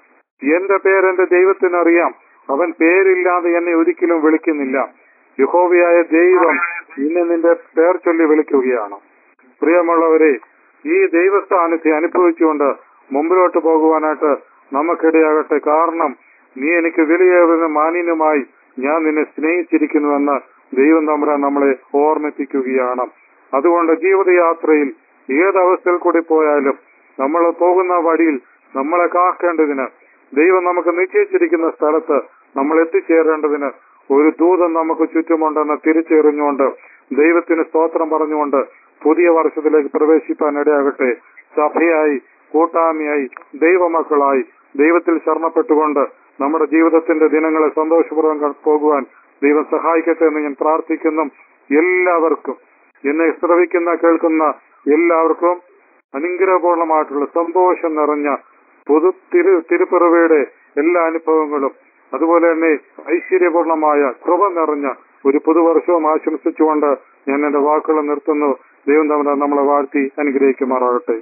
എന്റെ പേര് എന്റെ ദൈവത്തിന് അറിയാം അവൻ പേരില്ലാതെ എന്നെ ഒരിക്കലും വിളിക്കുന്നില്ല യഹോവയായ ദൈവം ഇന്ന് നിന്റെ പേർ ചൊല്ലി വിളിക്കുകയാണ് പ്രിയമുള്ളവരെ ഈ ദൈവസ്ഥാനത്തെ അനുഭവിച്ചുകൊണ്ട് മുമ്പിലോട്ട് പോകുവാനായിട്ട് നമുക്കിടയാകട്ടെ കാരണം നീ എനിക്ക് വിലയേറുന്ന മാന്യനുമായി ഞാൻ നിന്നെ സ്നേഹിച്ചിരിക്കുന്നുവെന്ന് ദൈവം തമ്പുരാൻ നമ്മളെ ഓർമ്മിപ്പിക്കുകയാണ് അതുകൊണ്ട് ജീവിതയാത്രയിൽ ഏത് അവസ്ഥയിൽ കൂടി പോയാലും നമ്മൾ പോകുന്ന വഴിയിൽ നമ്മളെ കാക്കേണ്ടതിന് ദൈവം നമുക്ക് നിശ്ചയിച്ചിരിക്കുന്ന സ്ഥലത്ത് നമ്മൾ എത്തിച്ചേരേണ്ടതിന് ഒരു ദൂതൻ നമുക്ക് ചുറ്റുമുണ്ടെന്ന് തിരിച്ചറിഞ്ഞുകൊണ്ട് ദൈവത്തിന് സ്തോത്രം പറഞ്ഞുകൊണ്ട് പുതിയ വർഷത്തിലേക്ക് പ്രവേശിപ്പാൻ ഇടയാകട്ടെ സഭയായി കൂട്ടായ്മയായി ദൈവമക്കളായി ദൈവത്തിൽ ശരണപ്പെട്ടുകൊണ്ട് നമ്മുടെ ജീവിതത്തിന്റെ ദിനങ്ങളെ സന്തോഷപൂർവ്വം ക- പോകുവാൻ ദൈവം സഹായിക്കട്ടെ എന്ന് ഞാൻ പ്രാർത്ഥിക്കുന്നു എല്ലാവർക്കും എന്നെ ശ്രവിക്കുന്ന കേൾക്കുന്ന എല്ലാവർക്കും അനുഗ്രഹപൂർണമായിട്ടുള്ള സന്തോഷം നിറഞ്ഞ പൊതു തിരു തിരുപ്പിറവയുടെ എല്ലാ അനുഭവങ്ങളും അതുപോലെ തന്നെ ഐശ്വര്യപൂർണമായ കൃപ നിറഞ്ഞ ഒരു പുതുവർഷവും ആശംസിച്ചുകൊണ്ട് ഞാൻ എന്റെ വാക്കുകൾ നിർത്തുന്നു ദൈവം തമ്മിൽ നമ്മളെ വാഴ്ത്തി അനുഗ്രഹിക്കുമാറാകട്ടെ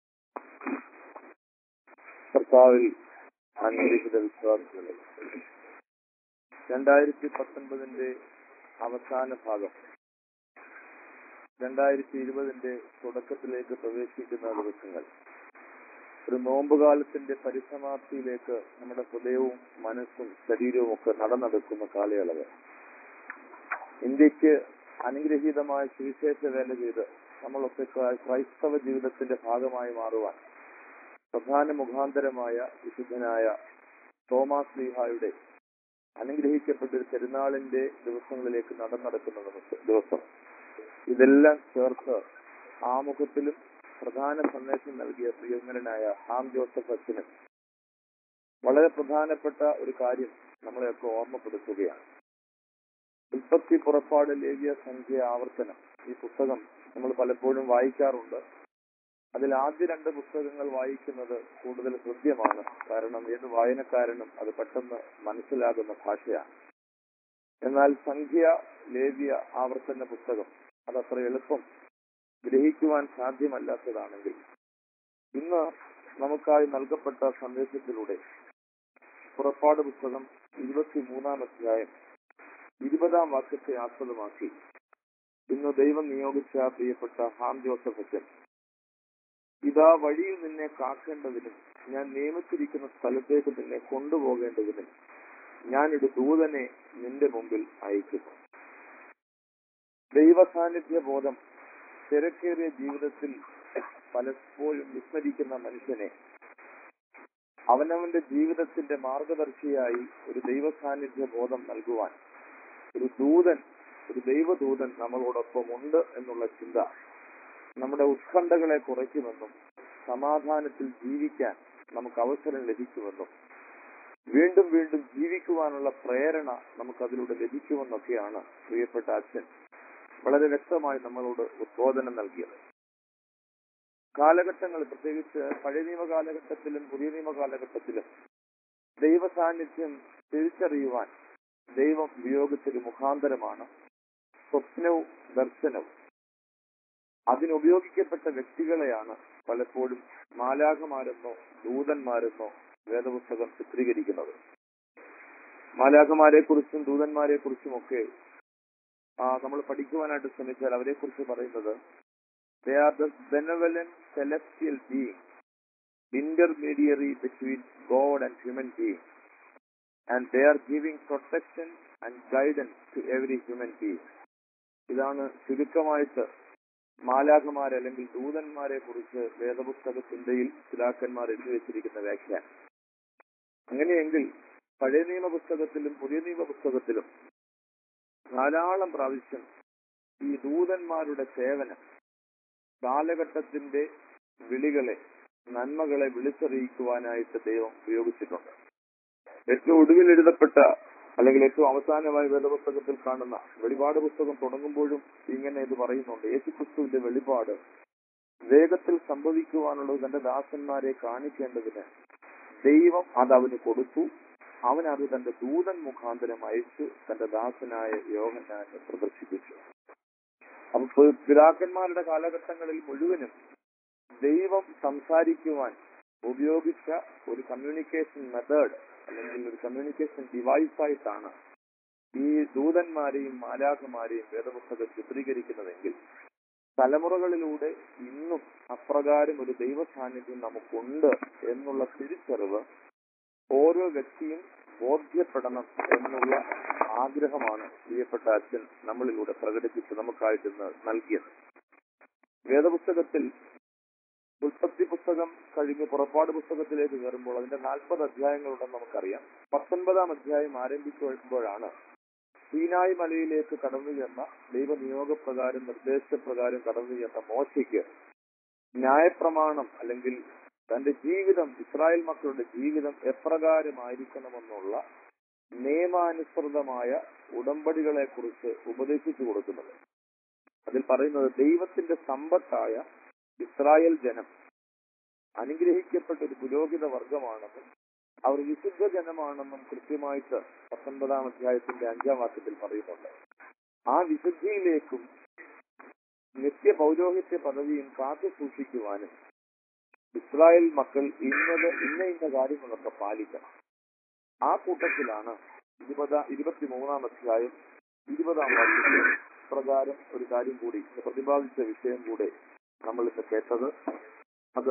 കർത്താവിൽ അനുഗ്രഹിത വിശ്വാസികളെ രണ്ടായിരത്തി പത്തൊൻപതിന്റെ അവസാന ഭാഗം രണ്ടായിരത്തി ഇരുപതിന്റെ തുടക്കത്തിലേക്ക് പ്രവേശിക്കുന്ന ദിവസങ്ങൾ ഒരു നോമ്പുകാലത്തിന്റെ പരിസമാപ്തിയിലേക്ക് നമ്മുടെ ഹൃദയവും മനസ്സും ശരീരവും ഒക്കെ നടന്നെടുക്കുന്ന കാലയളവ് ഇന്ത്യക്ക് അനുഗ്രഹീതമായ സുവിശേഷ വേല ചെയ്ത് നമ്മളൊക്കെ ക്രൈ- ക്രൈസ്തവ ജീവിതത്തിന്റെ ഭാഗമായി മാറുവാൻ പ്രധാന മുഖാന്തരമായ വിശുദ്ധനായ തോമാസ് ലീഹായുടെ അനുഗ്രഹിക്കപ്പെട്ട ഒരു പെരുന്നാളിന്റെ ദിവസങ്ങളിലേക്ക് നടന്നടക്കുന്ന ദിവസ- ദിവസം ഇതെല്ലാം ചേർത്ത് ആമുഖത്തിലും പ്രധാന സന്ദേശം നൽകിയ പ്രിയങ്കരനായ ഹാം ജോസഫ് അച്ഛനും വളരെ പ്രധാനപ്പെട്ട ഒരു കാര്യം നമ്മളെയൊക്കെ ഓർമ്മപ്പെടുത്തുകയാണ് ഉൽപ്പത്തി പുറപ്പാട് ലേവ്യ സംഖ്യ ആവർത്തനം ഈ പുസ്തകം നമ്മൾ പലപ്പോഴും വായിക്കാറുണ്ട് അതിൽ ആദ്യ രണ്ട് പുസ്തകങ്ങൾ വായിക്കുന്നത് കൂടുതൽ ഹൃദ്യമാണ് കാരണം ഏത് വായനക്കാരനും അത് പെട്ടെന്ന് മനസ്സിലാകുന്ന ഭാഷയാണ് എന്നാൽ സംഖ്യ ലേവ്യ ആവർത്തന പുസ്തകം അതത്ര എളുപ്പം ഗ്രഹിക്കുവാൻ സാധ്യമല്ലാത്തതാണെങ്കിൽ ഇന്ന് നമുക്കായി നൽകപ്പെട്ട സന്ദേശത്തിലൂടെ പുറപ്പാട് പുസ്തകം ഇരുപത്തിമൂന്നാം അധ്യായം ഇരുപതാം വാക്യത്തെ ആസ്പദമാക്കി ഇന്ന് ദൈവം നിയോഗിച്ച പ്രിയപ്പെട്ട ഹാം ജോസഫ് അച്ഛൻ ഇതാ വഴിയിൽ നിന്നെ കാക്കേണ്ടതിനും ഞാൻ നിയമിച്ചിരിക്കുന്ന സ്ഥലത്തേക്ക് നിന്നെ കൊണ്ടുപോകേണ്ടതിനും ഞാനൊരു ദൂതനെ നിന്റെ മുമ്പിൽ അയക്കുന്നു ദൈവ സാന്നിധ്യ ബോധം തിരക്കേറിയ ജീവിതത്തിൽ പലപ്പോഴും വിസ്മരിക്കുന്ന മനുഷ്യനെ അവനവന്റെ ജീവിതത്തിന്റെ മാർഗദർശിയായി ഒരു ദൈവ സാന്നിധ്യ ബോധം നൽകുവാൻ ഒരു ദൂതൻ ഒരു ദൈവദൂതൻ നമ്മളോടൊപ്പം ഉണ്ട് എന്നുള്ള ചിന്ത നമ്മുടെ ഉത്കണ്ഠകളെ കുറയ്ക്കുമെന്നും സമാധാനത്തിൽ ജീവിക്കാൻ നമുക്ക് അവസരം ലഭിക്കുമെന്നും വീണ്ടും വീണ്ടും ജീവിക്കുവാനുള്ള പ്രേരണ നമുക്ക് അതിലൂടെ ലഭിക്കുമെന്നൊക്കെയാണ് പ്രിയപ്പെട്ട അച്ഛൻ വളരെ വ്യക്തമായി നമ്മളോട് ഉദ്ബോധനം നൽകിയത് കാലഘട്ടങ്ങൾ പ്രത്യേകിച്ച് പഴയ നിയമ കാലഘട്ടത്തിലും പുതിയ നിയമ കാലഘട്ടത്തിലും ദൈവ സാന്നിധ്യം തിരിച്ചറിയുവാൻ ദൈവം ഉപയോഗിച്ചൊരു മുഖാന്തരമാണ് സ്വപ്നവും ദർശനവും അതിനുപയോഗിക്കപ്പെട്ട വ്യക്തികളെയാണ് പലപ്പോഴും മാലാഖമാരെന്നോ ദൂതന്മാരെന്നോ വേദപുസ്തകം ചിത്രീകരിക്കുന്നത് മാലാഖമാരെ കുറിച്ചും ദൂതന്മാരെ കുറിച്ചുമൊക്കെ നമ്മൾ പഠിക്കുവാനായിട്ട് ശ്രമിച്ചാൽ അവരെ കുറിച്ച് പറയുന്നത് they are the benevolent celestial being intermediary between God and human being and they are giving protection and guidance to every human being ഇതാണ് ചുരുക്കമായിട്ട് മാലാഖമാരെ അല്ലെങ്കിൽ ദൂതന്മാരെ കുറിച്ച് വേദപുസ്തക ചിന്തയിൽ പിതാക്കന്മാർ എഴുതി വെച്ചിരിക്കുന്ന വ്യാഖ്യാനം അങ്ങനെയെങ്കിൽ പഴയ നിയമ പുസ്തകത്തിലും പുതിയ നിയമ പുസ്തകത്തിലും ധാരാളം പ്രാവശ്യം ഈ ദൂതന്മാരുടെ സേവനം കാലഘട്ടത്തിന്റെ വിളികളെ നന്മകളെ വിളിച്ചറിയിക്കുവാനായിട്ട് ദൈവം ഉപയോഗിച്ചിട്ടുണ്ട് ഏറ്റവും ഒടുവിൽ എഴുതപ്പെട്ട അല്ലെങ്കിൽ ഏറ്റവും അവസാനമായി വേദപുസ്തകത്തിൽ കാണുന്ന വെളിപാട് പുസ്തകം തുടങ്ങുമ്പോഴും ഇങ്ങനെ ഇത് പറയുന്നുണ്ട് യേശുക്രിസ്തുവിന്റെ വെളിപാട് വേഗത്തിൽ സംഭവിക്കുവാനുള്ളത് തന്റെ ദാസന്മാരെ കാണിക്കേണ്ടതിന് ദൈവം അത് അവന് കൊടുത്തു അവൻ അത് തന്റെ ദൂതൻ മുഖാന്തരം അയച്ചു തന്റെ ദാസനായ യോഹനാനെ പ്രദർശിപ്പിച്ചു അപ്പൊ പിതാക്കന്മാരുടെ കാലഘട്ടങ്ങളിൽ മുഴുവനും ദൈവം സംസാരിക്കുവാൻ ഉപയോഗിച്ച ഒരു കമ്മ്യൂണിക്കേഷൻ മെത്തേഡ് അല്ലെങ്കിൽ ഒരു കമ്മ്യൂണിക്കേഷൻ ഡിവൈസ് ആയിട്ടാണ് ഈ ദൂതന്മാരെയും മാലാഖമാരെയും വേദപുസ്തകം ചിത്രീകരിക്കുന്നതെങ്കിൽ തലമുറകളിലൂടെ ഇന്നും അപ്രകാരം ഒരു ദൈവ സാന്നിധ്യം നമുക്കുണ്ട് എന്നുള്ള തിരിച്ചറിവ് ഓരോ വ്യക്തിയും ബോധ്യപ്പെടണം എന്നുള്ള ആഗ്രഹമാണ് പ്രിയപ്പെട്ട അച്ഛൻ നമ്മളിലൂടെ പ്രകടിപ്പിച്ച് നമുക്കായിട്ട് ഇന്ന് നൽകിയത് വേദപുസ്തകത്തിൽ ഉൽപ്പത്തി പുസ്തകം കഴിഞ്ഞ് പുറപ്പാട് പുസ്തകത്തിലേക്ക് കയറുമ്പോൾ അതിന്റെ നാൽപ്പത് അധ്യായങ്ങളുണ്ടെന്ന് നമുക്കറിയാം പത്തൊൻപതാം അധ്യായം ആരംഭിക്കുമ്പോഴാണ് സീനായ് മലയിലേക്ക് കടന്നു ചെന്ന ദൈവനിയോഗപ്രകാരം നിർദ്ദേശപ്രകാരം കടന്നു ചെന്ന മോശയ്ക്ക് ന്യായപ്രമാണം അല്ലെങ്കിൽ തന്റെ ജീവിതം ഇസ്രായേൽ മക്കളുടെ ജീവിതം എപ്രകാരമായിരിക്കണമെന്നുള്ള നിയമാനുസൃതമായ ഉടമ്പടികളെ കുറിച്ച് ഉപദേശിച്ചു കൊടുക്കുന്നത് അതിൽ പറയുന്നത് ദൈവത്തിന്റെ സമ്പത്തായ ഇസ്രായേൽ ജനം അനുഗ്രഹിക്കപ്പെട്ട ഒരു പുരോഹിത വർഗമാണെന്നും അവർ വിശുദ്ധ ജനമാണെന്നും കൃത്യമായിട്ട് പത്തൊൻപതാം അധ്യായത്തിന്റെ അഞ്ചാം വാക്യത്തിൽ പറയുന്നുണ്ട് ആ വിശുദ്ധിയിലേക്കും നിത്യ പൗരോഹിത്യ പദവിയും കാത്തു സൂക്ഷിക്കുവാനും ഇസ്രായേൽ മക്കൾ ഇന്നത് ഇന്ന ഇന്ന കാര്യങ്ങളൊക്കെ പാലിക്കണം ആ കൂട്ടത്തിലാണ് ഇരുപതാ ഇരുപത്തിമൂന്നാം അധ്യായം ഇരുപതാം വാക്യത്തിൽ പ്രകാരം ഒരു കാര്യം കൂടി ഇന്ന് പ്രതിപാദിച്ച വിഷയം കൂടെ നമ്മൾ ഇന്ന് കേട്ടത് അത്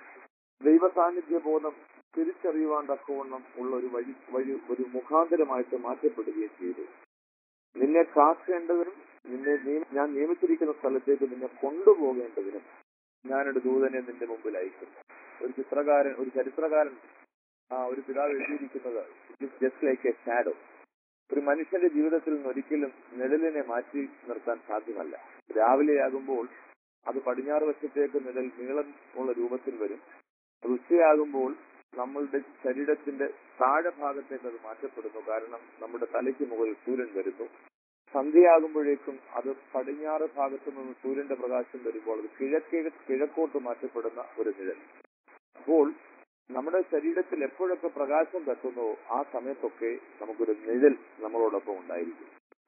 ദൈവ സാന്നിധ്യ ബോധം തിരിച്ചറിയുവാൻ തക്കവണ്ണം ഉള്ള ഒരു വഴി വഴി ഒരു മുഖാന്തരമായിട്ട് മാറ്റപ്പെടുകയും ചെയ്തു നിന്നെ കാക്കേണ്ടതിനും നിന്നെ നിയ- ഞാൻ നിയമിച്ചിരിക്കുന്ന സ്ഥലത്തേക്ക് നിന്നെ കൊണ്ടുപോകേണ്ടതിനും ഞാനൊരു ദൂതനെ നിന്റെ മുമ്പിൽ അയക്കുന്നു ഒരു ചിത്രകാരൻ ഒരു ചരിത്രകാരൻ ആ ഒരു പിതാവ് എഴുതിയിരിക്കുന്നത് ജസ്റ്റ് ലൈക്ക് എ ഷാഡോ ഒരു മനുഷ്യന്റെ ജീവിതത്തിൽ നിന്ന് ഒരിക്കലും നിഴലിനെ മാറ്റി നിർത്താൻ സാധ്യമല്ല രാവിലെയാകുമ്പോൾ അത് പടിഞ്ഞാറ് വശത്തേക്ക് നിഴൽ നീളമുള്ള രൂപത്തിൽ വരും അത് ഉച്ചയാകുമ്പോൾ നമ്മളുടെ ശരീരത്തിന്റെ താഴെ ഭാഗത്തേക്ക് അത് മാറ്റപ്പെടുന്നു കാരണം നമ്മുടെ തലയ്ക്ക് മുകളിൽ സൂര്യൻ വരുന്നു സന്ധ്യയാകുമ്പോഴേക്കും അത് പടിഞ്ഞാറ് ഭാഗത്തു നിന്ന് സൂര്യന്റെ പ്രകാശം വരുമ്പോൾ അത് കിഴക്കേ കിഴക്കോട്ട് മാറ്റപ്പെടുന്ന ഒരു നിഴൽ അപ്പോൾ നമ്മുടെ ശരീരത്തിൽ എപ്പോഴൊക്കെ പ്രകാശം തട്ടുന്നുവോ ആ സമയത്തൊക്കെ നമുക്കൊരു നിഴൽ നമ്മളോടൊപ്പം ഉണ്ടായിരിക്കും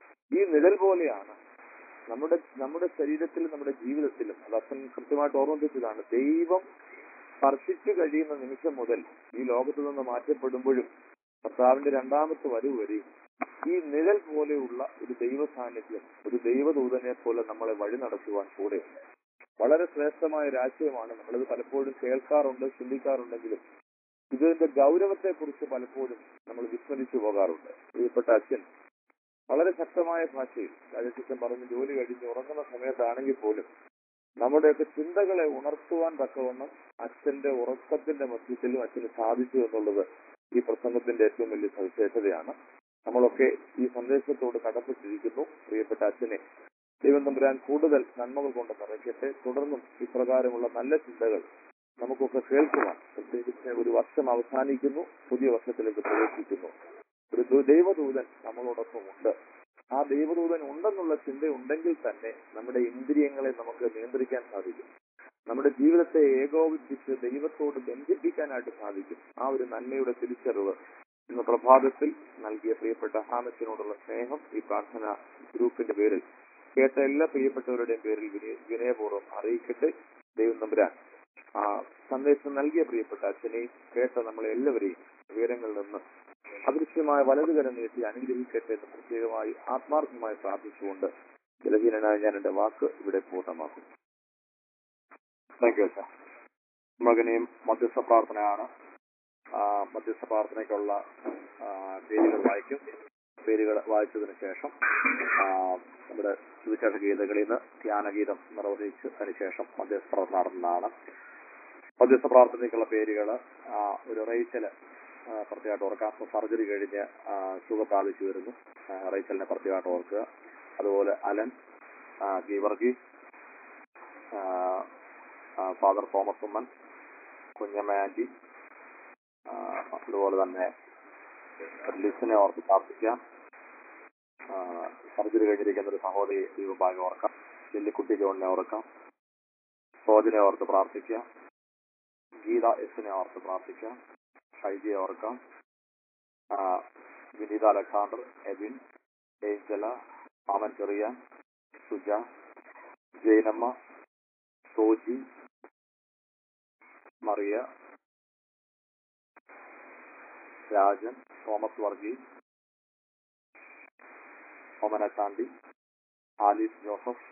ഈ നിഴൽ പോലെയാണ് നമ്മുടെ നമ്മുടെ ശരീരത്തിലും നമ്മുടെ ജീവിതത്തിലും അത് അച്ഛൻ കൃത്യമായിട്ട് ഓർമ്മിപ്പിച്ചതാണ് ദൈവം സ്പർശിച്ചു കഴിയുന്ന നിമിഷം മുതൽ ഈ ലോകത്തു നിന്ന് മാറ്റപ്പെടുമ്പോഴും കർത്താവിന്റെ രണ്ടാമത്തെ വരവ് വരെയും ഈ നിഴൽ പോലെയുള്ള ഒരു ദൈവ സാന്നിധ്യം ഒരു ദൈവദൂതനെ പോലെ നമ്മളെ വഴി നടത്തുവാൻ കൂടെയുണ്ട് വളരെ ശ്രേഷ്ഠമായ ഒരു ആശയമാണ് നമ്മളിത് പലപ്പോഴും കേൾക്കാറുണ്ട് ചിന്തിക്കാറുണ്ടെങ്കിലും ഇതിന്റെ ഗൗരവത്തെ കുറിച്ച് പലപ്പോഴും നമ്മൾ വിസ്മരിച്ചു പോകാറുണ്ട് പ്രിയപ്പെട്ട അച്ഛൻ വളരെ ശക്തമായ ഭാഷയിൽ രാജശിഷ്ടം പറഞ്ഞ് ജോലി കഴിഞ്ഞ് ഉറങ്ങുന്ന സമയത്താണെങ്കിൽ പോലും നമ്മുടെയൊക്കെ ചിന്തകളെ ഉണർത്തുവാൻ തക്കവണ്ണം അച്ഛന്റെ ഉറക്കത്തിന്റെ മധ്യത്തിലും അച്ഛന് സാധിച്ചു എന്നുള്ളത് ഈ പ്രസംഗത്തിന്റെ ഏറ്റവും വലിയ സവിശേഷതയാണ് നമ്മളൊക്കെ ഈ സന്ദേശത്തോട് കടപ്പെട്ടിരിക്കുന്നു പ്രിയപ്പെട്ട അച്ഛനെ ദൈവം തമ്പുരാൻ കൂടുതൽ നന്മകൾ കൊണ്ട് നിറയ്ക്കട്ടെ തുടർന്നും ഇപ്രകാരമുള്ള നല്ല ചിന്തകൾ നമുക്കൊക്കെ കേൾക്കുവാൻ പ്രത്യേകിച്ച് ഒരു വർഷം അവസാനിക്കുന്നു പുതിയ വർഷത്തിലേക്ക് പ്രവേശിക്കുന്നു ഒരു ദു- ദൈവദൂതൻ നമ്മളോടൊപ്പം ഉണ്ട് ആ ദൈവദൂതൻ ഉണ്ടെന്നുള്ള ചിന്ത ഉണ്ടെങ്കിൽ തന്നെ നമ്മുടെ ഇന്ദ്രിയങ്ങളെ നമുക്ക് നിയന്ത്രിക്കാൻ സാധിക്കും നമ്മുടെ ജീവിതത്തെ ഏകോപിപ്പിച്ച് ദൈവത്തോട് ബന്ധിപ്പിക്കാനായിട്ട് സാധിക്കും ആ ഒരു നന്മയുടെ തിരിച്ചറിവ് ഇന്ന് പ്രഭാതത്തിൽ നൽകിയ പ്രിയപ്പെട്ട ഹാമത്തിനോടുള്ള സ്നേഹം ഈ പ്രാർത്ഥന ഗ്രൂപ്പിന്റെ പേരിൽ കേട്ട എല്ലാ പ്രിയപ്പെട്ടവരുടെയും പേരിൽ വിനയ- വിനയപൂർവ്വം അറിയിക്കട്ടെ ദൈവം നമ്പുരാൻ ആ സന്ദേശം നൽകിയ പ്രിയപ്പെട്ട അച്ഛനെയും കേട്ട നമ്മളെ എല്ലാവരെയും ഉയരങ്ങളിൽ നിന്ന് അദൃശ്യമായ വലതുകരം നീട്ടി അനുഗ്രഹിക്കട്ടെ എന്ന് പ്രത്യേകമായി ആത്മാർത്ഥമായി പ്രാർത്ഥിച്ചുകൊണ്ട് ജലഹീനനായ ഞാൻ എന്റെ വാക്ക് ഇവിടെ പൂർണ്ണമാക്കും താങ്ക് യു അച്ഛാ മകനെയും മധ്യസ്ഥ പ്രാർത്ഥനയാണ് ആ, മധ്യസ്ഥ പ്രാർത്ഥനയ്ക്കുള്ള ആ, പേരുകൾ വായിക്കും പേരുകൾ വായിച്ചതിന് ശേഷം ആ, നമ്മുടെ സുവിശേഷ ഗീതകളിൽ നിന്ന് ധ്യാനഗീതം നിർവഹിച്ചതിന് ശേഷം മധ്യസ്ഥ പ്രാർത്ഥന നടന്നതാണ് മധ്യസ്ഥ പ്രാർത്ഥനയ്ക്കുള്ള പേരുകൾ ഒരു റേച്ചല് ആ, പ്രത്യേകമായിട്ട് ഓർക്കാം അപ്പോൾ സർജറി കഴിഞ്ഞ് ആ, സുഖം പ്രാപിച്ചു വരുന്നു ആ, റേച്ചലിനെ പ്രത്യേകമായിട്ട് ഓർക്കുക അതുപോലെ അലൻ ആ, ഗീവർഗീസ് ആ, ആ, ഫാദർ തോമസ് ഉമ്മൻ കുഞ്ഞമ്മ ആന്റി ആ, അതുപോലെ തന്നെ ലിസിനെ ഓർത്ത് പ്രാർത്ഥിക്കാം ആ, സർജറി കഴിഞ്ഞിരിക്കുന്ന ഒരു സഹോദരി ദൈവഭാഗ്യം ഓർക്കാം ലില്ലിക്കുട്ടി ജോണിനെ ഓർക്കാം സോജനെ ഓർത്ത് പ്രാർത്ഥിക്കാം ഗീത എസിനെ ഓർത്ത് പ്രാർത്ഥിക്കാം ഷൈജിയെ ഓർക്കാം ആ, വിനീത അലക്സാണ്ടർ എബിൻ ഏഞ്ചല മാമൻ ചെറിയ സുജ ജൈനമ്മ സോജി മറിയ രാജൻ തോമസ് വർഗീസ് ഒമന ചാണ്ടി ആലീസ് ജോസഫ്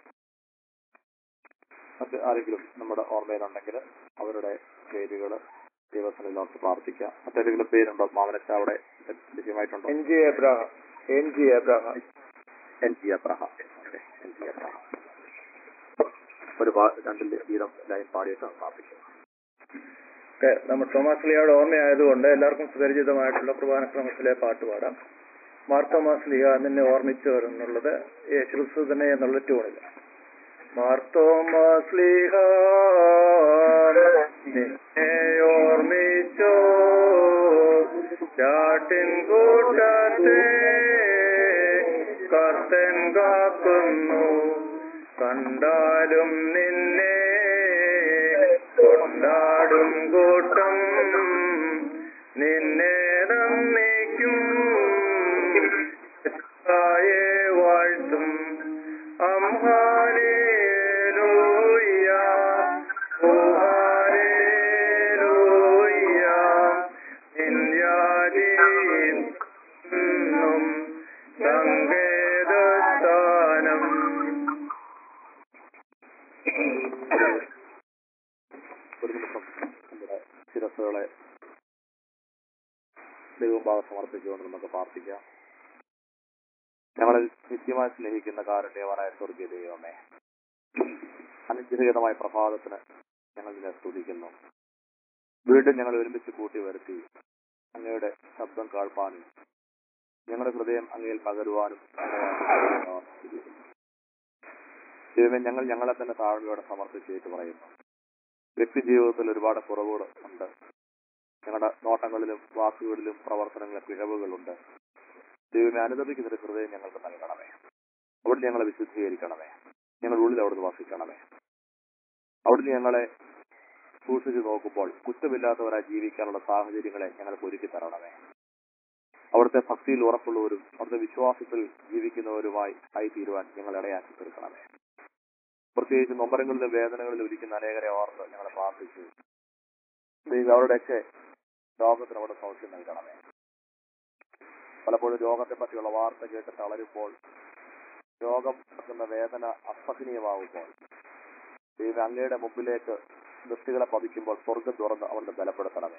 മറ്റ് ആരെങ്കിലും നമ്മുടെ ഓർമ്മയിലുണ്ടെങ്കിൽ അവരുടെ പേരുകൾ ദൈവസനിൽ ഓർത്ത് പ്രാർത്ഥിക്കാം മറ്റേതെങ്കിലും പേരുണ്ടോ മാമനച്ച അവിടെ ലഭ്യമായിട്ടുണ്ടോ N G Abraham N G Abraham N G Abraham okay N G Abraham ഒരു പാ- രണ്ട് ഗീതം ലൈൻ പാടിയിട്ട് പ്രാർത്ഥിക്കും ഒക്കെ നമ്മൾ തോമാസ്ലിയുടെ ഓർമ്മയായതുകൊണ്ട് എല്ലാവർക്കും സുപരിചിതമായിട്ടുള്ള കുർബാന ക്രമത്തിലെ പാട്ട് പാടാം മാർത്തോമാസ്ലിഹ നിന്നെ ഓർമ്മിച്ചവർ എന്നുള്ളത് യേശുക്രിസ്തു തന്നെ എന്നുള്ള ട്യൂണിൽ മാർത്തോമാസ്ലിഹ നിന്നെ ഓർമ്മിച്ചോ ചാട്ടിൻ കൂട്ടത്തെ കർത്തൻ കാക്കുന്നു കണ്ടാലും നിന്നെ കൊണ്ടാടും കൂട്ടം നിന്നെ നന്ദിക്കും തായെ വാഴ്ത്തും അംഹാലേലൂയ ഓഹാലേലൂയ നിന്യാജീന്നും സങ്കേതസ്ഥാനം ഒരു നിമിഷം നമ്മുടെ ശിരസ്സുകളെ ദൈവഭാഗം സമർപ്പിച്ചുകൊണ്ട് നമുക്ക് പ്രാർത്ഥിക്കാം ഞങ്ങളെ നിത്യമായി സ്നേഹിക്കുന്ന കാരുണ്യവനായ സ്വർഗീയ ദൈവമേ അനുഗ്രഹീതമായ പ്രഭാതത്തിന് ഞങ്ങൾ നിന്നെ സ്തുതിക്കുന്നു വീണ്ടും ഞങ്ങൾ ഒരുമിച്ച് കൂട്ടി വരുത്തി അങ്ങയുടെ ശബ്ദം കേൾപ്പാനും ഞങ്ങളുടെ ഹൃദയം അങ്ങയിൽ പകരുവാനും ദൈവമേ ഞങ്ങൾ ഞങ്ങളെ തന്നെ താഴ്മയോടെ സമർപ്പിച്ചേറ്റ് പറയുന്നു വ്യക്തി ജീവിതത്തിൽ ഒരുപാട് കുറവുകൾ ഉണ്ട് ഞങ്ങളുടെ നോട്ടങ്ങളിലും വാക്കുകളിലും പ്രവർത്തനങ്ങളിലും പിഴവുകളുണ്ട് ദൈവമേ അനുദപിക്കുന്നൊരു ഹൃദയം ഞങ്ങൾക്ക് നൽകണമേ അവിടുന്ന് ഞങ്ങളെ വിശുദ്ധീകരിക്കണമേ ഞങ്ങൾ ഉള്ളിൽ അവിടുന്ന് വസിക്കണമേ അവിടുന്ന് ഞങ്ങളെ സൂക്ഷിച്ചു നോക്കുമ്പോൾ കുറ്റമില്ലാത്തവരായി ജീവിക്കാനുള്ള സാഹചര്യങ്ങളെ ഞങ്ങൾക്ക് ഒരുക്കി തരണമേ അവിടുത്തെ ഭക്തിയിൽ ഉറപ്പുള്ളവരും അവിടുത്തെ വിശ്വാസത്തിൽ ജീവിക്കുന്നവരുമായി ആയി തീരുവാൻ ഞങ്ങൾ ഇടയാക്കി തീർക്കണമേ പ്രത്യേകിച്ച് നൊമ്പരങ്ങളിലും വേദനകളിലും ഇരിക്കുന്ന അനേകരെ ഓർത്ത് ഞങ്ങൾ പ്രാർത്ഥിച്ചു ദൈവം അവരുടെയൊക്കെ രോഗത്തിന് അവിടെ സൗഖ്യം നൽകണമേ പലപ്പോഴും രോഗത്തെ പറ്റിയുള്ള വാർത്ത കേട്ട് തളരുമ്പോൾ രോഗം നടക്കുന്ന വേദന അസഹനീയമാകുമ്പോൾ ദൈവം അങ്ങയുടെ മുമ്പിലേക്ക് ദൃഷ്ടികളെ പതിക്കുമ്പോൾ സ്വർഗം തുറന്ന് അവരുടെ ബലപ്പെടുത്തണമേ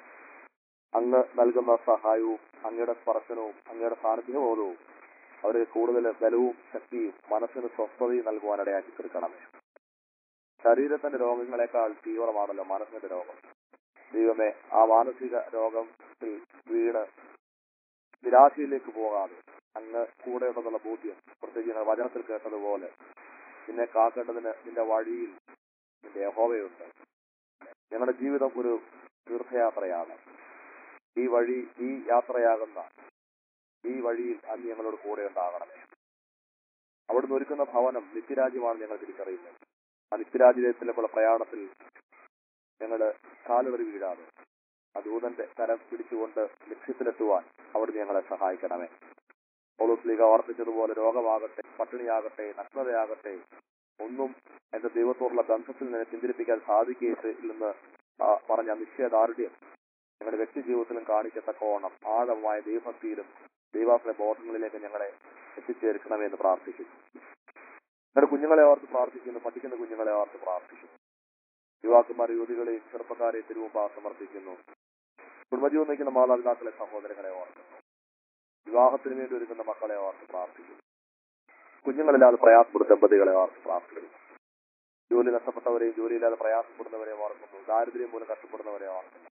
അങ്ങ് നൽകുന്ന സഹായവും അങ്ങയുടെ സ്പർശനവും അങ്ങയുടെ സാന്നിധ്യബോധവും അവർക്ക് കൂടുതൽ ബലവും ശക്തിയും മനസ്സിന് സ്വസ്ഥതയും നൽകുവാൻ ഇടയാക്കി തീർക്കണമേ ശരീരത്തിന്റെ രോഗങ്ങളെക്കാൾ തീവ്രമാണല്ലോ മനസ്സിന്റെ രോഗം ദൈവമേ ആ മാനസിക രോഗത്തിൽ വീണ് നിരാശയിലേക്ക് പോകാതെ അങ്ങ് കൂടെയുണ്ടെന്നുള്ള ബോധ്യം പ്രത്യേകിച്ച് ഞങ്ങൾ വചനത്തിൽ കേട്ടതുപോലെ നിന്നെ കാക്കേണ്ടതിന് നിന്റെ വഴിയിൽ നിന്റെ യഹോവയുണ്ട് ഞങ്ങളുടെ ജീവിതം ഒരു തീർത്ഥയാത്രയാണ് ഈ വഴി ഈ യാത്രയാകുന്ന ഈ വഴിയിൽ അങ്ങ് ഞങ്ങളോട് കൂടെ ഉണ്ടാകണമേ അവിടുന്ന് ഒരുക്കുന്ന ഭവനം നിത്യരാജ്യമാണ് ഞങ്ങൾ തിരിച്ചറിയുന്നത് ആ നിത്യരാജ്യത്തിലേക്കുള്ള പ്രയാണത്തിൽ ഞങ്ങള് കാലുവറി വീഴാതെ ആ ദൂതന്റെ കരം പിടിച്ചുകൊണ്ട് ലക്ഷ്യത്തിലെത്തുവാൻ അവിടുന്ന് ഞങ്ങളെ സഹായിക്കണമേ പൗലോസ്ലീഗ ഓർപ്പിച്ചതുപോലെ രോഗമാകട്ടെ പട്ടിണിയാകട്ടെ നഗ്നതയാകട്ടെ ഒന്നും എന്റെ ദൈവത്തോടുള്ള ബന്ധത്തിൽ നിന്ന് പിന്തിരിപ്പിക്കാൻ സാധിക്കില്ലെന്ന് പറഞ്ഞ നിശ്ചയദാർഢ്യം ഞങ്ങളുടെ വ്യക്തി ജീവിതത്തിലും കാണിക്കത്തക്കവണ്ണം ആഴമായ ദൈവഭക്തിയിലും ദൈവാശ്രയ ബോധങ്ങളിലേക്ക് ഞങ്ങളെ എത്തിച്ചേർക്കണമെന്ന് പ്രാർത്ഥിക്കുന്നു ഞങ്ങളുടെ കുഞ്ഞുങ്ങളെ ഓർത്ത് പ്രാർത്ഥിക്കുന്നു പഠിക്കുന്ന കുഞ്ഞുങ്ങളെ ഓർത്ത് പ്രാർത്ഥിക്കുന്നു യുവാക്കന്മാർ യുവതികളെയും ചെറുപ്പക്കാരെയും തിരുമുമ്പാ സമർപ്പിക്കുന്നു കുടുംബജീവൻ നയിക്കുന്ന മാതാപിതാക്കളെ സഹോദരങ്ങളെ ഓർക്കുന്നു വിവാഹത്തിന് വേണ്ടി ഒരുങ്ങുന്ന മക്കളെ ഓർത്ത് പ്രാർത്ഥിക്കുന്നു കുഞ്ഞുങ്ങളില്ലാതെ പ്രയാസപ്പെടുന്ന ദമ്പതികളെ ഓർത്ത് പ്രാർത്ഥിക്കുന്നു ജോലി നഷ്ടപ്പെട്ടവരെയും ജോലിയില്ലാതെ പ്രയാസപ്പെടുന്നവരെയും ഓർക്കുന്നു ദാരിദ്ര്യം മൂലം കഷ്ടപ്പെടുന്നവരെ ഓർക്കുന്നു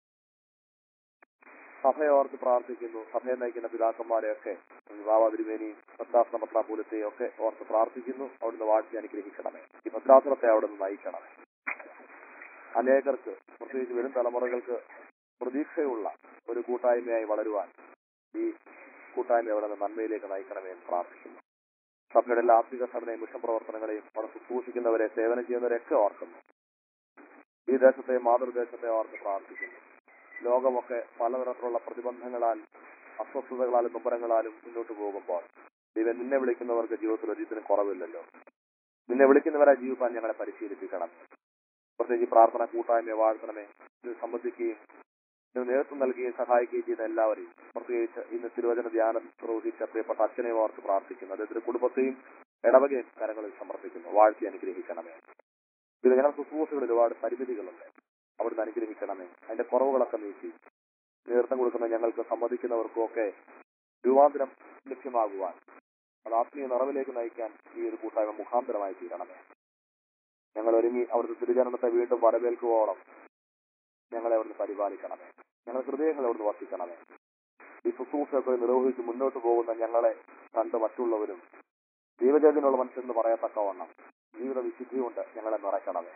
സഭയെ ഓർത്ത് പ്രാർത്ഥിക്കുന്നു സഭയെ നയിക്കുന്ന പിതാക്കന്മാരെയൊക്കെ വിവാഹതിരുമേനിയും ഭദ്രാസന പത്രാപൂലത്തെയും ഒക്കെ ഓർത്ത് പ്രാർത്ഥിക്കുന്നു അവിടുന്ന് വാഴ്ച അനുഗ്രഹിക്കണമേ ഈ ഭദ്രാസനത്തെ അവിടുന്ന് നയിക്കണമേ അനേകർക്ക് പ്രത്യേകിച്ച് വരും തലമുറകൾക്ക് പ്രതീക്ഷയുള്ള ഒരു കൂട്ടായ്മയായി വളരുവാൻ ഈ കൂട്ടായ്മ അവിടെ നിന്ന് നന്മയിലേക്ക് നയിക്കണമേ എന്ന് പ്രാർത്ഥിക്കുന്നു സഭയുടെ എല്ലാ ആത്മിക ഘടനയും മിഷൻ പ്രവർത്തനങ്ങളെയും അവിടെ ശുശ്രൂഷിക്കുന്നവരെ സേവനം ചെയ്യുന്നവരെയൊക്കെ ഓർക്കുന്നു ഈ ദേശത്തെ മാതൃദേശത്തെ ഓർത്ത് പ്രാർത്ഥിക്കുന്നു ലോകമൊക്കെ പലതരത്തിലുള്ള പ്രതിബന്ധങ്ങളാൽ അസ്വസ്ഥതകളാലും നൊമ്പരങ്ങളാലും മുന്നോട്ട് പോകുമ്പോൾ ദൈവം നിന്നെ വിളിക്കുന്നവർക്ക് ജീവിതത്തിൽ ഒരിക്കലും കുറവില്ലല്ലോ നിന്നെ വിളിക്കുന്നവരെ ജീവിക്കാൻ ഞങ്ങളെ പരിശീലിപ്പിക്കണം പ്രത്യേകിച്ച് പ്രാർത്ഥന കൂട്ടായ്മയെ വാഴ്ത്തണമേ ഇത് സംബന്ധിക്കുകയും ഇതിന് നേതൃത്വം നൽകുകയും സഹായിക്കുകയും ചെയ്യുന്ന എല്ലാവരെയും പ്രത്യേകിച്ച് ഇന്ന് തിരുവചന ധ്യാനം പ്രവഹിച്ച പ്രിയപ്പെട്ട അച്ഛനെ ഓർത്ത് പ്രാർത്ഥിക്കുന്നു അദ്ദേഹത്തിന്റെ കുടുംബത്തെയും ഇടവകയും കരങ്ങളിൽ സമർപ്പിക്കുന്നു വാഴ്ത്തി അനുഗ്രഹിക്കണമേ ഇത് ഞങ്ങൾ ശുശ്രൂഷകളിൽ ഒരുപാട് പരിമിതികളുണ്ട് അവിടുന്ന് അനുഗ്രഹിക്കണമേ അതിന്റെ കുറവുകളൊക്കെ നീക്കി നേതൃത്വം കൊടുക്കുന്ന ഞങ്ങൾക്ക് സമ്മതിക്കുന്നവർക്കും ഒക്കെ രൂപാന്തരം ലഭ്യമാകുവാൻ അത് ആത്മീയ നിറവിലേക്ക് നയിക്കാൻ ഈ ഒരു കൂട്ടായ്മ മുഖാന്തരമായി തീരണമേ ഞങ്ങൾ ഒരുങ്ങി അവിടുത്തെ തിരുജനനത്തെ വീണ്ടും വരവേൽക്കുവോളം ഞങ്ങളെ അവിടുന്ന് പരിപാലിക്കണമേ ഞങ്ങളുടെ ഹൃദയങ്ങളെ അവിടുന്ന് വർദ്ധിക്കണമേ ഈ ശുശ്രൂഷയൊക്കെ നിർവഹിച്ച് മുന്നോട്ട് പോകുന്ന ഞങ്ങളെ കണ്ട് മറ്റുള്ളവരും ജീവചേതനുള്ള മനുഷ്യരെന്ന് പറയത്തക്കവണ്ണം ജീവിത വിശുദ്ധി കൊണ്ട് ഞങ്ങളെ നിറയ്ക്കണമേ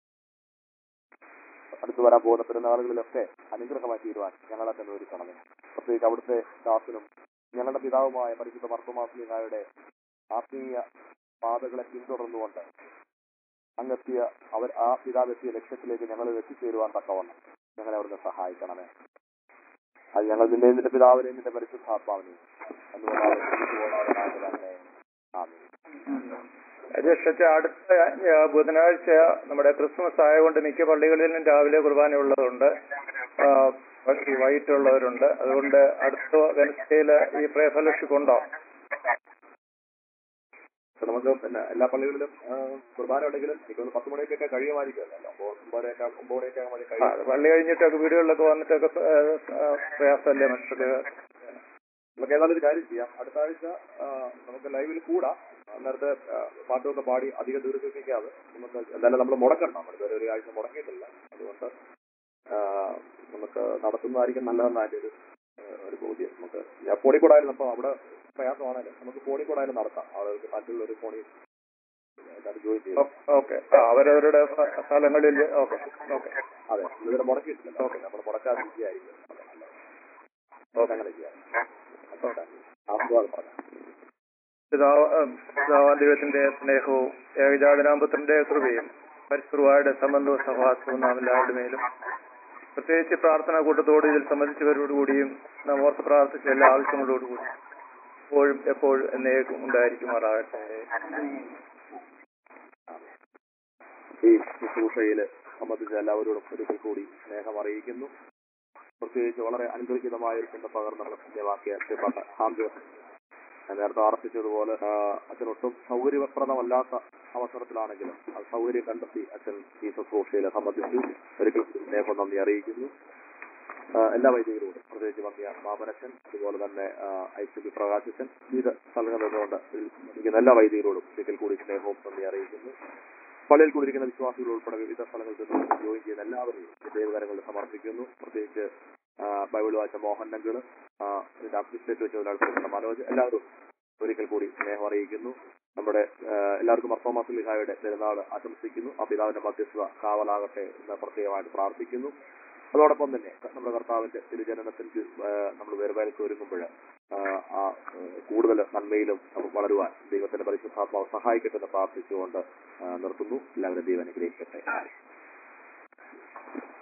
അടുത്തു വരാൻ പോകുന്ന പെരുന്നാളുകളിലൊക്കെ അനുഗ്രഹമായി തീരുവാൻ ഞങ്ങളെ തന്നെ ഒരുക്കണമേ പ്രത്യേകിച്ച് അവിടുത്തെ ദാസനും ഞങ്ങളുടെ പിതാവുമായ പരിശുദ്ധ മർത്തമാസ്ലിഹായുടെ ആത്മീയ പാതകളെ പിന്തുടർന്നുകൊണ്ട് അങ്ങെത്തിയ അവർ ആ പിതാവെത്തിയ ലക്ഷ്യത്തിലേക്ക് ഞങ്ങൾ എത്തിച്ചേരുവാൻ തക്കവണ്ണം ഞങ്ങളെ അവിടുന്ന് സഹായിക്കണമേ അത് ഞങ്ങൾ നിന്റെ നിന്റെ പിതാവിനെയും നിന്റെ പരിശുദ്ധാത്മാവിനെയും തന്നെ ആമീൻ രക്ഷിച്ച അടുത്ത ആ, ബുധനാഴ്ച നമ്മുടെ ക്രിസ്മസ് ആയതുകൊണ്ട് മിക്ക പള്ളികളിലും രാവിലെ കുർബാന ഉള്ളതുണ്ട് ആ, ഈ വൈകിട്ടുള്ളവരുണ്ട് അതുകൊണ്ട് അടുത്ത വെനസ്ഡേയില് ഈ പ്രേ ഫെലോഷിപ്പ് ഉണ്ടോ പക്ഷെ നമുക്ക് പിന്നെ എല്ലാ പള്ളികളിലും ആ, കുർബാന ഉണ്ടെങ്കിലും എനിക്ക് തോന്നുന്നു പത്ത് മണിയൊക്കെ കഴിയുമായിരിക്കുമല്ലോ അപ്പോൾ ഒമ്പതരയൊക്കെ ഒമ്പതരയൊക്കെ ആകുമ്പോൾ ആ, കഴിയും പള്ളി കഴിഞ്ഞിട്ടൊക്കെ വീടുകളിലൊക്കെ വന്നിട്ടൊക്കെ ആ, ആ, പ്രയാസമല്ലേ മനുഷ്യർക്ക് നമുക്ക് ഏതായാലും ഒരു കാര്യം ചെയ്യാം അടുത്ത ആഴ്ച ആ, നമുക്ക് ലൈവിൽ കൂടാം നേരത്തെ ആ, പാട്ടൊക്കെ പാടി അധികം ദീർഘിപ്പിക്കാതെ നമുക്ക് എന്തായാലും നമ്മൾ മുടക്കണ്ട നമ്മൾ ഇതുവരെ ഒരു ആഴ്ച മുടക്കിയിട്ടില്ല അതുകൊണ്ട് ആ, നമുക്ക് നടത്തുന്നതായിരിക്കും നല്ലതെന്നാണ് എൻ്റെ ഒരു ആ, ഒരു ബോധ്യം നമുക്ക് ഞാൻ ഫോണിൽ കൂടെ ആയാലും അപ്പോൾ അവിടെ പ്രയാസമാണല്ലോ നമുക്ക് ഫോണിൽ കൂടെ ആയാലും നടത്താം ആളുകൾക്ക് മറ്റുള്ള ഒരു ഫോണിൽ ജോയിൻ ചെയ്യാം ഓക്കെ അവരവരുടെ സ്ഥ- സ്ഥലങ്ങളിൽ ഓക്കെ ഓക്കെ അതെ ഇതുവരെ മുടക്കിയിട്ടില്ല ഓക്കെ നമ്മൾ മുടക്കാതിരിക്കുകയായിരിക്കും അതെ, നല്ലത്. ഓക്കെ അങ്ങനെ ചെയ്യാം ഓക്കെ ആസ്വാദം പറഞ്ഞു പിതാവ് പിതാവാൻ ദൈവത്തിന്റെ സ്നേഹവും ഏകജാതനാമ്പുത്രന്റെ കൃപയും പരിശുദ്ധയുടെ സംബന്ധവും സഭാസവും നാം എല്ലാവരുടെ മേലും പ്രത്യേകിച്ച് പ്രാർത്ഥനാ കൂട്ടത്തോട് ഇതിൽ സംബന്ധിച്ചവരോടുകൂടിയും നാം ഓർത്ത് പ്രാർത്ഥിച്ച എല്ലാ ആവശ്യങ്ങളോടുകൂടി എപ്പോഴും എപ്പോഴും എന്നേക്കും ഉണ്ടായിരിക്കുമാറാകട്ടെ ഈ ശുശ്രൂഷയിൽ സംബന്ധിച്ച എല്ലാവരോടും ഒരിക്കൽ കൂടി സ്നേഹം അറിയിക്കുന്നു പ്രത്യേകിച്ച് വളരെ അനുഗ്രഹീതമായ ഒരു ചിന്ത പകർന്നുള്ള ധന്യവാക്കിയ ശ്രീപാട്ട ഹാംജോസ് ഞാൻ നേരത്തെ ആർപ്പിച്ചതുപോലെ ആ, അച്ഛനൊട്ടും സൗകര്യപ്രദമല്ലാത്ത അവസരത്തിലാണെങ്കിലും അത് സൗകര്യം കണ്ടെത്തി അച്ഛൻ ഈ ശുശ്രൂഷയിൽ സംബന്ധിച്ചു ഒരിക്കൽ കൂടി സ്നേഹം നന്ദി അറിയിക്കുന്നു ആ, എല്ലാ വൈദികരോടും പ്രത്യേകിച്ച് വന്യ മാമനച്ഛൻ അതുപോലെ തന്നെ ഐ സി ബി പ്രകാശച്ചൻ വിവിധ സ്ഥലങ്ങളിൽ നിന്നുകൊണ്ട് ഇതിൽ ഇരിക്കുന്ന എല്ലാ വൈദികരോടും ഒരിക്കൽ കൂടി സ്നേഹവും നന്ദി അറിയിക്കുന്നു പള്ളിയിൽ കൂടിയിരിക്കുന്ന വിശ്വാസികൾ ഉൾപ്പെടെ വിവിധ സ്ഥലങ്ങളിൽ നിന്ന് ജോയിൻ ചെയ്യുന്ന എല്ലാവരെയും ദൈവകരങ്ങളിൽ സമർപ്പിക്കുന്നു പ്രത്യേകിച്ച് ആ, ബൈബിൾ വായിച്ച മോഹൻ നങ്കിള് ഇതിന്റെ അഡ്മിനിസ്ട്രേറ്റ് വെച്ച് ഒരാൾ മനോജ് എല്ലാവരും ഒരിക്കൽ കൂടി സ്നേഹം അറിയിക്കുന്നു നമ്മുടെ ആ, എല്ലാവർക്കും മർത്തോമാസുലിഹായുടെ പെരുന്നാൾ ആശംസിക്കുന്നു ആ പിതാവിന്റെ മധ്യസ്ഥത കാവലാകട്ടെ എന്ന് പ്രത്യേകമായിട്ട് പ്രാർത്ഥിക്കുന്നു അതോടൊപ്പം തന്നെ നമ്മുടെ കർത്താവിന്റെ തിരുജനനത്തിന് നമ്മൾ വേർവേലയ്ക്ക് ഒരുങ്ങുമ്പോൾ ആ ആ, കൂടുതൽ നന്മയിലും നമുക്ക് വളരുവാൻ ദൈവത്തിന്റെ പരിശുദ്ധാത്മാവ് സഹായിക്കട്ടെ എന്ന് പ്രാർത്ഥിച്ചുകൊണ്ട് ആ, നിർത്തുന്നു എല്ലാവരും ദൈവം അനുഗ്രഹിക്കട്ടെ